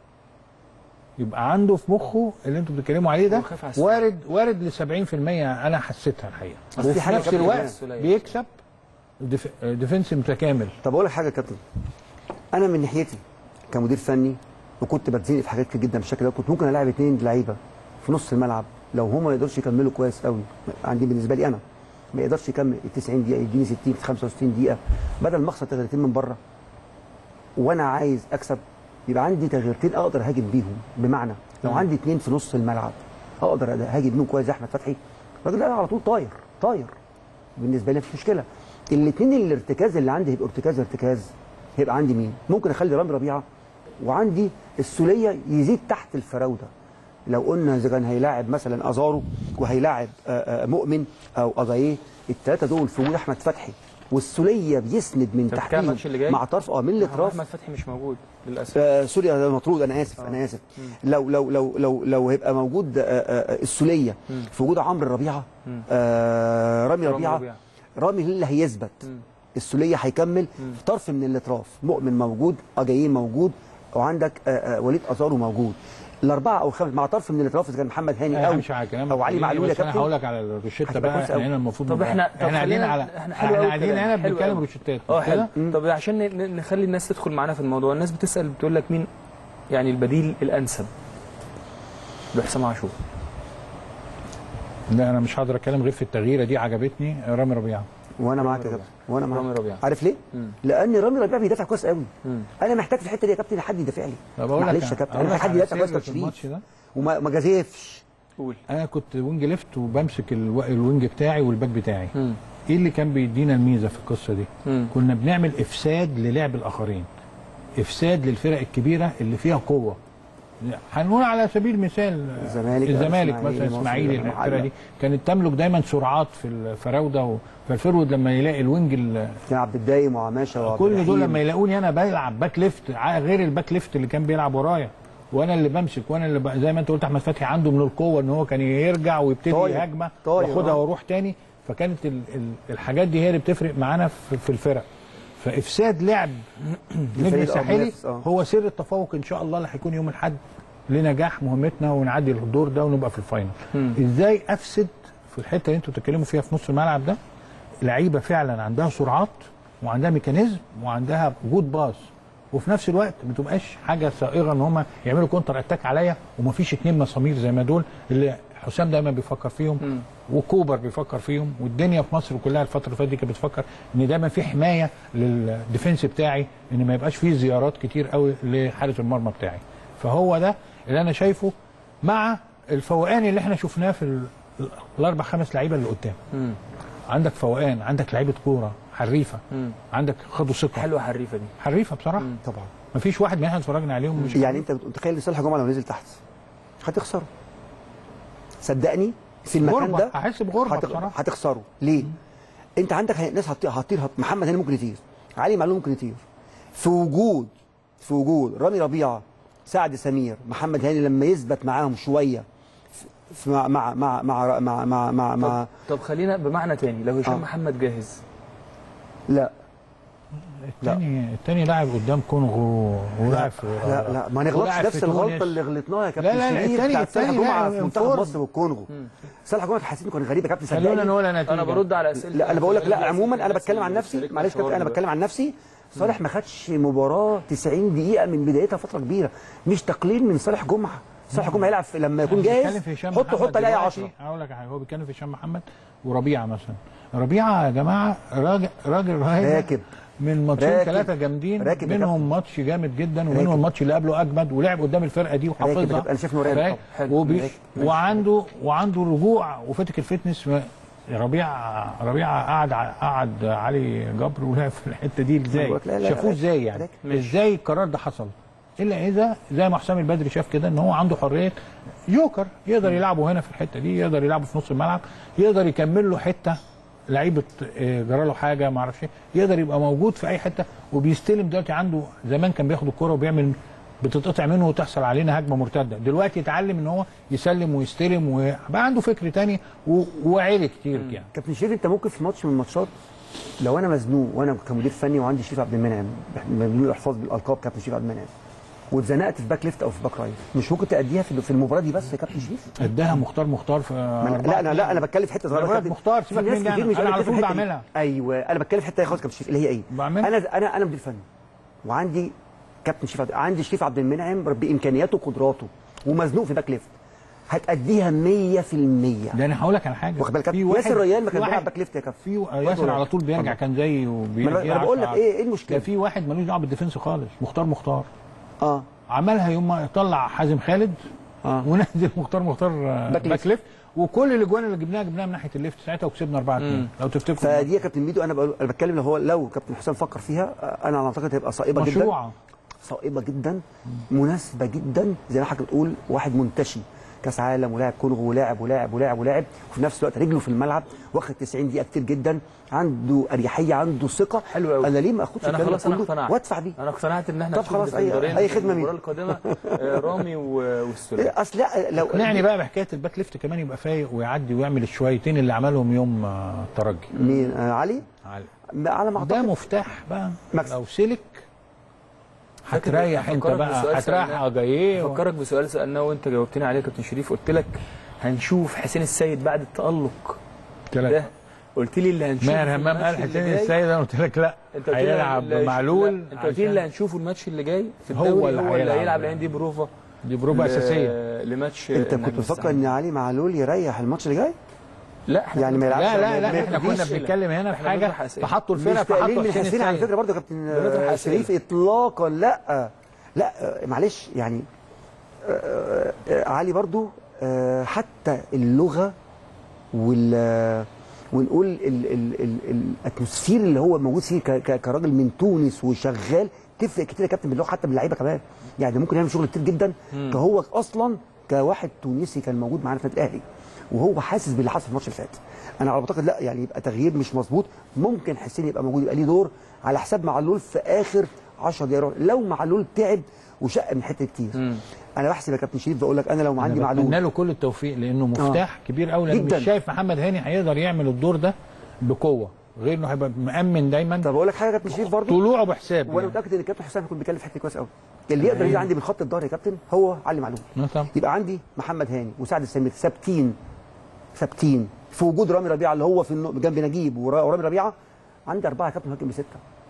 يبقى عنده في مخه اللي انتوا بتتكلموا عليه ده هو خايف على السولية. وارد وارد ل 70% انا حسيتها الحقيقه بس في وفي حاجة نفس كابتن الوقت السولية. بيكسب ديف... ديفنس متكامل طب اقول لك حاجه يا كابتن انا من ناحيتي كمدير فني وكنت بتزنق في حاجات كتير جدا بالشكل ده كنت ممكن العب اثنين لعيبه في نص الملعب لو هما ما يقدرش يكملوا كويس قوي عندي بالنسبه لي انا ما يقدرش يكمل ال 90 دقيقه يديني 60 في 65 دقيقه بدل ما اخسر تغييرتين من بره وانا عايز اكسب يبقى عندي تغييرتين اقدر اهاجم بيهم بمعنى لو عندي اثنين في نص الملعب اقدر اهاجم بيهم كويس زي احمد فتحي الراجل ده على طول طاير طاير بالنسبه لي مفيش مشكله الاثنين الارتكاز اللي عندي هيبقوا ارتكاز ارتكاز هيبقى عندي مين ممكن اخلي رامي ربيعه وعندي السوليه يزيد تحت الفراوده لو قلنا اذا كان هيلاعب مثلا ازارو وهيلاعب آه، آه، مؤمن او اجاييه الثلاثه دول في وجود احمد فتحي والسوليه بيسند من طب كام تحتيهم الماتش اللي جاي؟ مع طرف اه من الاطراف احمد فتحي مش موجود للاسف آه سوري انا مطرود انا اسف انا اسف لو لو لو لو لو هيبقى موجود آه آه السوليه في وجود عمرو ربيعه آه رامي رامي ربيعه ربيعة. رامي اللي هيثبت السوليه هيكمل في طرف من الاطراف مؤمن موجود اجايين موجود وعندك آه آه وليد ازارو موجود الاربعه او الخمس مع طرف من الاطراف اذا كان محمد هاني انا او همشي على كلامك او علي خليني معلول يا بس انا هقول كابتن لك على الروشته هتبقى بقى كويس احنا أوي. هنا المفروض طب نبقى- احنا طب احنا قاعدين خلينا- على احنا حلو احنا أوي قاعدين الكلام، هنا حلو بنتكلم أوي. روشتات اه مش حلو كده؟ طب عشان ن- ن- نخلي الناس تدخل معانا في الموضوع الناس بتسال بتقول لك مين يعني البديل الانسب لحسام عاشور لا انا مش هقدر اتكلم غير في التغييره دي عجبتني رامي ربيعه وانا معاك يا ربيعة. كابتن وانا معاك رامي ربيعة. عارف ليه؟ مم. لان رامي ربيعه بيدافع كويس قوي مم. انا محتاج في الحته دي يا كابتن حد يدافع لي طب اقول لك معلش يا كابتن أقول انا لك محتاج حد على يدافع كويس سر كابتن في الماتش شريف ده وما ما جازفش قول انا كنت وينج ليفت وبمسك الو- الوينج بتاعي والباك بتاعي مم. ايه اللي كان بيدينا الميزه في القصه دي مم. كنا بنعمل افساد للعب الاخرين افساد للفرق الكبيره اللي فيها قوه هنقول على سبيل المثال الزمالك، الزمالك الإسماعيلي، مثلا مصر، اسماعيلي المحلة. الفرقه دي كانت تملك دايما سرعات في الفراوده و- فالفرود لما يلاقي الوينج ال- كان عبد الدايم وعماشه وعبد كل دول الرحيم. لما يلاقوني انا بلعب باك ليفت ع- غير الباك ليفت اللي كان بيلعب ورايا وانا اللي بمسك وانا اللي ب... زي ما انت قلت احمد فتحي عنده من القوه ان هو كان يرجع ويبتدي طاير. هجمه طاير، واخدها آه. واروح تاني فكانت ال... ال... الحاجات دي هي اللي بتفرق معانا في, في الفرق فافساد لعب نجم الفريق الساحلي المنافس، آه. هو سر التفوق ان شاء الله اللي هيكون يوم الاحد لنجاح مهمتنا ونعدي الدور ده ونبقى في الفاينل مم. ازاي افسد في الحته اللي انتوا بتتكلموا فيها في نص الملعب ده لعيبه فعلا عندها سرعات وعندها ميكانيزم وعندها وجود باص وفي نفس الوقت ما تبقاش حاجه صائغه ان هم يعملوا كونتر اتاك عليا ومفيش اتنين مسامير زي ما دول اللي حسام دايما بيفكر فيهم وكوبر بيفكر فيهم والدنيا في مصر كلها الفتره اللي فاتت دي كانت بتفكر ان دايما في حمايه للديفنس بتاعي ان ما يبقاش فيه زيارات كتير قوي لحارس المرمى بتاعي فهو ده اللي انا شايفه مع الفوقان اللي احنا شفناه في ال- الاربع خمس لعيبه اللي قدام مم. عندك فوقان عندك لعيبه كوره حريفه مم. عندك خدوا ثقه حلوه حريفه دي حريفه بصراحه طبعا مفيش واحد من احنا اتفرجنا عليهم مش يعني انت متخيل ان صالح جمعه لو نزل تحت هتخسره صدقني في المكان غربه ده هحس بغربه هت- بصراحه هتخسره ليه؟ انت عندك هي- ناس هتطير هتطير هت- محمد هاني ممكن يطير علي معلول ممكن يطير في وجود في وجود رامي ربيعه سعد سمير محمد هاني لما يثبت معاهم شويه في- في مع مع مع مع مع مع, مع, مع طب خلينا بمعنى تاني لو هشام آه. محمد جاهز لا الثاني الثاني لاعب قدام كونغو ولاعب في لا لا ما نغلطش ولاعب نفس في الغلطه تونس. اللي غلطناها يا لا، كابتن لا، لا، شريف التاني- بتاعت صالح التاني جمعه لاعب في منتخب فورم. مصر والكونغو صالح جمعه حسيت كان غريب يا كابتن خلونا صدقني نقول نتيجه انا برد على اسئله لا انا بقول لك لا عموما انا بتكلم عن نفسي معلش كابتن انا بتكلم عن نفسي صالح ما خدش مباراه 90 دقيقه من بدايتها فتره كبيره مش تقليل من صالح جمعه صالح جمعه يلعب في- لما يكون بيتكلم جاهز في هشام حط محمد حط عليه دلوقتي. 10 هقول لك حاجه هو بيتكلم في هشام محمد وربيعه مثلا ربيعه يا جماعه راجل راجل راجل راكب. من ماتشين راكب. ثلاثه جامدين راكب يا منهم ماتش جامد جدا ومنهم راكب. الماتش اللي قبله اجمد ولعب قدام الفرقه دي راكب يا وحافظها كابتن. أنا شايف إنه راكب. فاهم؟ حلو. وبي... راكب. وعنده وعنده رجوع وفاتك الفتنس ربيع ربيع قعد قعد علي جبر ولعب في الحته دي ازاي بقولك لا، لا، شافوه راكب. ازاي يعني راكب. ازاي القرار ده حصل الا اذا زي ما حسام البدري شاف كده ان هو عنده حريه جوكر يقدر يلعبه هنا في الحته دي يقدر يلعبه في نص الملعب يقدر يكمل له حته لعيبه آه، جرى له حاجه ما اعرفش ايه يقدر يبقى موجود في اي حته وبيستلم دلوقتي عنده زمان كان بياخد الكره وبيعمل بتتقطع منه وتحصل علينا هجمه مرتده دلوقتي اتعلم ان هو يسلم ويستلم وبقى عنده فكر تاني و- وعالي كتير يعني كابتن شريف انت ممكن في ماتش من الماتشات لو انا مزنوق وانا كمدير فني وعندي شريف عبد المنعم ممنوع احفاظ بالالقاب كابتن شريف عبد المنعم واتزنقت في باك ليفت او في باك رايت مش ممكن تاديها في في المباراه دي بس يا كابتن شريف اداها مختار مختار في ما أنا- لا انا لا انا بتكلم في حته صغيره أنا بقولك كابتن. مختار، في سيبك ناس مني كتير أنا. مش أنا قادرة على تفهم طول الحتة دي. بعملها. ايوه انا بتكلم في حته خالص كابتن شريف اللي هي ايه بعملها. انا انا انا مدير فني وعندي كابتن شريف عبد- عندي شريف عبد المنعم بامكانياته وقدراته ومزنوق في باك ليفت هتأديها 100% ده انا هقول لك على حاجه واخد بالك في كابتن واحد- ياسر ريان ما في كان واحد- بيلعب باك ليفت يا كابتن في ياسر على طول بيرجع كان زي ما أنا- أنا بقول لك إيه- إيه المشكلة؟ ده في واحد ملوش دعوه بالديفنس خالص مختار مختار اه عملها يوم ما طلع حازم خالد آه. ونزل مختار مختار آه، باك باك ليفت. ليفت وكل الاجوان اللي جبناها جبناها من ناحيه الليفت ساعتها وكسبنا 4 2 لو تفتكروا فدي يا كابتن ميدو انا بقول انا بتكلم لو هو لو كابتن حسام فكر فيها آه، انا اعتقد هتبقى صائبه جدا مشروعه صائبه جدا مناسبه جدا زي ما حضرتك بتقول واحد منتشي كاس عالم ولاعب كونغو ولاعب ولاعب ولاعب ولاعب وفي نفس الوقت رجله في الملعب واخد 90 دقيقه كتير جدا عنده اريحيه عنده ثقه حلو أوي. انا ليه ما اخدش انا الكلام خلاص ده انا كله اقتنعت وادفع بيه انا اقتنعت ان احنا طب هنشوف خلاص، أي- ديفندرين أي في خدمة المباراه مين؟ القادمه آه، رامي و- والسوليه إيه، اصل لا لو اقنعني بقى بحكايه الباك ليفت كمان يبقى فايق ويعدي ويعمل الشويتين اللي عملهم يوم آه، الترجي مين آه علي علي. ما- على ما ده اعتقد مفتاح بقى مكسب. لو سلك فاكر هتريح انت أفكرك بقى بسؤال هتريح سألناه. اجاييه و- افكرك بسؤال سالناه وانت جاوبتني عليه يا كابتن شريف قلت لك هنشوف حسين السيد بعد التالق قلت لك ده قلت لي اللي هنشوفه ماهر في همام الماتش قال اللي حسين جاي- السيد انا قلت لك لا انت قلت لي هيلعب اللي هيش- معلول لا، انت قلت لي عشان- اللي هنشوفه الماتش اللي جاي في هو الدوري اللي هو اللي هيلعب. هيلعب العين دي بروفا دي بروبة ل- اساسيه لماتش انت النجم كنت بتفكر الساحلي. ان علي معلول يريح الماتش اللي جاي لا احنا يعني ما يلعبش لا لا ما- لا ما احنا كنا يبتديش. بنتكلم هنا في احنا حاجه بنطرح أسئلة. فحطوا مش الفرقه تقليل فحطوا من حسين حسين على السيد فكره برضه يا كابتن بنطرح آه، أسئلة. شريف اطلاقا لا لا آه، معلش يعني آه، آه، علي برضه آه، حتى اللغه وال ونقول ال- ال- ال- الاتموسفير اللي هو موجود فيه ك- ك- كراجل من تونس وشغال تفرق كتير يا كابتن باللغه حتى باللعيبه كمان يعني ده ممكن يعمل شغل كتير جدا كهو اصلا كواحد تونسي كان موجود معانا في النادي الاهلي وهو حاسس باللي حصل في الماتش اللي فات انا على ما اعتقد لا يعني يبقى تغيير مش مظبوط ممكن حسين يبقى موجود يبقى ليه دور على حساب معلول في اخر 10 دقايق لو معلول تعب وشق من حته كتير انا بحسب يا كابتن شريف بقول لك انا لو ما عندي انا بتمنى معلول له كل التوفيق لانه مفتاح كبير قوي لانه جداً. مش شايف محمد هاني هيقدر يعمل الدور ده بقوه غير انه هيبقى مأمن دايما طب اقول لك حاجه يا كابتن شريف برضه طلوعه بحساب وانا يعني. متاكد ان الكابتن حسام هيكون بيتكلم في حته كويس قوي اللي يقدر يجي عندي من خط الظهر يا كابتن هو علي معلول مثلا يبقى عندي محمد هاني وسعد السمير ثابتين ثابتين في وجود رامي ربيعه اللي هو في النو- جنب نجيب ورا- ورامي ربيعه عندي اربعه يا كابتن بهاجم بسته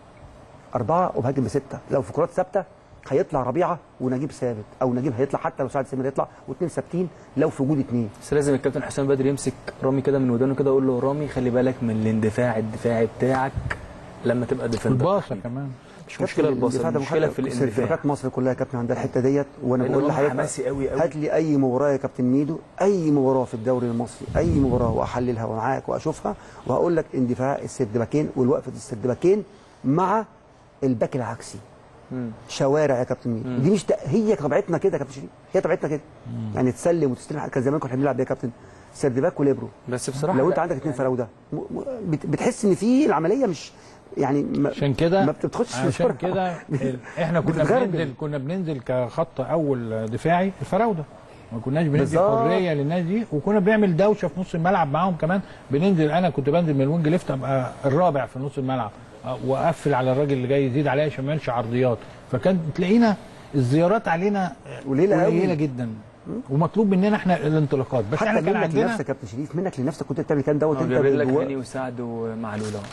اربعه وبهاجم بسته لو في كرات ثابته هيطلع ربيعه ونجيب ثابت او نجيب هيطلع حتى لو سعد السمير يطلع واثنين ثابتين لو في وجود اثنين بس لازم الكابتن حسام بدري يمسك رامي كده من ودانه كده ويقول له رامي خلي بالك من الاندفاع الدفاعي بتاعك لما تبقى ديفندر الباصه كمان مش مشكله الباص المشكله في الاندفاع سيرفيكات مصر كلها يا كابتن عندها الحته ديت وانا لأن بقول هو لحضرتك حماسي قوي قوي. هات لي اي مباراه يا كابتن ميدو اي مباراه في الدوري المصري اي مباراه واحللها ومعاك واشوفها وهقول لك اندفاع السد باكين والوقفه السد باكين مع الباك العكسي مم. شوارع يا كابتن ميدو دي مش ت... هي طبيعتنا كده يا كابتن شريف هي طبيعتنا كده يعني تسلم وتستلم كان زمان كنا بنلعب بيها يا كابتن سرد باك وليبرو بس بصراحه لو لا. انت عندك اثنين فراوده م- م- بت- بتحس ان في العمليه مش يعني ما عشان كده ما بتدخلش عشان بسرعة. كده ال- احنا كنا بتتغربل. بننزل كنا بننزل كخط اول دفاعي الفراوده ما كناش بندي بالظبط. حريه للناس دي وكنا بنعمل دوشه في نص الملعب معاهم كمان بننزل انا كنت بنزل من الوينج ليفت ابقى الرابع في نص الملعب أه، واقفل على الراجل اللي جاي يزيد عليا عشان ما يعملش عرضيات فكان تلاقينا الزيارات علينا قليلة قوي. قليله جدا ومطلوب مننا احنا الانطلاقات بس حتى احنا كان منك عندنا لنفسك يا كابتن شريف منك لنفسك كنت بتعمل كام دوت هو انت جايبين لك جوا- هاني وسعد ومعلول اهو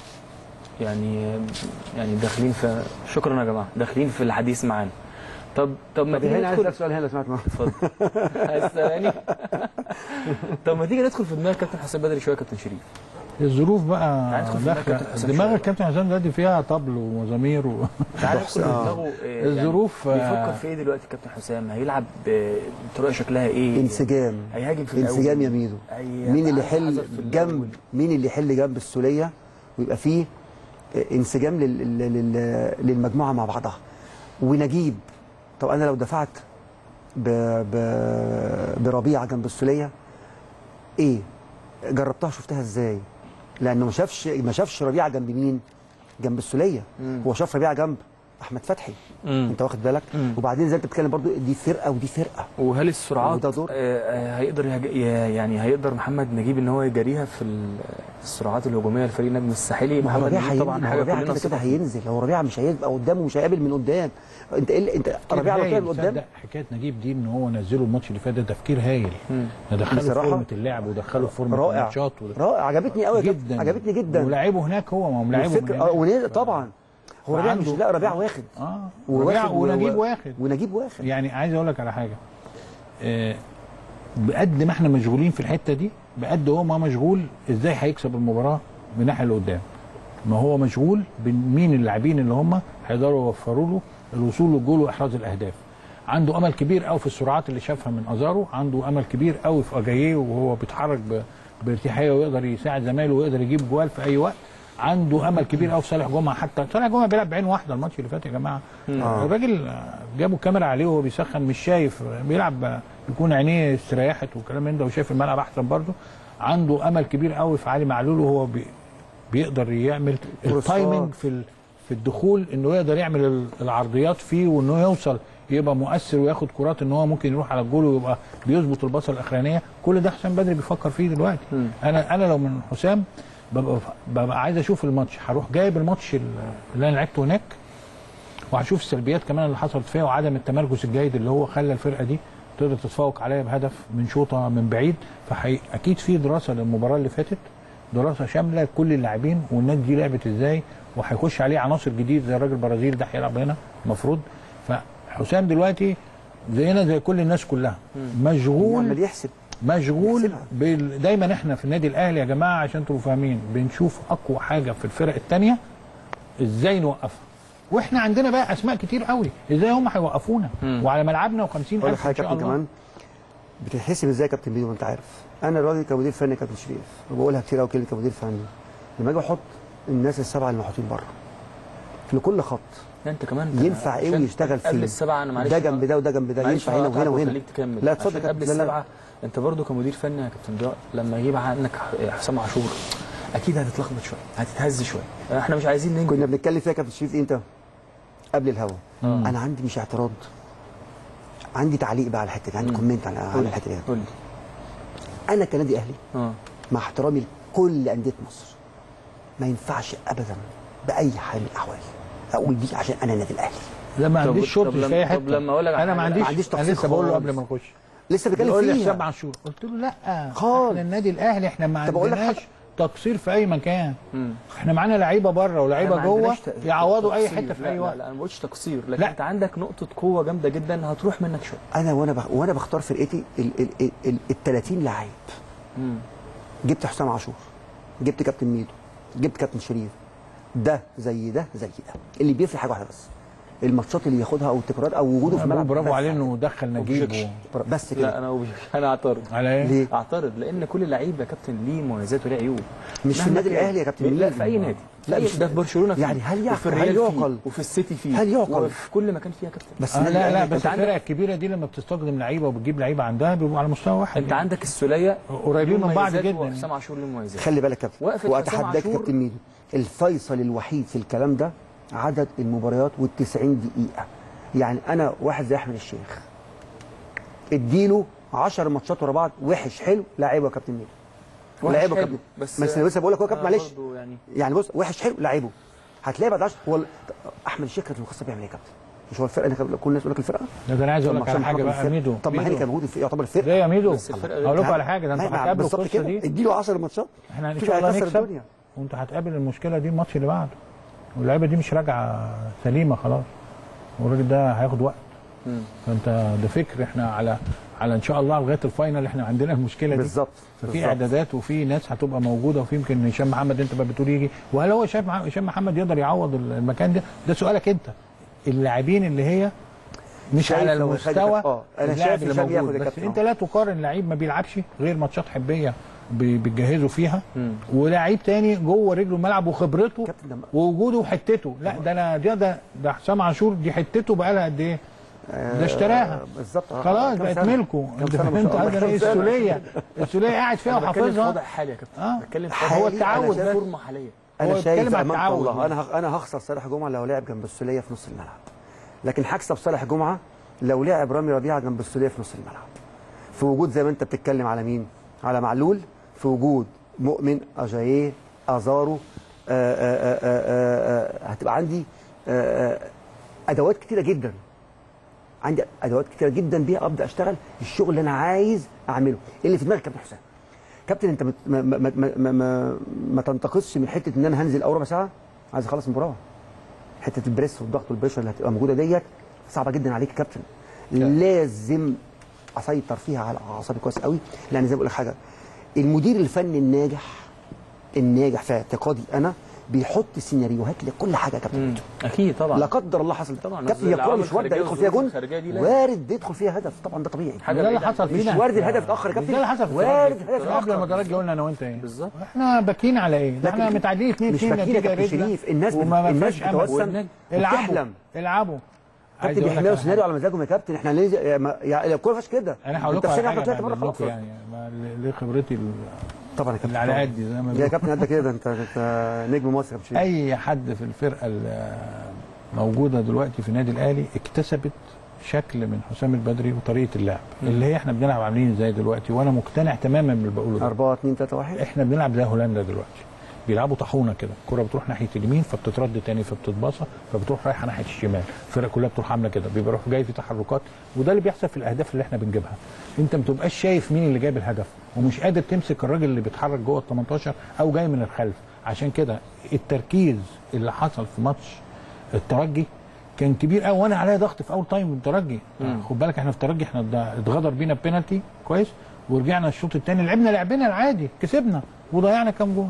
يعني يعني داخلين في شكرا يا جماعه داخلين في الحديث معانا طب طب ما طب تيجي هنا عايز ندخل اسالك سؤال هنا لو سمحت معاك. اتفضل عايز تسالني طب ما تيجي ندخل في دماغ كابتن حسام بدري شويه يا كابتن شريف الظروف بقى تعال ندخل في دماغ داخله كابتن حسام دماغ شوية. الكابتن حسام دلوقتي فيها طبل ومزامير و... تعال ندخل في دماغه آه، يعني الظروف، آه، بيفكر في ايه دلوقتي كابتن حسام هيلعب آه، بطريقه شكلها ايه انسجام هيهاجم في الاول انسجام يا ميدو هي- مين اللي هيحذر يحل في الأول. جنب مين اللي يحل جنب السوليه ويبقى فيه انسجام لل... لل... لل... للمجموعه مع بعضها ونجيب طب انا لو دفعت ب... ب... بربيعه جنب السوليه ايه جربتها شفتها ازاي لانه ما شافش ما شافش ربيعه جنب مين جنب السوليه هو شاف ربيعه جنب احمد فتحي مم. انت واخد بالك مم. وبعدين زي انت بتتكلم برضو دي فرقه ودي فرقه وهل السرعات وده دور. آه، آه، هيقدر يهج... ي- يعني هيقدر محمد نجيب ان هو يجاريها في ال- السرعات الهجوميه لفريق النجم الساحلي ما هو محمد ربيعه نجيب هينزل طبعا ما هو حاجه ربيعه كلنا كده كده ثقة فيه. هينزل هو ربيعه مش هيبقى قدامه مش هيقابل من قدام انت ايه اللي- انت ربيعه لو طلع من قدام تصدق حكايه نجيب دي ان هو نزله الماتش اللي فات ده تفكير هايل مم. ندخله في بصراحة فورمه اللعب ودخله في فورمه رائع الماتشات وده. رائع عجبتني قوي يا كابتن، جدا عجبتني جدا ولاعبه هناك هو ما هو ملاعبه والفكره من اه هناك. ونزل طبعا هو ربيعه مش وعنده- لا ربيعه واخد اه وواخد وربيع- ونجيب و- واخد ونجيب واخد يعني عايز اقول لك على حاجه آه، بقد ما احنا مشغولين في الحته دي بقد هو ما مشغول ازاي هيكسب المباراه من الناحيه اللي قدام ما هو مشغول بمين اللاعبين اللي هم هيقدروا يوفروا له الوصول للجول واحراز الاهداف عنده امل كبير قوي في السرعات اللي شافها من ازارو عنده امل كبير قوي في اجاييه وهو بيتحرك ب- بارتياحيه ويقدر يساعد زمايله ويقدر يجيب جوال في اي وقت عنده امل كبير قوي في صالح جمعه حتى صالح جمعه بيلعب بعين واحده الماتش اللي فات يا جماعه آه. الراجل جابوا الكاميرا عليه وهو بيسخن مش شايف بيلعب يكون عينيه استريحت وكلام من ده وشايف الملعب احسن برضه عنده امل كبير قوي في علي معلول وهو بي بيقدر يعمل كروسات. التايمنج في ال- في الدخول انه يقدر يعمل ال- العرضيات فيه وانه يوصل يبقى مؤثر وياخد كرات ان هو ممكن يروح على الجول ويبقى بيظبط البصه الاخرانيه كل ده حسام بدري بيفكر فيه دلوقتي مم. انا انا لو من حسام ببقى ببقى عايز اشوف الماتش هروح جايب الماتش اللي انا لعبته هناك وهشوف السلبيات كمان اللي حصلت فيها وعدم التمركز الجيد اللي هو خلى الفرقه دي تقدر تتفوق عليا بهدف من شوطه من بعيد فاكيد في دراسه للمباراه اللي فاتت دراسه شامله كل اللاعبين والناس دي لعبت ازاي وهيخش عليه عناصر جديد زي الراجل البرازيل ده هيلعب هنا المفروض فحسام دلوقتي زينا زي كل الناس كلها مشغول عمال يحسب مشغول يحسبها. بال... دايما احنا في النادي الاهلي يا جماعه عشان تبقوا فاهمين بنشوف اقوى حاجه في الفرق الثانيه ازاي نوقفها واحنا عندنا بقى اسماء كتير قوي ازاي هم هيوقفونا وعلى ملعبنا و50 اقول لك الف حاجه ان يا شاء كابتن الله كمان بتتحسب ازاي يا كابتن بيدو ما انت عارف انا دلوقتي كمدير فني كابتن شريف وبقولها كتير قوي كلمه كمدير فني لما اجي احط الناس السبعه اللي محطوطين بره في كل خط انت كمان ينفع ايه عشان ويشتغل فيه قبل السبعه انا معلش ده جنب ده وده جنب ده معلش ينفع هنا هقطعك وهنا وهنا وأخليك تكمل لا عشان اتفضل يا قبل كابتن. لا، لا. السبعه انت برضو كمدير فني يا كابتن ضياء لما يجيب عنك حسام عاشور اكيد هتتلخبط شويه هتتهز شويه احنا مش عايزين ننجم كنا بنتكلم فيها يا كابتن شريف امتى قبل الهوا آه. انا عندي مش اعتراض عندي تعليق بقى على الحته دي عندي مم. كومنت على على قول الحته دي قول لي انا كنادي اهلي اه مع احترامي لكل انديه مصر ما ينفعش ابدا باي حال من الاحوال اقول دي عشان انا النادي الاهلي لا ما طب- عنديش شرط طب في لما- اي طب حته لما أقول لك على انا ما حاجة، عنديش ما عنديش انا تفصيل لسه بقول له خالص. قبل ما نخش لسه بتكلم بيقول لي فيها حسام عاشور قلت له لا خالص. احنا النادي الاهلي احنا ما طب أقول لك عندناش حاجة. تقصير في اي مكان مم. احنا معانا لعيبه بره ولاعيبه ما جوه عندناش ت- يعوضوا اي تقصير. حته في لا اي لا, وقت لا انا ما بقولش تقصير لكن لا. انت عندك نقطه قوه جامده جدا هتروح منك شويه انا وانا بخ... وانا بختار فرقتي ال ال ال ال ال 30 لعيب مم. جبت حسام عاشور جبت كابتن ميدو جبت كابتن شريف ده زي ده زي ده اللي بيفرق حاجه واحده بس الماتشات اللي ياخدها او التكرارات او وجوده في أنا بقول الملعب برافو بس. عليه انه دخل نجيب و... بس لا كده انا وبش... انا اعترض على ايه؟ ليه؟ اعترض لان كل لعيب يا كابتن ليه مميزات وليه عيوب مش في مهما النادي كان. الأهلي يا كابتن لا مين؟ في اي نادي لا، لا مش- ده في برشلونه فيه يعني هل يعقل- وفي هل الريال يعقل؟ فيه وفي السيتي فيه هل يعقل؟ وفي كل مكان فيه يا كابتن بس آه النادي لا لا الأهلي بس أنت عندك- الفرق الكبيره دي لما بتستخدم لعيبه وبتجيب لعيبه عندها بيبقوا على مستوى واحد انت عندك السوليه قريبين من بعض مميزات جدا. وحسام عاشور له مميزات خلي بالك يا كابتن وقفت حسام واتحداك عاشور. كابتن ميدو الفيصل الوحيد في الكلام ده عدد المباريات وال90 دقيقه يعني انا واحد زي احمد الشيخ اديله 10 ماتشات ورا بعض وحش حلو لعيبه يا كابتن ميدو وحش لعيبه يا حلو، كابتن بس- بس بس بقول لك هو يا كابتن آه، معلش برضو يعني يعني بص وحش حلو لعيبه هتلاقي بعد 10 هو ال- احمد الشيخ كانت المخصصه بيعمل ايه يا كابتن؟ مش هو الفرقه اللي كان- كل الناس يقول لك الفرقه ده انا عايز اقول طب لك على عشان حاجه محمد بقى الفرقة. ميدو طب ما هاني ميدو. كان موجود في يعتبر الفرقه ليه يا ميدو بس الفرقة- اقول لكم على حاجه ده انتوا ما- ما- هتقابلوا بالظبط القصه كده دي اديله 10 ماتشات احنا ان شوف شاء الله هيكسر نكسب الدنيا. وانت هتقابل المشكله دي الماتش اللي بعده واللعيبه دي مش راجعه سليمه خلاص والراجل ده هياخد وقت مم. فانت ده فكر احنا على على ان شاء الله لغايه الفاينل احنا عندنا المشكله دي بالظبط ففي بالظبط. اعدادات وفي ناس هتبقى موجوده وفي يمكن هشام محمد انت بقى بتقول يجي وهل هو شايف مع- هشام محمد يقدر يعوض المكان ده ده سؤالك انت اللاعبين اللي هي مش شايف على لو خدت- المستوى اه، أنا اللاعب شايف اللي هشام ياخد موجود يا بس كابتن، انت اه. لا تقارن لعيب ما بيلعبش غير ماتشات حبيه بي- بتجهزوا فيها مم. ولاعيب تاني جوه رجله الملعب وخبرته كابتن ده- ووجوده وحتته لا ده انا ده ده ده حسام عاشور دي حتته بقى لها قد ايه ده اشتراها بالظبط آه. خلاص كام بقت سنة؟ ملكه كام انت سنة ما انت شاء الله؟ عايز كام ايه سنة؟ السوليه السوليه قاعد فيها انا بتكلم في وحافظها وضع حالي يا كابتن اه بتكلم في حالي، هو أنا التعود شايف بس فورمه حاليه انا هو شايف بيتكلم عن امام التعود الله يعني. انا ه- انا هخسر صالح جمعه لو لعب جنب السوليه في نص الملعب لكن هكسب صالح جمعه لو لعب رامي ربيعه جنب السوليه في نص الملعب في وجود زي ما انت بتتكلم على مين على معلول في وجود مؤمن اجاييه ازارو آآ آآ آآ آآ هتبقى عندي آآ آآ ادوات كتيره جدا عندي ادوات كتيره جدا بيها ابدا اشتغل الشغل اللي انا عايز اعمله اللي في دماغك كابتن حسام كابتن انت مت- ما, ما, ما, ما, ما, ما تنتقصش من حته ان انا هنزل اول ربع ساعه عايز اخلص المباراه حته البريس والضغط والبريشر اللي هتبقى موجوده ديت صعبه جدا عليك يا كابتن لازم اسيطر فيها على اعصابي كويس قوي لان زي ما بقول لك حاجه المدير الفني الناجح الناجح في اعتقادي انا بيحط سيناريوهات لكل حاجه يا كابتن مم. ميدو. اكيد طبعا لا قدر الله حصل طبعا، كابتن هي الكوره العوامل مش وارده الخارجية يدخل فيها والظروف جون الخارجية دي لازم. وارد يدخل فيها هدف طبعا ده طبيعي ده اللي بعيد عن حصل كل فينا مش وارد الهدف اتاخر يا مش كابتن ده اللي حصل في وارد الترجي. الهدف قبل ما اتاخر الترجي قلنا انا وانت ايه بالظبط. احنا باكين على ايه ده احنا لكن متعادلين 2 مش 2 باكين يا نتيجه كابتن رجله شريف، الناس بت- وما الناس فيهاش امل بتوسم العبوا وبتحلم. العبوا عايز كابتن أقول لك بيحملوا على سيناريو حاجة. على مزاجهم يا كابتن احنا ليه يا ما- يعني الكوره فيهاش كده انا هقول انت لكم في على سنه حاجه طلعت بره بعد خلاص إذنكم يعني ما- ليه خبرتي ال- طبعا يا كابتن اللي على طبعاً. قدي زي ما يا بيقولوا. كابتن انت كده انت انت نجم مصر يا كابتن شريف. اي حد في الفرقه اللي موجوده دلوقتي في النادي الاهلي اكتسبت شكل من حسام البدري وطريقه اللعب اللي هي احنا بنلعب عاملين ازاي دلوقتي وانا مقتنع تماما باللي بقوله ده 4 2 3 1 احنا بنلعب زي هولندا دلوقتي بيلعبوا طاحونه كده الكره بتروح ناحيه اليمين فبتترد تاني فبتتباصى فبتروح رايحه ناحيه الشمال الفرقه كلها بتروح عامله كده بيروح جاي في تحركات وده اللي بيحصل في الاهداف اللي احنا بنجيبها انت ما بتبقاش شايف مين اللي جايب الهدف ومش قادر تمسك الراجل اللي بيتحرك جوه ال 18 او جاي من الخلف عشان كده التركيز اللي حصل في ماتش الترجي كان كبير قوي وانا عليا ضغط في اول تايم الترجي خد بالك احنا في الترجي احنا اتض- اتغدر بينا بينالتي كويس ورجعنا الشوط الثاني لعبنا لعبنا العادي كسبنا وضيعنا كام جول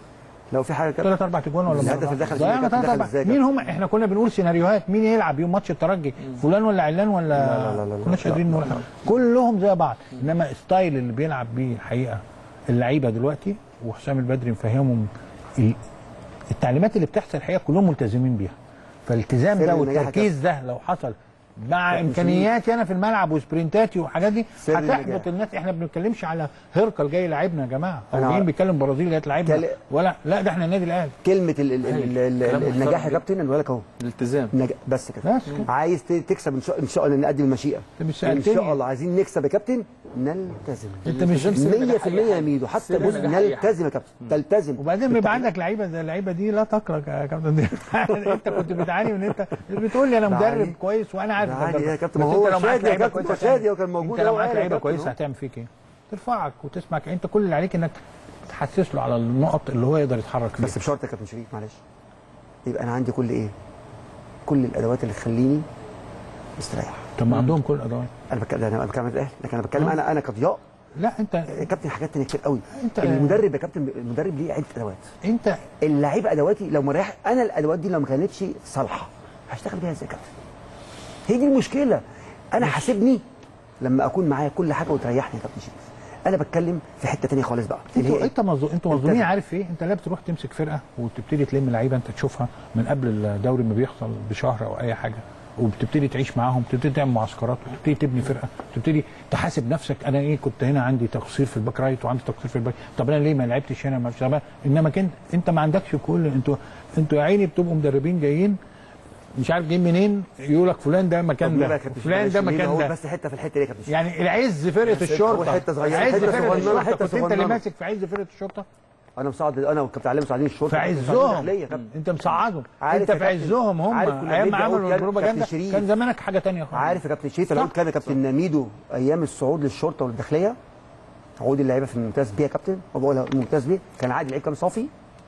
لو في حاجه يا كابتن ثلاث اربع تجوان ولا الهدف مرة؟ اللي دخل ضيعنا فينا ثلاث دخل اربع إزاي يا مين كابتن؟ هم احنا كنا بنقول سيناريوهات مين يلعب يوم ماتش الترجي فلان ولا علان ولا لا، لا، لا، لا، كناش لا، قادرين نقول حاجة. كلهم زي بعض انما ستايل اللي بيلعب بيه الحقيقه اللعيبه دلوقتي وحسام البدري مفهمهم ال- التعليمات اللي بتحصل الحقيقه كلهم ملتزمين بيها فالالتزام سر ده النجاح يا والتركيز ده لو حصل مع كابتن امكانياتي انا في الملعب وسبرنتاتي والحاجات دي سر النجاح. هتحبط الناس احنا ما بنتكلمش على هركل جاي يلعبنا يا جماعه او أنا جايين عارف. بيتكلم برازيل جاي تلعبنا كل- ولا لا ده احنا النادي الاهلي كلمه ال ال ال ال كلام ال النجاح يا محترم كابتن انا بقول لك اهو الالتزام نج- بس كده بس كده. عايز ت- تكسب ان شاء ان شاء الله نقدم المشيئه أنت مش ان سألتني. شاء الله عايزين نكسب يا كابتن نلتزم انت مش الالتزام سر 100% نجاح أي يا حاجة. ميدو حتى سر بص نجاح أي حاجة. نلتزم يا كابتن تلتزم وبعدين بيبقى عندك لعيبه زي اللعيبه دي لا تقلق يا كابتن دي. انت كنت بتعاني من انت بتقول لي انا بعاني. مدرب كويس وانا عارف بعاني إنك يا مدرب. كابتن، بس ما انت هو لو معاك شادي يا لعيبة كابتن، كويسة ما شادي هتعمل- هو كان موجود انت لو أهو معاك قال يا لعيبه كابتن كويسه أهو. هتعمل فيك ايه؟ ترفعك وتسمع انت كل اللي عليك انك تحسس له على النقط اللي هو يقدر يتحرك فيها بس بشرط يا كابتن شريف معلش يبقى انا عندي كل ايه كل الادوات اللي تخليني مستريح طب ما عندهم كل الادوات انا بتكلم انا بتكلم عن الاهلي لكن انا بتكلم انا انا كضياء لا انت يا كابتن حاجات تانية كتير قوي انت- المدرب يا كابتن المدرب ليه عده ادوات انت اللعيب ادواتي لو مريح انا الادوات دي لو ما كانتش صالحه هشتغل بيها ازاي يا كابتن هي دي المشكله انا حاسبني لما اكون معايا كل حاجه وتريحني يا كابتن شريف انا بتكلم في حته تانية خالص بقى اللي هي انتوا إيه؟ انت مظلوم انتوا مظلومين التزم. عارف ايه انت لا بتروح تمسك فرقه وتبتدي تلم لعيبه انت تشوفها من قبل الدوري ما بيحصل بشهر او اي حاجه وبتبتدي تعيش معاهم تبتدي تعمل معسكرات وتبتدي تبني فرقه تبتدي تحاسب نفسك انا ايه كنت هنا عندي تقصير في الباك رايت وعندي تقصير في الباك طب انا ليه ما لعبتش هنا ما طب انما كنت انت ما عندكش كل انتوا انتوا يا عيني بتبقوا مدربين جايين مش عارف جايين منين يقول لك فلان ده طب مكان ليه بقى ده يا كابتن فلان شريف؟ ده معلش، ليه مكان بقول ده بس حته في الحته دي يا كابتن شريف؟ يعني العز فرقه بس الشرطه هو حتة صغيرة، عز حتة فرقه صغننة، الشرطه حتة كنت انت اللي صغننة. ماسك في عز فرقه الشرطه انا مساعد انا والكابتن علي مساعدين الشرطه في مساعدين عزهم الداخلية يا كابتن. انت مساعدهم عارف انت يا في كابتن- عزهم هم عارف كنا ايام ما بنيجي عملوا أقول كابتن البروباجندا شريف. كان زمانك حاجه تانية خالص عارف يا كابتن شريف انا صح. قلت كام يا كابتن ميدو ايام الصعود للشرطه والداخليه عقود اللعيبه في الممتاز بيه يا كابتن وبقولها الممتاز بيه كان عادي لعيب كام صافي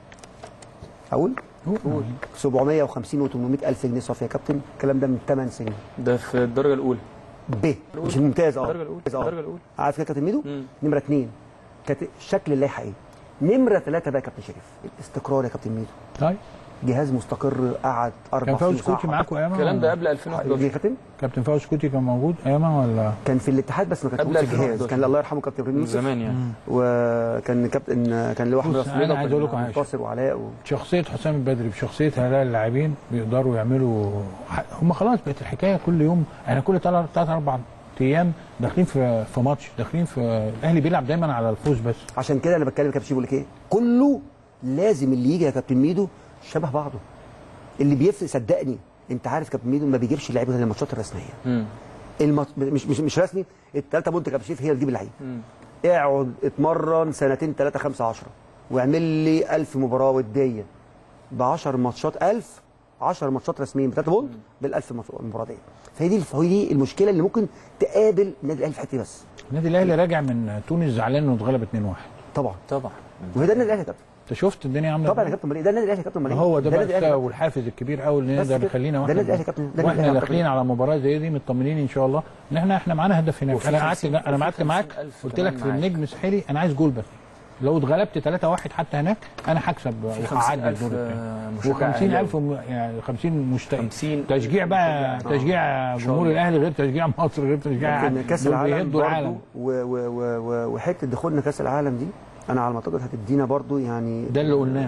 اقول قول 750 و 800 الف جنيه صافي يا كابتن الكلام ده من 8 سنين ده في الدرجه الاولى ب مش الممتاز اه الدرجه الاولى آه. الدرجه الاولى عارف كده يا كابتن ميدو مم. نمره اثنين كانت شكل اللائحه ايه نمره ثلاثه بقى يا كابتن شريف الاستقرار يا كابتن ميدو طيب جهاز مستقر قعد اربع كان فوز سنين كوتي صح؟ معاكم ايامها الكلام ده ولا؟ قبل 2011 دي كابتن كابتن فوز كوتي كان موجود ايامها ولا كان في الاتحاد بس ما كانش قبل موجود في الجهاز 2011. كان الله يرحمه كابتن ابراهيم من يوسف زمان يعني وكان كابتن كان له احمد بص، راس أنا رضا عايز أقول لكم حاجة. منتصر وعلاء و... شخصيه حسام البدري بشخصيه هؤلاء اللاعبين بيقدروا يعملوا ح- هم خلاص بقت الحكايه كل يوم احنا كل ثلاث ثلاث اربع ايام داخلين في في ماتش داخلين في الاهلي بيلعب دايما على الفوز بس عشان كده انا بتكلم كابتن شيبو بقول لك ايه كله لازم اللي يجي يا كابتن ميدو شبه بعضه اللي بيفرق صدقني انت عارف كابتن ميدو ما بيجيبش اللعيبه غير الماتشات الرسميه مم. المط... مش مش مش رسمي الثلاثه بونت كابتن شريف هي اللي تجيب اللعيبه مم. اقعد اتمرن سنتين ثلاثه خمسه 10 واعمل لي 1000 مباراه وديه ب 10 ماتشات 1000 10 ماتشات رسميين بثلاثه بونت بال 1000 مباراه دي فهي دي هي دي المشكله اللي ممكن تقابل النادي الاهلي في حته بس النادي الاهلي راجع من تونس زعلان انه اتغلب 2-1 طبعا طبعا وهي ده النادي الاهلي يا كابتن انت شفت الدنيا عامله طبعا يا إزاي؟ كابتن مالي ده النادي الاهلي يا كابتن مالي هو ده النادي بقى الأهلي. والحافز الكبير قوي اللي بس نقدر كده. يخلينا ده واحنا النادي الأهلي كابتن، ده النادي واحنا الأهلي داخلين كابتن. على مباراه زي دي مطمنين ان شاء الله ان احنا احنا معانا هدف هناك وفي انا قعدت 50 انا قعدت معاك 50,000 قلت كمان لك في معاك. النجم الساحلي انا عايز جول بس لو اتغلبت 3-1 حتى هناك انا هكسب في وهعدي 50,000 الدور الثاني مشجع و50000 وم- يعني 50 مشتاق 50 تشجيع بقى تشجيع جمهور الاهلي غير تشجيع مصر غير تشجيع لكن كاس دول العالم بيهدوا برضو العالم و- و- و- و- وحته دخولنا كاس العالم دي انا على ما اعتقد هتدينا برضو يعني ده اللي قلناه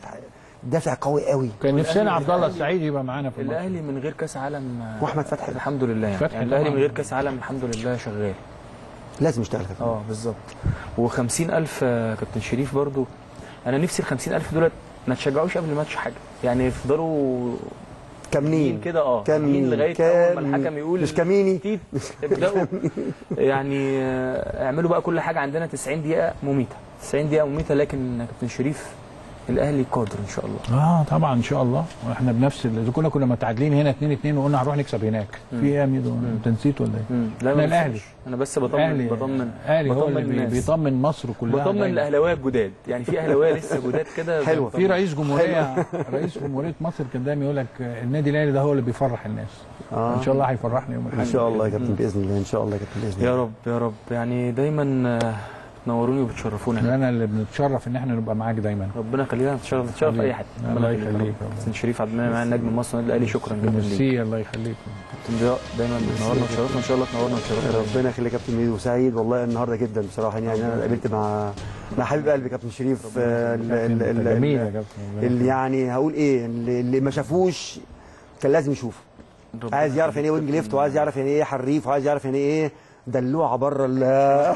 دافع قوي قوي كان نفسنا والأهلي- عبد الله الأهلي- السعيد يبقى معانا في الماتش الاهلي من غير كاس عالم آه، واحمد فتحي. الحمد لله يعني, فتحي يعني الاهلي طبعاً. من غير كاس عالم الحمد لله شغال لازم يشتغل كده اه بالظبط و50000 كابتن شريف برضو انا نفسي ال 50000 دولت ما تشجعوش قبل الماتش حاجه يعني يفضلوا كاملين كده اه كاملين لغايه اول ما الحكم يقول مش كاميني تيت ابداوا يعني آه، اعملوا بقى كل حاجه عندنا 90 دقيقه مميته 90 دقيقه مميته لكن يا كابتن شريف الاهلي قادر ان شاء الله اه طبعا ان شاء الله واحنا بنفس ال- اذا كنا كنا متعادلين هنا 2 2 وقلنا هنروح نكسب هناك في ايه يا ميدو انت نسيت ولا ايه؟ مم. لا احنا ما الاهلي بنساش. انا بس بطمن بطمن الاهلي هو بطمن اللي بي- الناس. بيطمن مصر كلها بطمن دايماً. الاهلاويه الجداد يعني في اهلاويه لسه جداد كده حلوة. بطمن. في رئيس جمهوريه رئيس جمهوريه مصر كان دايما يقول لك النادي الاهلي ده هو اللي بيفرح الناس آه. ان شاء الله هيفرحنا يوم ان الاحد شاء الله يا كابتن باذن الله ان شاء الله يا كابتن باذن الله يا رب يا رب يعني دايما آه، بتنوروني وبتشرفونا انا اللي بنتشرف ان احنا نبقى معاك دايما ربنا يخلينا نتشرف نتشرف اي حد الله يخليك. كابتن شريف عبد المنعم معانا نجم مصر النادي الاهلي شكرا جدا ليك ميرسي الله يخليك كابتن ضياء دايما بتنورنا وتشرفنا ان شاء الله تنورنا وتشرفنا ربنا يخليك يا كابتن ميدو سعيد والله النهارده جدا بصراحه يعني انا قابلت مع مع حبيب قلبي كابتن شريف آه، ال- ال- ال- جميل يا ال- كابتن اللي يعني هقول ايه اللي اللي ما شافوش كان لازم يشوفه ربنا عايز يعرف يعني ايه وينج ليفت وعايز يعرف يعني ايه حريف وعايز يعرف يعني ايه دلوعه بره ال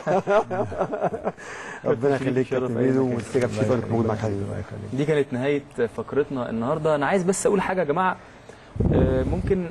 ربنا يخليك يا شرف كابتن أي ميدو مكان. ومسيك يا كابتن شريف انك موجود معاك حبيبي الله يخليك دي كانت نهايه فقرتنا النهارده انا عايز بس اقول حاجه يا جماعه آه، ممكن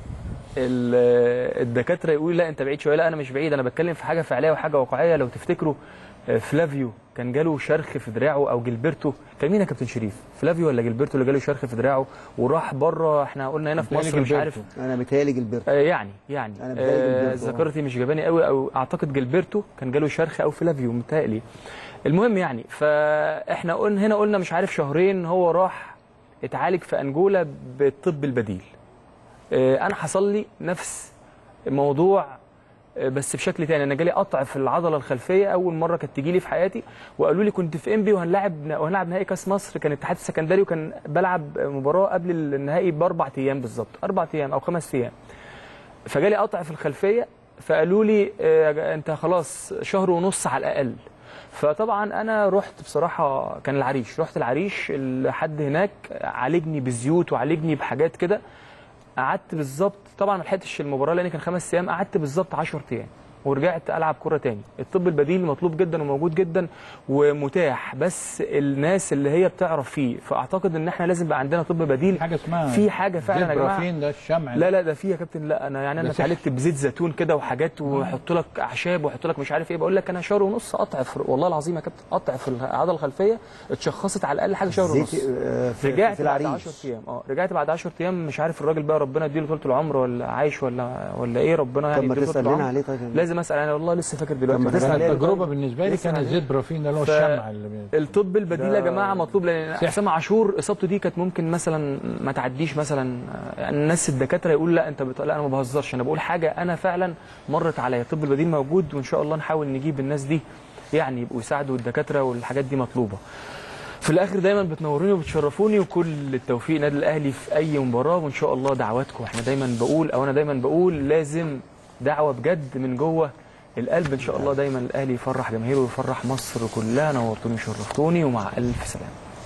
ال- آه، الدكاتره يقولوا لا انت بعيد شويه لا انا مش بعيد انا بتكلم في حاجه فعليه وحاجه واقعيه لو تفتكروا آه، فلافيو كان جاله شرخ في دراعه او جilberto كان مين يا كابتن شريف فلافيو ولا جilberto اللي جاله شرخ في دراعه وراح بره احنا قلنا هنا في متهيألي مصر مش جilberto. عارف انا متهيألي جilberto آه، يعني يعني أنا بتهيألي آه، جilberto، آه. ذاكرتي مش جباني قوي او اعتقد جilberto كان جاله شرخ او فلافيو متهيألي المهم يعني فاحنا قلنا هنا قلنا مش عارف شهرين هو راح اتعالج في انجولا بالطب البديل آه، انا حصل لي نفس موضوع آه، بس بشكل تاني انا جالي قطع في العضله الخلفيه اول مره كانت تجي لي في حياتي وقالوا لي كنت في انبي وهنلاعب وهنلعب نهائي كاس مصر كان الاتحاد السكندري وكان بلعب مباراه قبل النهائي باربع ايام بالظبط اربع ايام او خمس ايام فجالي قطع في الخلفيه فقالوا لي آه، انت خلاص شهر ونص على الاقل فطبعا انا رحت بصراحه كان العريش رحت العريش لحد هناك عالجني بزيوت وعالجني بحاجات كده قعدت بالظبط طبعا ما لحقتش المباراه لان كان خمس ايام قعدت بالظبط 10 ايام ورجعت العب كره تاني الطب البديل مطلوب جدا وموجود جدا ومتاح بس الناس اللي هي بتعرف فيه فاعتقد ان احنا لازم يبقى عندنا طب بديل حاجه اسمها في حاجه فعلا يا زيت جماعه برافين ده الشمع لا لا ده في يا كابتن لا انا يعني انا ده سحر. اتعالجت بزيت زيتون كده وحاجات ويحط لك اعشاب ويحط لك مش عارف ايه بقول لك انا شهر ونص قطع في والله العظيم يا كابتن قطع في العضله الخلفيه اتشخصت على الاقل حاجه شهر ونص زيت آه، في, رجعت في بعد العريش 10 ايام اه رجعت بعد 10 ايام مش عارف الراجل بقى ربنا يديله طول العمر ولا عايش ولا ولا ايه ربنا طب يعني ما يديله طول تسال لنا العمر عليه طيب لازم اسال انا والله لسه فاكر دلوقتي طب ما تسأل أنا عليه التجربه طيب. بالنسبه لي اسأل كانت عليه. زيت برافين ده اللي هو ف- الشمع اللي بي- الطب البديل يا جماعه مطلوب لان حسام عاشور اصابته دي كانت ممكن مثلا ما تعديش مثلا يعني الناس الدكاتره يقول لا انت بت... لا انا ما بهزرش انا بقول حاجه انا فعلا مرت عليا الطب البديل موجود وان شاء الله نحاول نجيب الناس دي يعني يبقوا يساعدوا الدكاتره والحاجات دي مطلوبه في الاخر دايما بتنوروني وبتشرفوني وكل التوفيق نادي الاهلي في اي مباراه وان شاء الله دعواتكم احنا دايما بقول او انا دايما بقول لازم دعوه بجد من جوه القلب ان شاء الله دايما الاهلي يفرح جماهيره ويفرح مصر كلها نورتوني وشرفتوني ومع الف سلامه